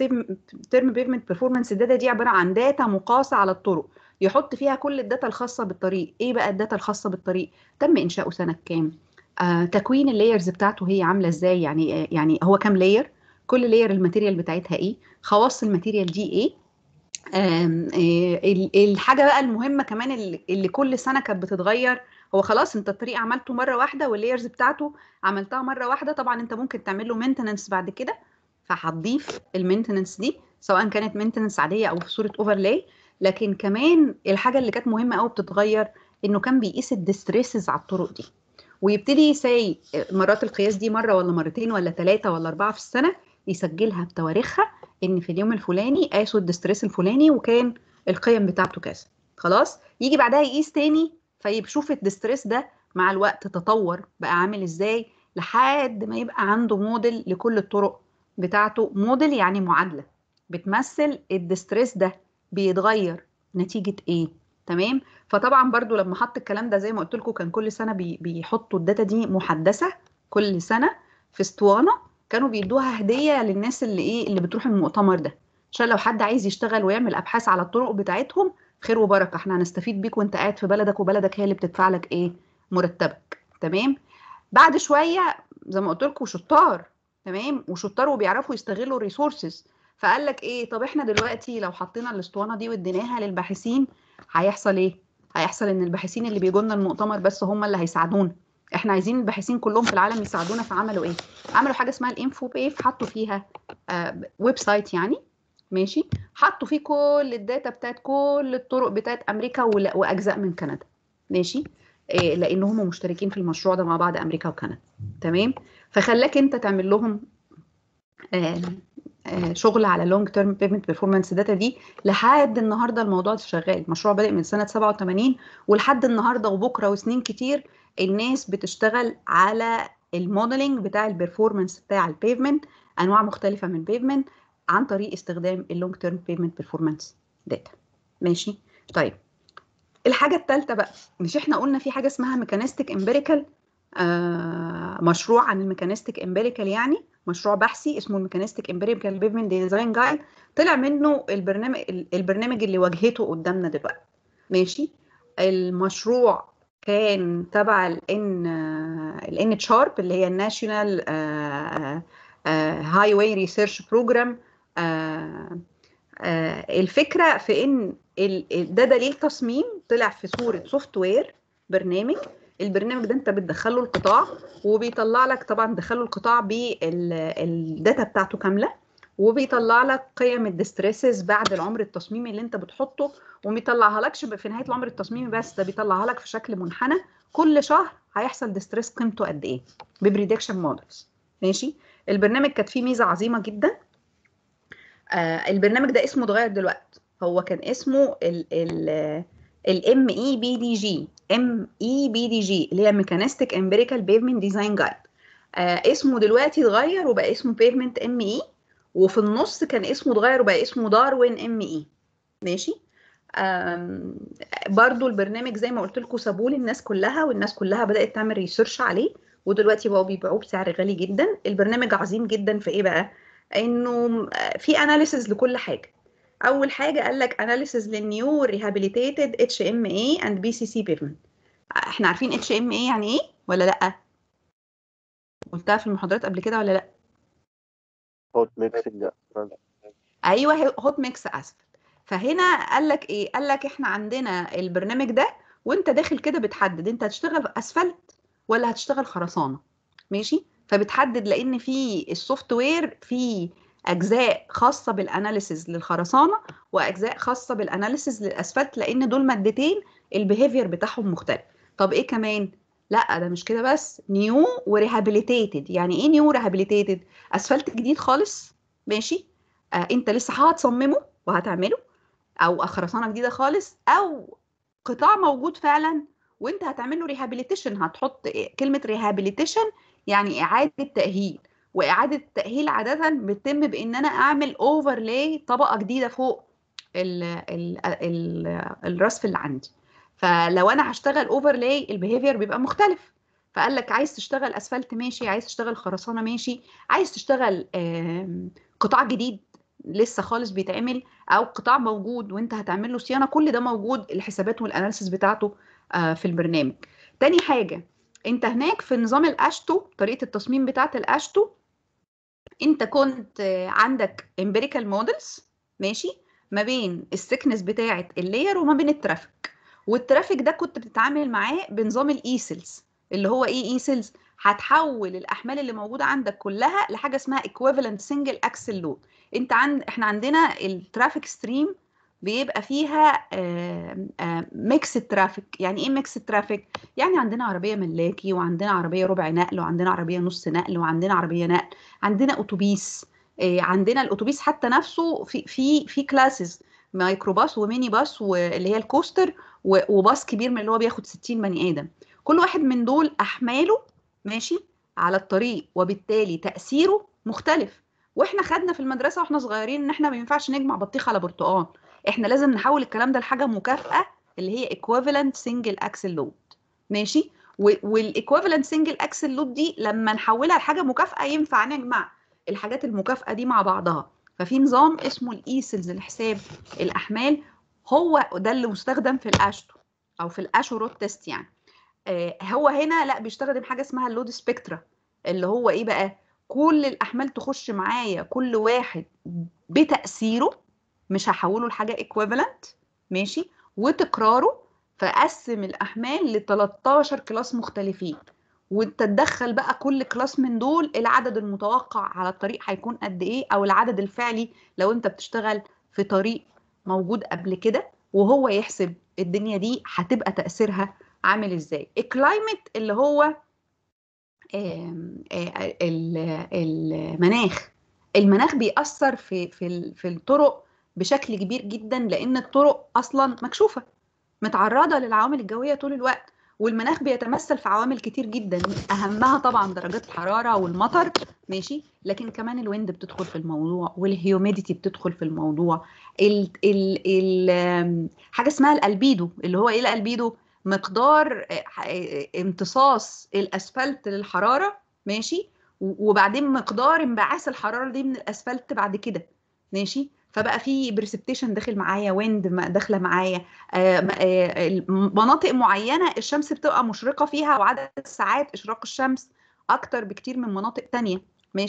تيرم بيفمنت بيرفورمانس داتا دي عباره عن داتا مقاسه على الطرق يحط فيها كل الداتا الخاصه بالطريق ايه بقى الداتا الخاصه بالطريق تم انشاؤه سنه كام آه تكوين اللايرز بتاعته هي عامله ازاي يعني يعني هو كام لاير كل لاير الماتيريال بتاعتها ايه خواص الماتيريال دي ايه آم، آه، ال- الحاجه بقى المهمه كمان اللي اللي كل سنه كانت بتتغير هو خلاص انت الطريق عملته مره واحده واللايرز بتاعته عملتها مره واحده طبعا انت ممكن تعمل له مينتننس بعد كده فهتضيف المينتننس دي سواء كانت مينتننس عاديه او في صوره اوفرلاي لكن كمان الحاجه اللي كانت مهمه قوي بتتغير انه كان بيقيس الديستريسز على الطرق دي ويبتدي يساي مرات القياس دي مره ولا مرتين ولا ثلاثه ولا اربعه في السنه يسجلها بتواريخها ان في اليوم الفلاني قاسوا الديستريس الفلاني وكان القيم بتاعته كذا خلاص يجي بعدها يقيس تاني فيشوف الديستريس ده مع الوقت تطور بقى عامل ازاي لحد ما يبقى عنده موديل لكل الطرق بتاعته موديل يعني معادله بتمثل الديستريس ده بيتغير نتيجه ايه تمام فطبعا برضو لما حط الكلام ده زي ما قلت لكم كان كل سنه بي بيحطوا الداتا دي محدثه كل سنه في اسطوانه كانوا بيدوها هديه للناس اللي ايه اللي بتروح المؤتمر ده عشان لو حد عايز يشتغل ويعمل ابحاث على الطرق بتاعتهم خير وبركه احنا هنستفيد بيك وانت قاعد في بلدك وبلدك هي اللي بتدفع لك ايه مرتبك تمام بعد شويه زي ما قلت لكم شطار تمام وشطار وبيعرفوا يستغلوا الريسورسز فقال لك ايه طب احنا دلوقتي لو حطينا الاسطوانه دي واديناها للباحثين هيحصل ايه هيحصل ان الباحثين اللي بيجوا لنا المؤتمر بس هم اللي هيساعدونا احنا عايزين الباحثين كلهم في العالم يساعدونا فعملوا ايه عملوا حاجه اسمها الانفو بيف حطوا فيها آه ويب سايت يعني ماشي حطوا فيه كل الداتا بتاعت كل الطرق بتاعت امريكا ولا- واجزاء من كندا ماشي إيه لان هم مشتركين في المشروع ده مع بعض امريكا وكندا تمام فخلاك انت تعمل لهم آه آه شغل على لونج تيرم بيمنت بيرفورمانس داتا دي لحد النهارده الموضوع ده شغال المشروع بادئ من سنه 87 ولحد النهارده وبكره وسنين كتير الناس بتشتغل على الموديلنج بتاع البرفورمانس بتاع البيفمنت انواع مختلفه من البيفمنت عن طريق استخدام اللونج تيرم بيفمنت بيرفورمانس داتا ماشي طيب الحاجه الثالثه بقى مش احنا قلنا في حاجه اسمها ميكانيستيك امبيريكال آه مشروع عن الميكانيستيك امبيريكال يعني مشروع بحثي اسمه الميكانيستيك امبيريكال بيفمنت ديزاين جايد طلع منه البرنامج البرنامج اللي واجهته قدامنا دلوقتي ماشي المشروع كان تبع الان الان تشارب اللي هي الناشونال هاي واي ريسيرش بروجرام آه الفكره في ان ال- ال- ده دليل تصميم طلع في صوره سوفت وير برنامج البرنامج ده انت بتدخله القطاع وبيطلع لك طبعا دخله القطاع بالداتا بتاعته كامله وبيطلع لك قيم الديستريسز بعد العمر التصميمي اللي انت بتحطه وما بيطلعها لكش في نهايه العمر التصميمي بس ده بيطلعها لك في شكل منحنى كل شهر هيحصل ديستريس قيمته قد ايه ببريدكشن مودلز ماشي البرنامج كانت فيه ميزه عظيمه جدا آه البرنامج ده اسمه اتغير دلوقتي هو كان اسمه ال ال الام اي بي دي جي ام اي بي دي جي اللي هي ميكانيستيك امبيريكال بيفمنت ديزاين جايد اسمه دلوقتي اتغير وبقى اسمه بيفمنت ام اي وفي النص كان اسمه اتغير وبقى اسمه داروين ام اي ماشي آم، برضو البرنامج زي ما قلت لكم سابوه للناس كلها والناس كلها بدأت تعمل ريسيرش عليه ودلوقتي بقوا بيبيعوه بسعر غالي جدا البرنامج عظيم جدا في ايه بقى انه في اناليسز لكل حاجه اول حاجه قال لك اناليسز للنيو ريهابيليتيتد اتش ام اي اند بي سي سي بيفمنت احنا عارفين اتش ام اي يعني ايه ولا لا قلتها في المحاضرات قبل كده ولا لا هوت ميكسنج ايوه هوت ميكس اسفل فهنا قال لك ايه قال لك احنا عندنا البرنامج ده وانت داخل كده بتحدد انت هتشتغل اسفلت ولا هتشتغل خرسانه ماشي فبتحدد لان في السوفت وير في اجزاء خاصه بالاناليسز للخرسانه واجزاء خاصه بالاناليسز للاسفلت لان دول مادتين البيهيفير بتاعهم مختلف طب ايه كمان لا ده مش كده بس نيو وريهابيليتيتد يعني ايه نيو ريهابيليتيتد اسفلت جديد خالص ماشي آه انت لسه هتصممه وهتعمله او خرسانه جديده خالص او قطاع موجود فعلا وانت هتعمل له ريهابيليتيشن هتحط كلمه ريهابيليتيشن يعني اعاده تاهيل واعاده التاهيل عاده بتتم بان انا اعمل اوفرلاي طبقه جديده فوق ال ال ال الرصف اللي عندي فلو انا هشتغل اوفرلاي البيهيفير بيبقى مختلف فقال لك عايز تشتغل اسفلت ماشي عايز تشتغل خرسانه ماشي عايز تشتغل آم، قطاع جديد لسه خالص بيتعمل او قطاع موجود وانت هتعمل له صيانه كل ده موجود الحسابات والاناليسيس بتاعته آه، في البرنامج تاني حاجه انت هناك في نظام الاشتو طريقه التصميم بتاعه الاشتو انت كنت آه، عندك امبيريكال مودلز ماشي ما بين السكنس بتاعه اللاير وما بين الترافيك والترافيك ده كنت بتتعامل معاه بنظام الايسلز اللي هو ايه ايسلز هتحول الاحمال اللي موجوده عندك كلها لحاجه اسمها equivalent single axle load انت عند احنا عندنا الترافيك ستريم بيبقى فيها ميكس ترافيك يعني ايه ميكس ترافيك يعني عندنا عربيه ملاكي وعندنا عربيه ربع نقل وعندنا عربيه نص نقل وعندنا عربيه نقل عندنا اتوبيس آه، عندنا الاتوبيس حتى نفسه في في في كلاسز مايكروباص وميني باص واللي هي الكوستر و- وباص كبير من اللي هو بياخد 60 بني ادم كل واحد من دول احماله ماشي على الطريق وبالتالي تاثيره مختلف واحنا خدنا في المدرسه واحنا صغيرين ان احنا ما ينفعش نجمع بطيخه على برتقال احنا لازم نحول الكلام ده لحاجه مكافاه اللي هي equivalent single axle load ماشي والايكويفالنت سنجل اكسل لود دي لما نحولها لحاجه مكافاه ينفع نجمع الحاجات المكافاه دي مع بعضها ففي نظام اسمه الايسلز لحساب الاحمال هو ده اللي مستخدم في الاشتو او في الاشو رود تيست يعني آه هو هنا لا بيستخدم حاجه اسمها اللود سبيكترا اللي هو ايه بقى كل الاحمال تخش معايا كل واحد بتاثيره مش هحوله لحاجه ايكويفالنت ماشي وتكراره فقسم الاحمال ل 13 كلاس مختلفين وانت تدخل بقى كل كلاس من دول العدد المتوقع على الطريق هيكون قد ايه او العدد الفعلي لو انت بتشتغل في طريق موجود قبل كده وهو يحسب الدنيا دي هتبقى تأثيرها عامل ازاي الكلايمت اللي هو آم، آه، ال- المناخ المناخ بيأثر في في ال- في الطرق بشكل كبير جدا لأن الطرق أصلا مكشوفة متعرضة للعوامل الجوية طول الوقت والمناخ بيتمثل في عوامل كتير جدا أهمها طبعا درجات الحرارة والمطر ماشي لكن كمان الويند بتدخل في الموضوع والهيوميديتي بتدخل في الموضوع ال ال ال آم، حاجة اسمها الألبيدو اللي هو إيه الألبيدو مقدار آه، آه، امتصاص الأسفلت للحرارة ماشي و- وبعدين مقدار انبعاث الحرارة دي من الأسفلت بعد كده ماشي فبقى في بريسبتيشن داخل معايا ويند داخله معايا آه، م- آه، الم- مناطق معينه الشمس بتبقى مشرقه فيها وعدد ساعات اشراق الشمس اكتر بكتير من مناطق تانية ماشي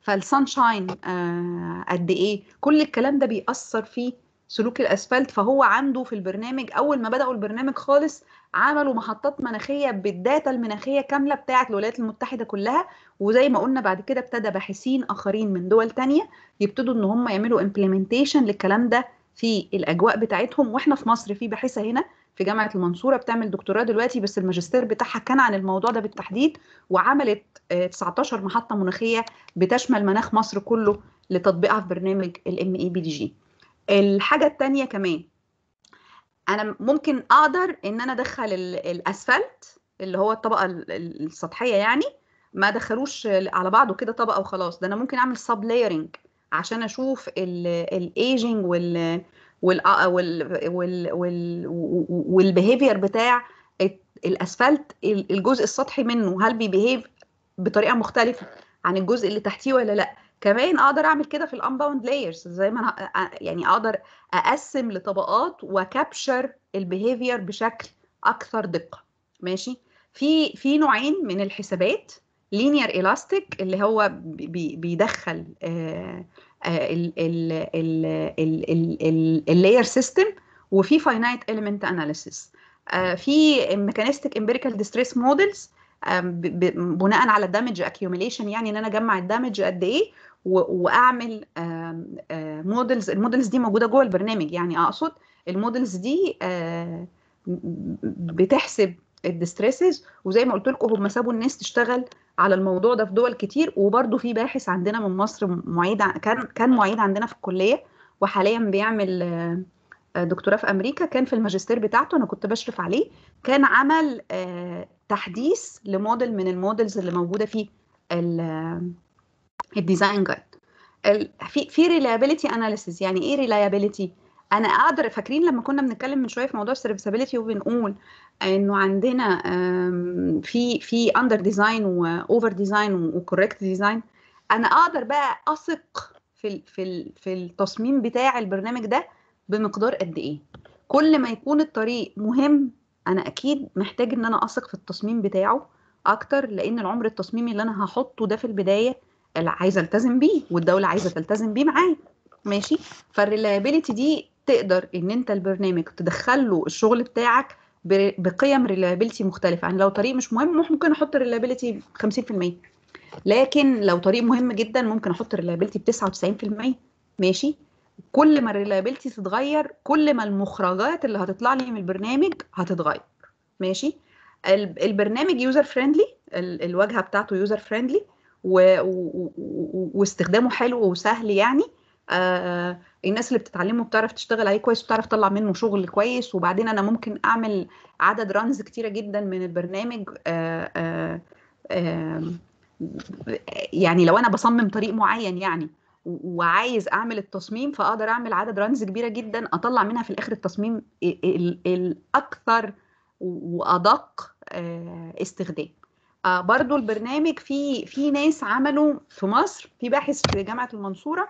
فالسانشاين آه قد ايه كل الكلام ده بيأثر في سلوك الاسفلت فهو عنده في البرنامج اول ما بدأوا البرنامج خالص عملوا محطات مناخيه بالداتا المناخيه كامله بتاعه الولايات المتحده كلها وزي ما قلنا بعد كده ابتدى باحثين اخرين من دول تانية يبتدوا ان هم يعملوا امبلمنتيشن للكلام ده في الاجواء بتاعتهم واحنا في مصر في باحثه هنا في جامعه المنصوره بتعمل دكتوراه دلوقتي بس الماجستير بتاعها كان عن الموضوع ده بالتحديد وعملت آه، 19 محطه مناخيه بتشمل مناخ مصر كله لتطبيقها في برنامج الام اي بي دي جي الحاجه الثانيه كمان انا ممكن اقدر ان انا ادخل ال- الاسفلت اللي هو الطبقه ال- ال- السطحيه يعني ما ادخلوش على بعضه كده طبقه وخلاص ده انا ممكن اعمل سب لايرنج عشان اشوف الايجنج وال وال وال وال وال والبيهيفير بتاع الاسفلت الجزء السطحي منه هل بيبيهيف بطريقه مختلفه عن الجزء اللي تحتيه ولا لا كمان اقدر اعمل كده في الانباوند لايرز زي ما أنا يعني اقدر اقسم لطبقات وكابشر البيهيفير بشكل اكثر دقه ماشي في في نوعين من الحسابات لينير الاستيك اللي هو بي بيدخل اللاير سيستم وفي فاينايت اليمنت اناليسيس في ميكانيستيك امبيريكال ديستريس موديلز بناء على الدامج اكيوميليشن يعني ان انا اجمع الدامج قد ايه واعمل موديلز الموديلز دي موجوده جوه البرنامج يعني اقصد الموديلز دي بتحسب الديستريسز وزي ما قلت لكم هم سابوا الناس تشتغل على الموضوع ده في دول كتير وبرده في باحث عندنا من مصر معيد كان كان معيد عندنا في الكليه وحاليا بيعمل دكتوراه في امريكا كان في الماجستير بتاعته انا كنت بشرف عليه كان عمل تحديث لموديل من الموديلز اللي موجوده في الديزاين جايد في في ريلايبيليتي اناليسيز يعني ايه ريلايبيليتي انا اقدر فاكرين لما كنا بنتكلم من شويه في موضوع السيرفيسابيلتي وبنقول انه عندنا في في اندر ديزاين واوفر ديزاين وكوريكت ديزاين انا اقدر بقى اثق في في في التصميم بتاع البرنامج ده بمقدار قد ايه كل ما يكون الطريق مهم انا اكيد محتاج ان انا اثق في التصميم بتاعه اكتر لان العمر التصميمي اللي انا هحطه ده في البدايه اللي عايزه التزم بيه والدوله عايزه تلتزم بيه معايا ماشي فالريلايبيليتي دي تقدر ان انت البرنامج تدخل له الشغل بتاعك بقيم ريلايبيليتي مختلفه يعني لو طريق مش مهم ممكن احط ريلايبيليتي 50% لكن لو طريق مهم جدا ممكن احط ريلايبيليتي ب 99% ماشي كل ما الريلايبيليتي تتغير كل ما المخرجات اللي هتطلع لي من البرنامج هتتغير ماشي البرنامج يوزر فريندلي الواجهه بتاعته يوزر فريندلي واستخدامه حلو وسهل يعني آه الناس اللي بتتعلمه بتعرف تشتغل عليه كويس وبتعرف تطلع منه شغل كويس وبعدين انا ممكن اعمل عدد رانز كتيره جدا من البرنامج آه آه آه يعني لو انا بصمم طريق معين يعني وعايز اعمل التصميم فاقدر اعمل عدد رانز كبيره جدا اطلع منها في الاخر التصميم الاكثر وادق استخدام برضو البرنامج في في ناس عملوا في مصر في باحث في جامعه المنصوره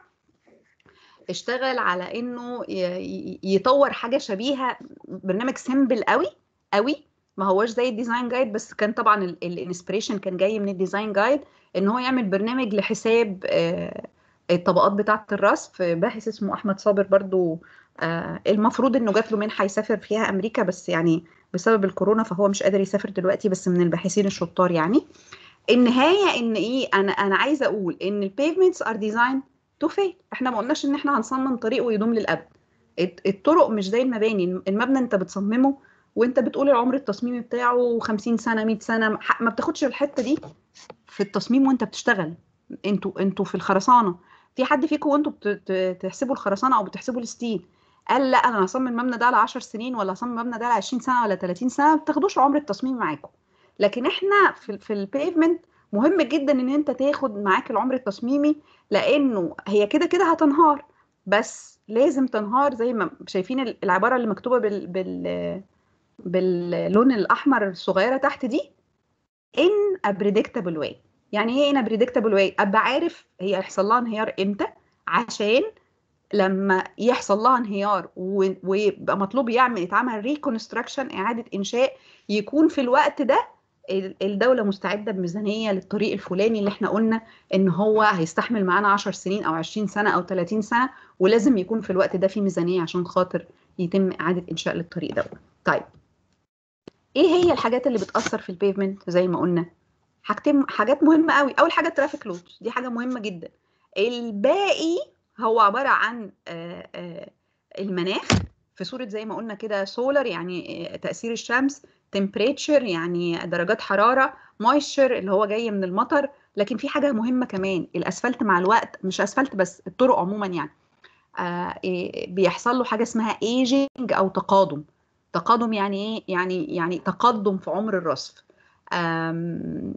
اشتغل على انه يطور حاجه شبيهه برنامج سيمبل قوي قوي ما هوش زي الديزاين جايد بس كان طبعا الانسبريشن كان جاي من الديزاين جايد ان هو يعمل برنامج لحساب الطبقات بتاعه الرصف باحث اسمه احمد صابر برضو المفروض انه جات له منحه يسافر فيها امريكا بس يعني بسبب الكورونا فهو مش قادر يسافر دلوقتي بس من الباحثين الشطار يعني النهايه ان ايه انا انا عايزه اقول ان البيفمنتس ار ديزاين تو فيل احنا ما قلناش ان احنا هنصمم طريق ويدوم للابد الطرق مش زي المباني المبنى انت بتصممه وانت بتقول العمر التصميمي بتاعه 50 سنه 100 سنه ما بتاخدش الحته دي في التصميم وانت بتشتغل انتوا انتوا في الخرسانه في حد فيكم وانتوا بتحسبوا الخرسانه او بتحسبوا الستيل قال لا انا هصمم المبنى ده على 10 سنين ولا هصمم المبنى ده على 20 سنه ولا 30 سنه ما بتاخدوش عمر التصميم معاكم لكن احنا في في البيفمنت مهم جدا ان انت تاخد معاك العمر التصميمي لانه هي كده كده هتنهار بس لازم تنهار زي ما شايفين العباره اللي مكتوبه بال بال باللون الاحمر الصغيره تحت دي in a predictable way يعني ايه in a predictable way ابقى عارف هي هيحصل لها انهيار امتى عشان لما يحصل لها انهيار ويبقى مطلوب يعمل يتعمل ريكونستراكشن اعاده انشاء يكون في الوقت ده ال- الدولة مستعدة بميزانية للطريق الفلاني اللي احنا قلنا ان هو هيستحمل معانا 10 سنين او 20 سنة او 30 سنة ولازم يكون في الوقت ده في ميزانية عشان خاطر يتم إعادة إنشاء للطريق ده طيب ايه هي الحاجات اللي بتأثر في البيفمنت زي ما قلنا حاجتين حاجات مهمة قوي اول حاجة الترافيك لود دي حاجة مهمة جدا الباقي هو عبارة عن آه، آه، المناخ في صورة زي ما قلنا كده سولار يعني آه، تأثير الشمس تمبريتشر يعني درجات حرارة مويستشر اللي هو جاي من المطر لكن في حاجة مهمة كمان الأسفلت مع الوقت مش أسفلت بس الطرق عموما يعني آه، إيه، بيحصل له حاجة اسمها ايجينج أو تقادم تقادم يعني ايه يعني يعني تقدم في عمر الرصف آم،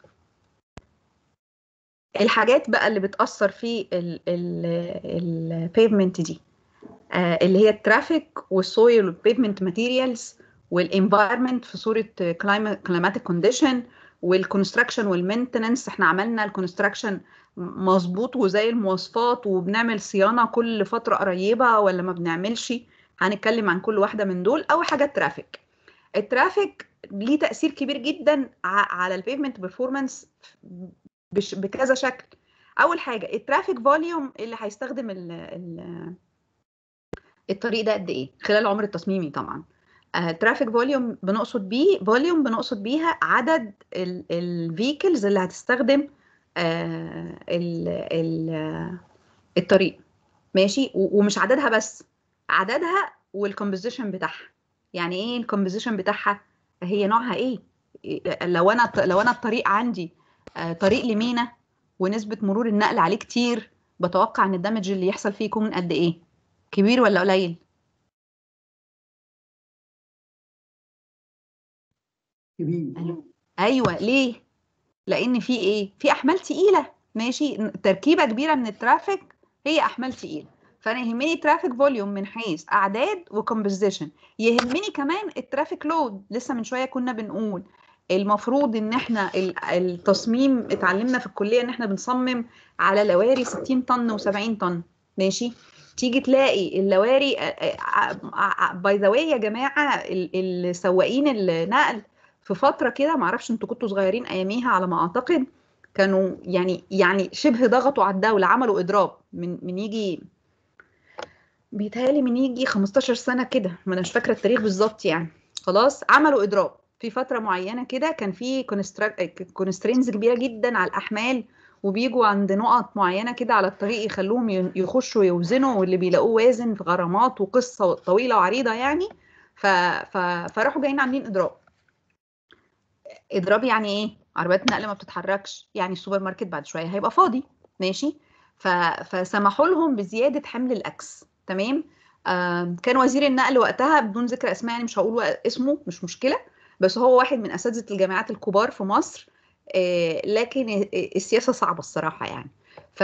الحاجات بقى اللي بتأثر في البيفمنت دي آه، اللي هي الترافيك والسويل والبيفمنت ماتيريالز والانفايرمنت في صوره كلايماتيك كونديشن والكونستراكشن والمينتننس احنا عملنا الكونستراكشن مظبوط وزي المواصفات وبنعمل صيانه كل فتره قريبه ولا ما بنعملش هنتكلم عن كل واحده من دول اول حاجه الترافيك الترافيك ليه تاثير كبير جدا ع- على البيفمنت بيرفورمانس بكذا شكل اول حاجه الترافيك فوليوم اللي هيستخدم ال ال الطريق ده قد ايه خلال العمر التصميمي طبعا ترافيك فوليوم بنقصد بيه فوليوم بنقصد بيها عدد الفيكلز اللي هتستخدم آه، ال- ال- الطريق ماشي و- ومش عددها بس عددها والكومبوزيشن بتاعها يعني ايه الكومبوزيشن بتاعها هي نوعها ايه إيه- لو انا لو انا الطريق عندي آه، طريق لمينا ونسبة مرور النقل عليه كتير بتوقع ان الدمج اللي يحصل فيه يكون قد ايه كبير ولا قليل كبير ايوه ليه لان في ايه في احمال تقيله ماشي تركيبه كبيره من الترافيك هي احمال تقيله فانا يهمني ترافيك فوليوم من حيث اعداد وكومبوزيشن يهمني كمان الترافيك لود لسه من شويه كنا بنقول المفروض ان احنا ال- التصميم اتعلمنا في الكليه ان احنا بنصمم على لواري 60 طن و70 طن ماشي تيجي تلاقي اللواري باي ذا واي يا جماعه ال- السواقين النقل في فتره كده معرفش انتوا كنتوا صغيرين اياميها على ما اعتقد كانوا يعني يعني شبه ضغطوا على الدوله عملوا اضراب من من يجي بيتهيألي من يجي 15 سنه كده ما انا مش فاكره التاريخ بالظبط يعني خلاص عملوا اضراب في فتره معينه كده كان في كونسترينز كبيره جدا على الاحمال وبيجوا عند نقط معينه كده على الطريق يخلوهم ين- يخشوا يوزنوا واللي بيلاقوه وازن في غرامات وقصه طويله وعريضه يعني ف... ف... فراحوا جايين عاملين اضراب اضراب يعني ايه عربيات نقل ما بتتحركش يعني السوبر ماركت بعد شويه هيبقى فاضي ماشي ف... فسمحوا لهم بزياده حمل الاكس تمام آم، كان وزير النقل وقتها بدون ذكر اسماء يعني مش هقول اسمه مش مشكله بس هو واحد من اساتذه الجامعات الكبار في مصر آه، لكن السياسه صعبه الصراحه يعني ف...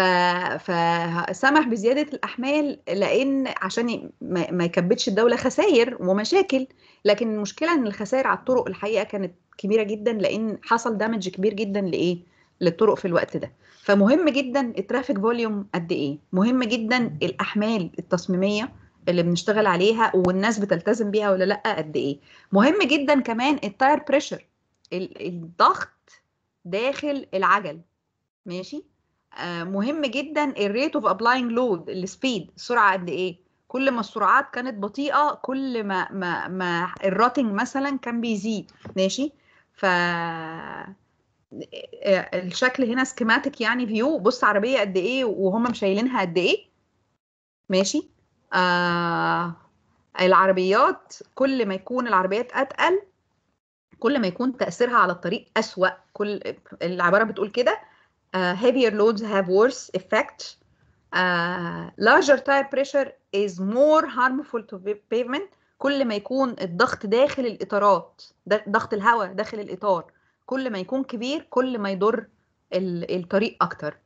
فسمح بزياده الاحمال لان عشان ي- ما ما يكبدش الدوله خسائر ومشاكل لكن المشكله ان الخسائر على الطرق الحقيقه كانت كبيره جدا لان حصل دامج كبير جدا لايه للطرق في الوقت ده فمهم جدا الترافيك فوليوم قد ايه مهم جدا الاحمال التصميميه اللي بنشتغل عليها والناس بتلتزم بيها ولا لا قد ايه مهم جدا كمان التاير بريشر الضغط داخل العجل ماشي آه مهم جدا الريت اوف ابلاينج لود السبيد السرعه قد ايه كل ما السرعات كانت بطيئه كل ما ما ما الراتنج مثلا كان بيزيد ماشي ف الشكل هنا سكيماتيك يعني فيو بص عربيه قد ايه وهم مشايلينها قد ايه ماشي آه العربيات كل ما يكون العربيات اتقل كل ما يكون تاثيرها على الطريق اسوا كل العباره بتقول كده uh, heavier loads have worse effect uh, larger tire pressure is more harmful to pavement كل ما يكون الضغط داخل الاطارات ده- ضغط الهواء داخل الاطار كل ما يكون كبير كل ما يضر ال- الطريق اكتر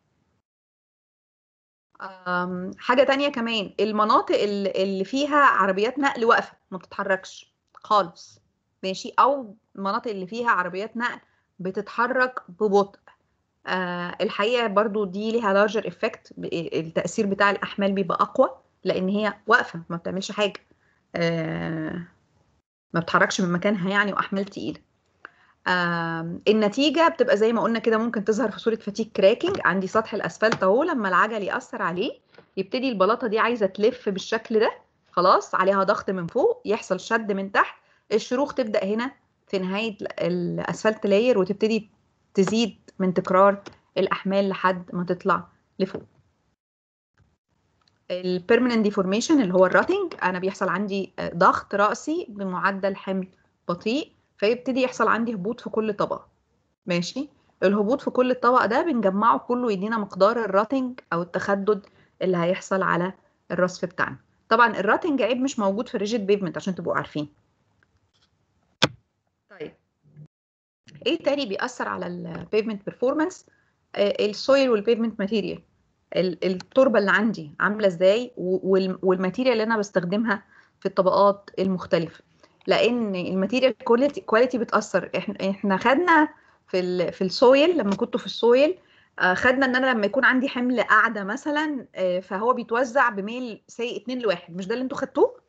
أم، حاجة تانية كمان المناطق ال- اللي فيها عربيات نقل واقفة ما بتتحركش خالص ماشي أو المناطق اللي فيها عربيات نقل بتتحرك ببطء آه الحقيقة برضو دي ليها larger effect ب- التأثير بتاع الأحمال بيبقى أقوى لأن هي واقفة ما بتعملش حاجة آه ما بتتحركش من مكانها يعني وأحمال تقيلة آم، النتيجه بتبقى زي ما قلنا كده ممكن تظهر في صوره فتيك كراكنج عندي سطح الاسفلت اهو لما العجل ياثر عليه يبتدي البلاطه دي عايزه تلف بالشكل ده خلاص عليها ضغط من فوق يحصل شد من تحت الشروخ تبدا هنا في نهايه ال- الاسفلت لاير وتبتدي تزيد من تكرار الاحمال لحد ما تطلع لفوق البيرمننت ديفورميشن اللي هو الراتنج انا بيحصل عندي آه، ضغط راسي بمعدل حمل بطيء فيبتدي يحصل عندي هبوط في كل طبقه ماشي الهبوط في كل طبقه ده بنجمعه كله يدينا مقدار الراتنج او التخدد اللي هيحصل على الرصف بتاعنا طبعا الراتنج عيب مش موجود في الريجيد بيفمنت عشان تبقوا عارفين طيب ايه تاني بيأثر على البيفمنت بيرفورمانس السويل والبيفمنت ماتيريال التربه اللي عندي عامله ازاي و- وال- والماتيريال اللي انا بستخدمها في الطبقات المختلفه لان الماتيريال كواليتي كواليتي بتاثر احنا احنا خدنا في ال في السويل لما كنت في السويل آه، خدنا ان انا لما يكون عندي حمل قاعده مثلا آه، فهو بيتوزع بميل سي 2 لواحد مش ده اللي انتوا خدتوه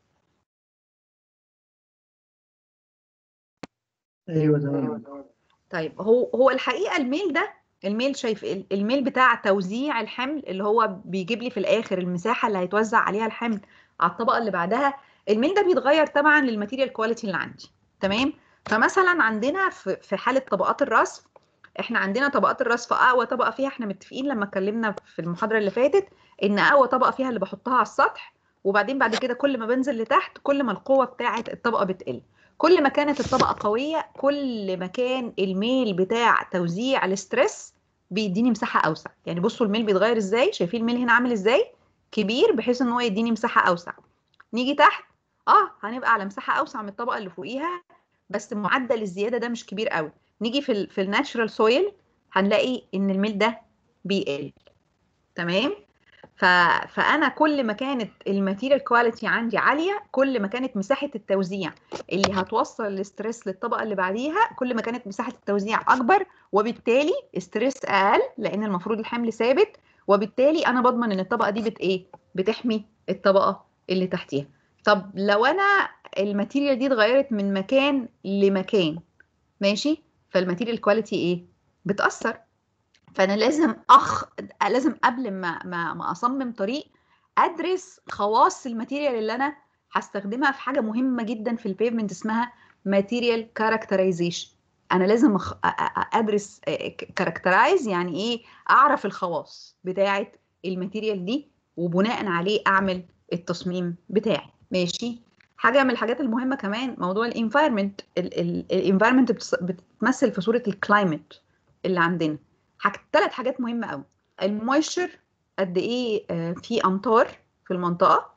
ايوه تمام طيب هو هو الحقيقه الميل ده الميل شايف ال- الميل بتاع توزيع الحمل اللي هو بيجيب لي في الاخر المساحه اللي هيتوزع عليها الحمل على الطبقه اللي بعدها الميل ده بيتغير طبعا للماتيريال كواليتي اللي عندي تمام فمثلا عندنا في في حاله طبقات الرصف احنا عندنا طبقات الرصف اقوى طبقه فيها احنا متفقين لما اتكلمنا في المحاضره اللي فاتت ان اقوى طبقه فيها اللي بحطها على السطح وبعدين بعد كده كل ما بنزل لتحت كل ما القوه بتاعه الطبقه بتقل كل ما كانت الطبقه قويه كل ما كان الميل بتاع توزيع الاسترس بيديني مساحه اوسع يعني بصوا الميل بيتغير ازاي شايفين الميل هنا عامل ازاي كبير بحيث ان هو يديني مساحه اوسع نيجي تحت اه هنبقى على مساحه اوسع من الطبقه اللي فوقيها بس معدل الزياده ده مش كبير قوي نيجي في ال في الناتشرال سويل هنلاقي ان الميل ده بيقل تمام ف... فانا كل ما كانت الماتيريال كواليتي عندي عاليه كل ما كانت مساحه التوزيع اللي هتوصل الاسترس للطبقه اللي بعديها كل ما كانت مساحه التوزيع اكبر وبالتالي استرس اقل لان المفروض الحمل ثابت وبالتالي انا بضمن ان الطبقه دي بت ايه بتحمي الطبقه اللي تحتيها طب لو انا الماتيريال دي اتغيرت من مكان لمكان ماشي فالماتيريال كواليتي ايه بتاثر فانا لازم اخ لازم قبل ما ما, ما اصمم طريق ادرس خواص الماتيريال اللي انا هستخدمها في حاجه مهمه جدا في البيفمنت اسمها ماتيريال كاركترايزيشن انا لازم أخ... أ- أ- ادرس كاركترايز يعني ايه اعرف الخواص بتاعه الماتيريال دي وبناء عليه اعمل التصميم بتاعي ماشي حاجه من الحاجات المهمه كمان موضوع الانفايرمنت الانفايرمنت بتمثل في صوره الكلايمت اللي عندنا ثلاث حاجات مهمه قوي المويستشر قد ايه آه، في امطار في المنطقه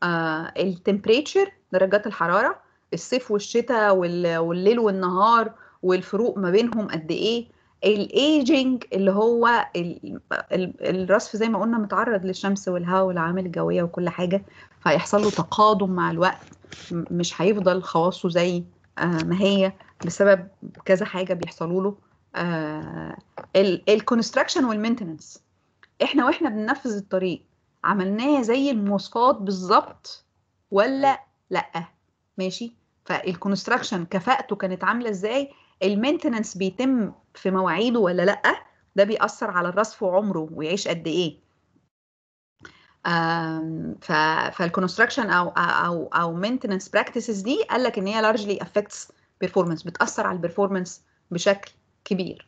التمبريتشر درجات الحراره الصيف والشتاء وال- والليل والنهار والفروق ما بينهم قد ايه الايجنج اللي هو ال- ال- الرصف زي ما قلنا متعرض للشمس والهواء والعوامل الجويه وكل حاجه فهيحصل له تقادم مع الوقت م- مش هيفضل خواصه زي آه، ما هي بسبب كذا حاجه بيحصلوا له الكونستراكشن والمينتننس احنا واحنا بننفذ الطريق عملناه زي المواصفات بالظبط ولا لا ماشي فالكونستراكشن كفاءته كانت عامله ازاي المينتننس بيتم في مواعيده ولا لا ده بيأثر على الرصف وعمره ويعيش قد ايه فالكونستراكشن او او او مينتننس براكتسز دي قال لك ان هي لارجلي افكتس بيرفورمانس بتاثر على البرفورمانس بشكل كبير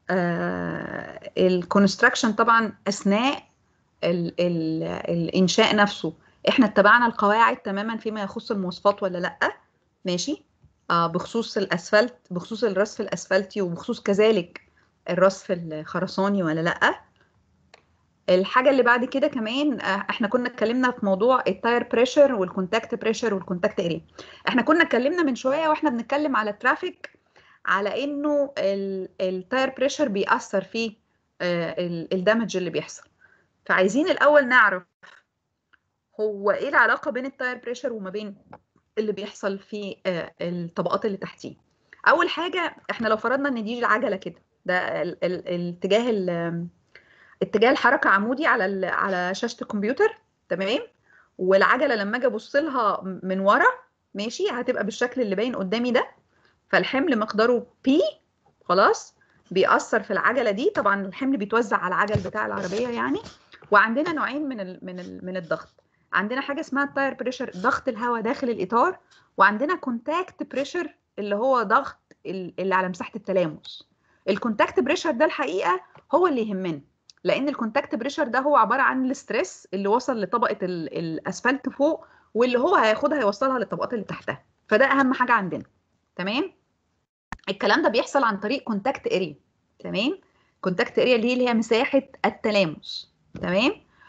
الكونستراكشن طبعا اثناء ال ال الانشاء نفسه احنا اتبعنا القواعد تماما فيما يخص المواصفات ولا لا ماشي آه بخصوص الاسفلت بخصوص الرصف الاسفلتي وبخصوص كذلك الرصف الخرساني ولا لا الحاجه اللي بعد كده كمان آه، احنا كنا اتكلمنا في موضوع التاير بريشر والكونتاكت بريشر والكونتاكت اريا احنا كنا اتكلمنا من شويه واحنا بنتكلم على الترافيك على انه التاير بريشر بيأثر في الدمج اللي بيحصل فعايزين الاول نعرف هو ايه العلاقه بين التاير بريشر وما بين اللي بيحصل في آه، الطبقات اللي تحتيه اول حاجه احنا لو فرضنا ان دي العجله كده ده ال- ال- الاتجاه ال- اتجاه الحركه عمودي على ال- على شاشه الكمبيوتر تمام والعجله لما اجي ابص لها من ورا ماشي هتبقى بالشكل اللي باين قدامي ده فالحمل مقداره P خلاص بيأثر في العجله دي طبعا الحمل بيتوزع على العجل بتاع العربيه يعني وعندنا نوعين من ال من ال من الضغط عندنا حاجه اسمها التاير بريشر ضغط الهواء داخل الاطار وعندنا كونتاكت بريشر اللي هو ضغط ال- اللي على مساحه التلامس الكونتاكت بريشر ده الحقيقه هو اللي يهمنا لان الكونتاكت بريشر ده هو عباره عن الاسترس اللي وصل لطبقه ال- الاسفلت فوق واللي هو هياخدها يوصلها للطبقات اللي تحتها فده اهم حاجه عندنا تمام الكلام ده بيحصل عن طريق كونتاكت اريا تمام كونتاكت اريا دي اللي هي مساحه التلامس تمام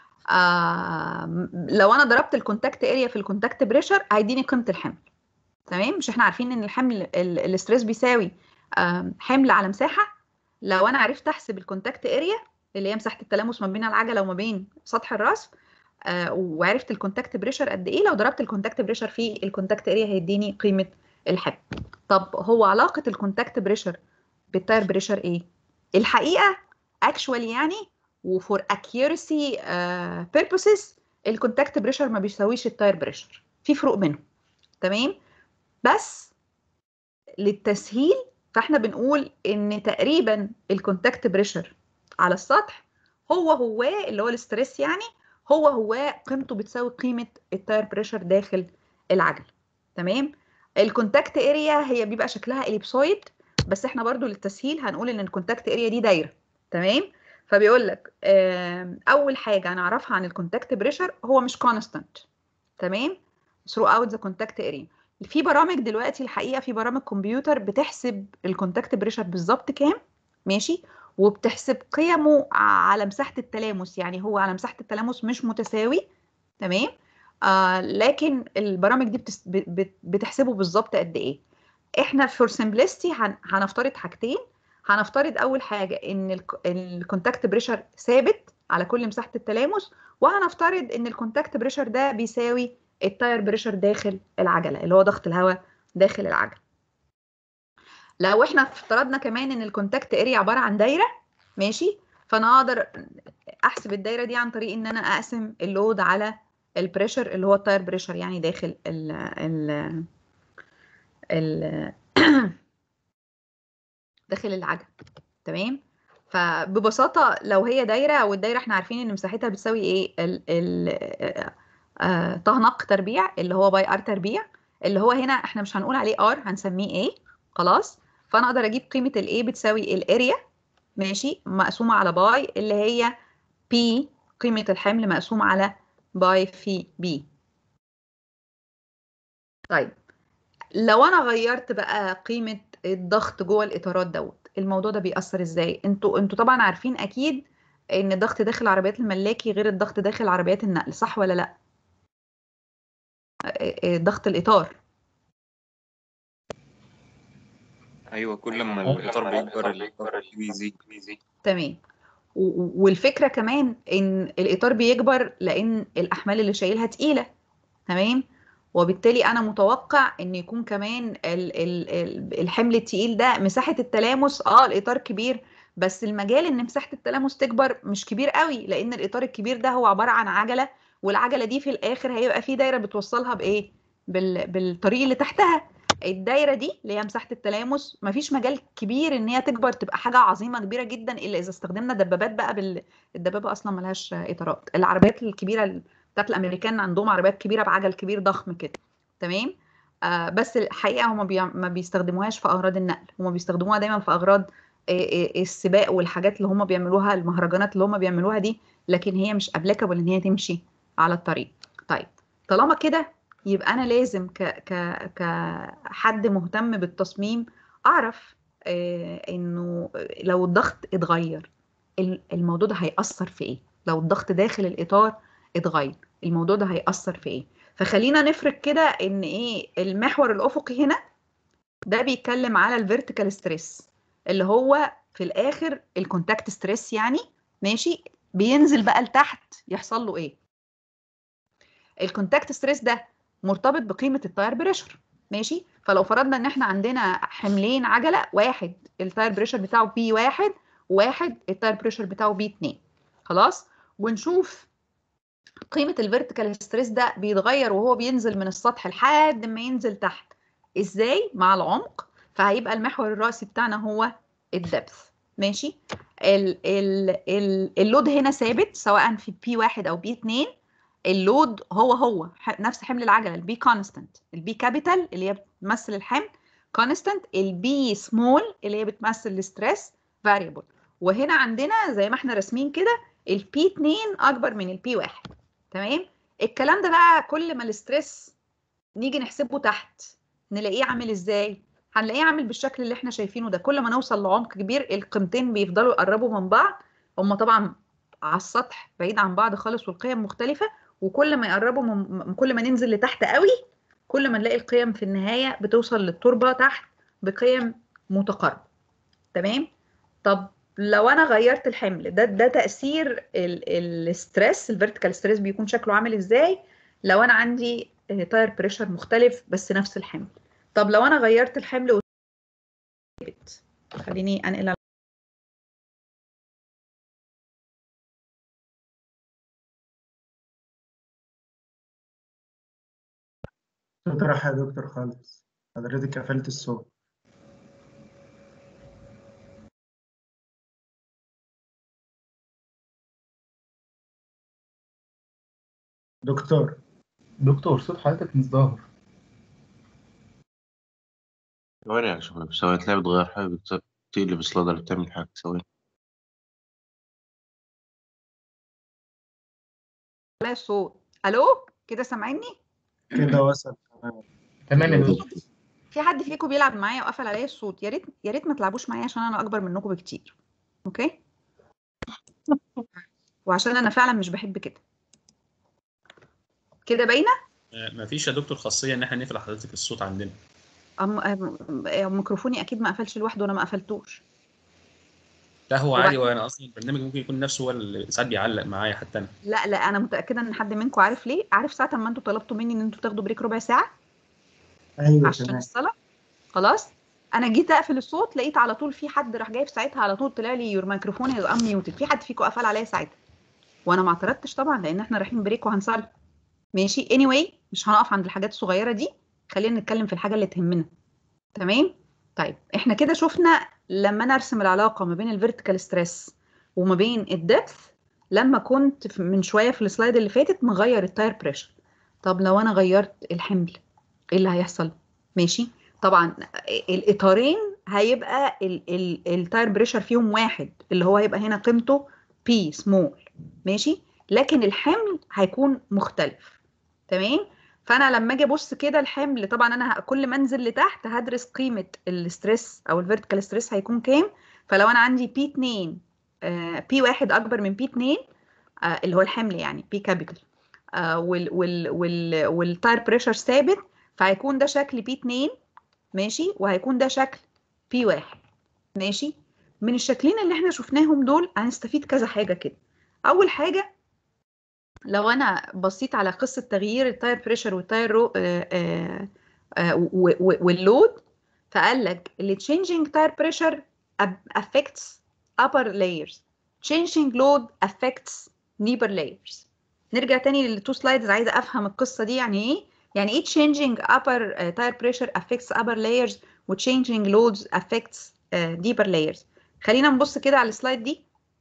آه لو انا ضربت الكونتاكت اريا في الكونتاكت بريشر هيديني قيمه الحمل تمام مش احنا عارفين ان الحمل ال- الاسترس بيساوي آم، حمل على مساحه لو انا عرفت احسب الكونتاكت اريا اللي هي مساحه التلامس ما بين العجله وما بين سطح الراس آه، وعرفت الكونتاكت بريشر قد ايه لو ضربت الكونتاكت بريشر في الكونتاكت اريا هيديني قيمه الحمل طب هو علاقه الكونتاكت بريشر بالتاير بريشر ايه الحقيقه اكشوالي يعني وفور accuracy uh, purposes الكونتاكت بريشر ما بيساويش التاير بريشر في فروق بينهم تمام بس للتسهيل فاحنا بنقول ان تقريبا الكونتاكت بريشر على السطح هو هو اللي هو الاستريس يعني هو هو قيمته بتساوي قيمه التاير بريشر داخل العجله تمام الكونتاكت اريا هي بيبقى شكلها اليبسويد بس احنا برضو للتسهيل هنقول ان الكونتاكت اريا دي دايره تمام فبيقول لك آم، اول حاجه هنعرفها عن الكونتاكت بريشر هو مش كونستانت تمام through out the contact area في برامج دلوقتي الحقيقه في برامج كمبيوتر بتحسب الكونتاكت بريشر بالظبط كام ماشي وبتحسب قيمه على مساحه التلامس يعني هو على مساحه التلامس مش متساوي تمام آه لكن البرامج دي بتس... بت- بت- بتحسبه بالظبط قد ايه احنا فور سمبلستي هن... هنفترض حاجتين هنفترض اول حاجه ان الكونتاكت بريشر ثابت على كل مساحه التلامس وهنفترض ان الكونتاكت بريشر ده بيساوي التاير بريشر داخل العجله اللي هو ضغط الهواء داخل العجله لو احنا افترضنا كمان ان الكونتاكت اريا عباره عن دايره ماشي فانا اقدر احسب الدايره دي عن طريق ان انا اقسم اللود على البريشر اللي هو التاير بريشر يعني داخل ال ال ال داخل العجل تمام فببساطه لو هي دايره والدايره احنا عارفين ان مساحتها بتساوي ايه ال ال آه، طهنق تربيع اللي هو باي ار تربيع اللي هو هنا احنا مش هنقول عليه ار هنسميه ايه خلاص فانا اقدر اجيب قيمه الايه بتساوي الاريا ماشي مقسومه على باي اللي هي بي قيمه الحمل مقسومه على باي في بي طيب لو انا غيرت بقى قيمه الضغط جوه الاطارات دوت الموضوع ده بيأثر ازاي انتوا انتوا طبعا عارفين اكيد ان الضغط داخل عربيات الملاكي غير الضغط داخل عربيات النقل صح ولا لا آه، آه، ضغط الاطار ايوه كل ما الاطار بيكبر الاطار بيزيد تمام و- و- والفكره كمان ان الاطار بيكبر لان الاحمال اللي شايلها تقيله تمام وبالتالي انا متوقع ان يكون كمان ال ال ال الحمل التقيل ده مساحه التلامس اه الاطار كبير بس المجال ان مساحه التلامس تكبر مش كبير قوي لان الاطار الكبير ده هو عباره عن عجله والعجله دي في الاخر هيبقى في دايره بتوصلها بايه بال بالطريق اللي تحتها الدايره دي اللي هي مساحه التلامس مفيش مجال كبير ان هي تكبر تبقى حاجه عظيمه كبيره جدا الا اذا استخدمنا دبابات بقى بال... الدبابه اصلا ملهاش اطارات العربيات الكبيره بتاعت الامريكان عندهم عربيات كبيره بعجل كبير ضخم كده تمام آه بس الحقيقه هم بي... ما بيستخدموهاش في اغراض النقل هم بيستخدموها دايما في اغراض آه، آه، السباق والحاجات اللي هم بيعملوها المهرجانات اللي هم بيعملوها دي لكن هي مش ابليكابل ان هي تمشي على الطريق طيب طالما كده يبقى انا لازم ك ك كحد مهتم بالتصميم اعرف آه انه لو الضغط اتغير ال- الموضوع ده هيأثر في ايه لو الضغط داخل الاطار اتغير الموضوع ده هيأثر في ايه فخلينا نفرض كده ان ايه المحور الافقي هنا ده بيتكلم على الفيرتيكال ستريس اللي هو في الاخر الكونتاكت ستريس يعني ماشي بينزل بقى لتحت يحصل له ايه الكونتاكت ستريس ده مرتبط بقيمه التاير بريشر ماشي فلو فرضنا ان احنا عندنا حملين عجله واحد التاير بريشر بتاعه بي واحد وواحد التاير بريشر بتاعه بي 2 خلاص ونشوف قيمه الفيرتيكال ستريس ده بيتغير وهو بينزل من السطح لحد ما ينزل تحت ازاي مع العمق فهيبقى المحور الرأسي بتاعنا هو الدبث ماشي ال ال ال اللود هنا ثابت سواء في بي واحد او بي 2 اللود هو هو ح- نفس حمل العجله البي كونستانت البي كابيتال اللي هي بتمثل الحمل كونستانت البي سمول اللي هي بتمثل الستريس فاريبل وهنا عندنا زي ما احنا راسمين كده البي 2 اكبر من البي 1 تمام الكلام ده بقى كل ما الستريس نيجي نحسبه تحت نلاقيه عامل ازاي هنلاقيه عامل بالشكل اللي احنا شايفينه ده كل ما نوصل لعمق كبير القيمتين بيفضلوا يقربوا من بعض هما طبعا على السطح بعيد عن بعض خالص والقيم مختلفة وكل ما يقربوا من كل ما ننزل لتحت قوي كل ما نلاقي القيم في النهاية بتوصل للتربة تحت بقيم متقاربة تمام طب لو انا غيرت الحمل ده ده تأثير الستريس الفيرتيكال ستريس بيكون شكله عامل ازاي لو انا عندي تاير بريشر مختلف بس نفس الحمل طب لو انا غيرت الحمل و... خليني انقل على- صوت راح يا دكتور خالص حضرتك قفلت الصوت دكتور دكتور صوت حضرتك مش ظاهر ثواني يا شباب ثواني تلاقي بتغير حاجة بت- بتقلب سلايد ولا بتعمل حاجة ثواني لا الصوت الو كده سامعيني كده وصل تمام يا دكتور في حد فيكم بيلعب معايا وقفل عليا الصوت يا ريت يا ريت ما تلعبوش معايا عشان انا اكبر منكم بكتير اوكي وعشان انا فعلا مش بحب كده كده باينه ما فيش يا دكتور خاصيه ان احنا نقفل حضرتك الصوت عندنا أم... أم... ميكروفوني اكيد ما قفلش لوحده وانا ما قفلتوش لا هو وبعد- عادي وانا اصلا البرنامج ممكن يكون نفسه هو اللي ساعات بيعلق معايا حتى انا لا لا انا متاكده ان حد منكم عارف ليه عارف ساعه ما انتوا طلبتوا مني ان انتوا تاخدوا بريك ربع ساعه ايوه عشان تمام الصلاه خلاص انا جيت اقفل الصوت لقيت على طول في حد راح جاي في ساعتها على طول طلع لي يور ميكروفون از ام ميوتد في حد فيكم قفل عليا ساعتها وانا ما اعترضتش طبعا لان احنا رايحين بريك وهنصلي ماشي اني anyway, مش هنقف عند الحاجات الصغيره دي خلينا نتكلم في الحاجه اللي تهمنا تمام طيب احنا كده شفنا لما نرسم العلاقه ما بين الفيرتيكال ستريس وما بين الدبث لما كنت في- من شويه في السلايد اللي فاتت مغير التاير بريشر طب لو انا غيرت الحمل ايه اللي هيحصل ماشي طبعا الاطارين هيبقى التاير بريشر فيهم واحد اللي هو هيبقى هنا قيمته بي سمول ماشي لكن الحمل هيكون مختلف تمام فانا لما اجي ابص كده الحمل طبعا انا ه- كل ما انزل لتحت هدرس قيمه الستريس او الفيرتيكال ستريس هيكون كام فلو انا عندي بي 2 بي واحد اكبر من بي 2 آه، اللي هو الحمل يعني بي كابيتال وال وال وال والتاير بريشر ثابت فهيكون ده شكل بي 2 ماشي وهيكون ده شكل بي 1 ماشي من الشكلين اللي احنا شفناهم دول هنستفيد كذا حاجه كده اول حاجه لو انا بصيت على قصه تغيير التاير بريشر والتاير رو آه، آه، آه، و- و- واللود فقال لك اللي changing tire pressure ab- affects upper layers changing load affects deeper layers نرجع تاني للتو سلايدز عايزه افهم القصه دي يعني ايه يعني ايه changing upper uh, tire pressure affects upper layers و changing loads affects uh, deeper layers خلينا نبص كده على السلايد دي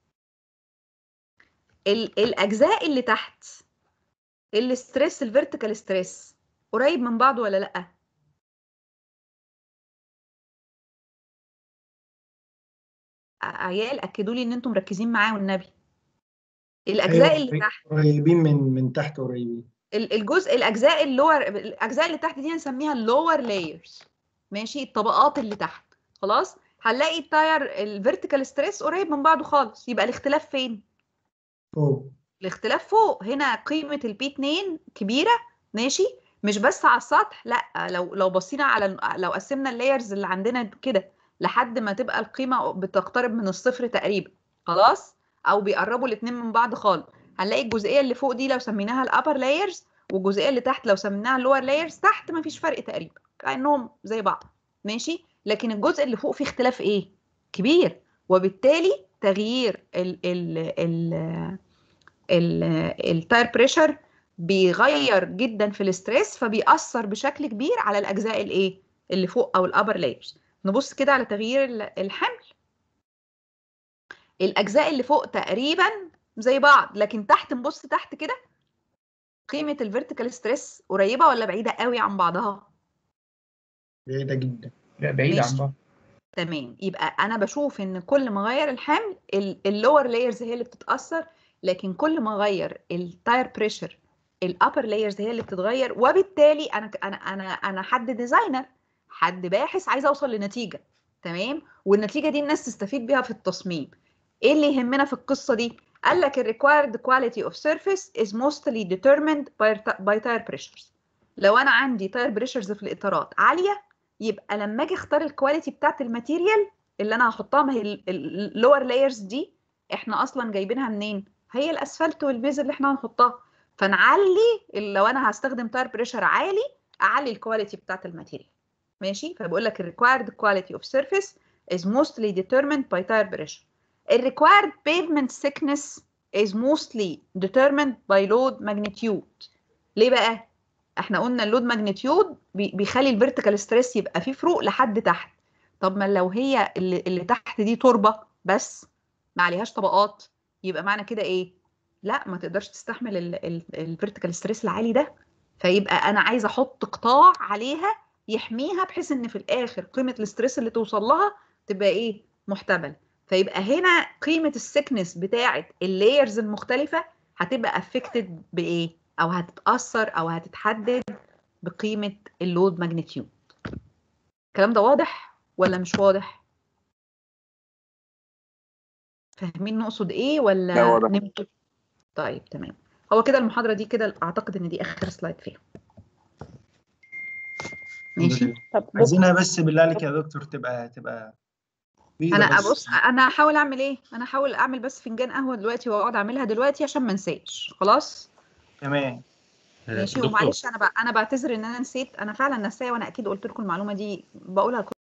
ال الاجزاء اللي تحت الستريس الفيرتيكال ستريس قريب من بعضه ولا لا عيال اكدوا لي ان انتم مركزين معايا والنبي الاجزاء أيوة، اللي تحت قريبين من من تحت قريبين ال- الجزء الاجزاء اللور الاجزاء اللي تحت دي هنسميها اللور لايرز ماشي الطبقات اللي تحت خلاص هنلاقي التاير الفيرتيكال ستريس قريب من بعضه خالص يبقى الاختلاف فين فوق الاختلاف فوق هنا قيمه البي 2 كبيره ماشي مش بس على السطح لا لو لو بصينا على لو قسمنا اللايرز اللي عندنا كده لحد ما تبقى القيمه بتقترب من الصفر تقريبا خلاص او بيقربوا الاثنين من بعض خالص هنلاقي الجزئيه اللي فوق دي لو سميناها الابر لايرز والجزئيه اللي تحت لو سميناها اللور لايرز تحت مفيش فرق تقريبا كانهم زي بعض ماشي لكن الجزء اللي فوق فيه اختلاف ايه كبير وبالتالي تغيير ال ال ال ال التاير بريشر بيغير جدا في الاستريس فبيأثر بشكل كبير على الاجزاء الايه اللي فوق او الابر لايرز نبص كده على تغيير ال- الحمل الاجزاء اللي فوق تقريبا زي بعض لكن تحت نبص تحت كده قيمه الفيرتيكال ستريس قريبه ولا بعيده قوي عن بعضها بعيدة جدا لا بعيد ماشي. عن بعض تمام يبقى انا بشوف ان كل ما اغير الحمل اللور لايرز هي اللي بتتاثر لكن كل ما اغير التاير بريشر الابر لايرز هي اللي بتتغير وبالتالي انا انا انا انا حد ديزاينر حد باحث عايز اوصل لنتيجه تمام والنتيجه دي الناس تستفيد بيها في التصميم ايه اللي يهمنا في القصه دي قال لك ال required quality of surface is mostly determined by, by tire pressures لو انا عندي تاير بريشرز في الاطارات عاليه يبقى لما اجي اختار الكواليتي بتاعت الماتيريال اللي انا هحطها ما هي اللور لايرز دي احنا اصلا جايبينها منين هي الاسفلت والبيز اللي احنا هنحطها فنعلي لو انا هستخدم تاير بريشر عالي اعلي الكواليتي بتاعت الماتيريال ماشي فبقول لك required quality of surface is mostly determined by tire pressure ال required pavement thickness is mostly determined by load magnitude ليه بقى احنا قلنا اللود ماجنتيود بيخلي الفيرتيكال ستريس يبقى فيه فروق لحد تحت طب ما لو هي اللي, اللي تحت دي تربه بس ما عليهاش طبقات يبقى معنى كده ايه لا ما تقدرش تستحمل الفيرتيكال ستريس العالي ده فيبقى انا عايزه احط قطاع عليها يحميها بحيث ان في الاخر قيمه الاستريس اللي توصل لها تبقى ايه محتمل فيبقى هنا قيمه السكنس بتاعه اللايرز المختلفه هتبقى افكتد بايه او هتتاثر او هتتحدد بقيمه اللود ماجنتيود الكلام ده واضح ولا مش واضح فاهمين نقصد ايه ولا لا واضح. نمت طيب تمام هو كده المحاضره دي كده اعتقد ان دي اخر سلايد فيها ماشي طب عايزينها بس بالله عليك يا دكتور تبقى تبقى بيضة انا بس. ابص انا هحاول اعمل ايه انا هحاول اعمل بس فنجان قهوه دلوقتي واقعد اعملها دلوقتي عشان ما انساش خلاص تمام ماشي دكتور. ومعلش انا بقى انا بعتذر ان انا نسيت انا فعلا نسايه وانا اكيد قلت لكم المعلومه دي بقولها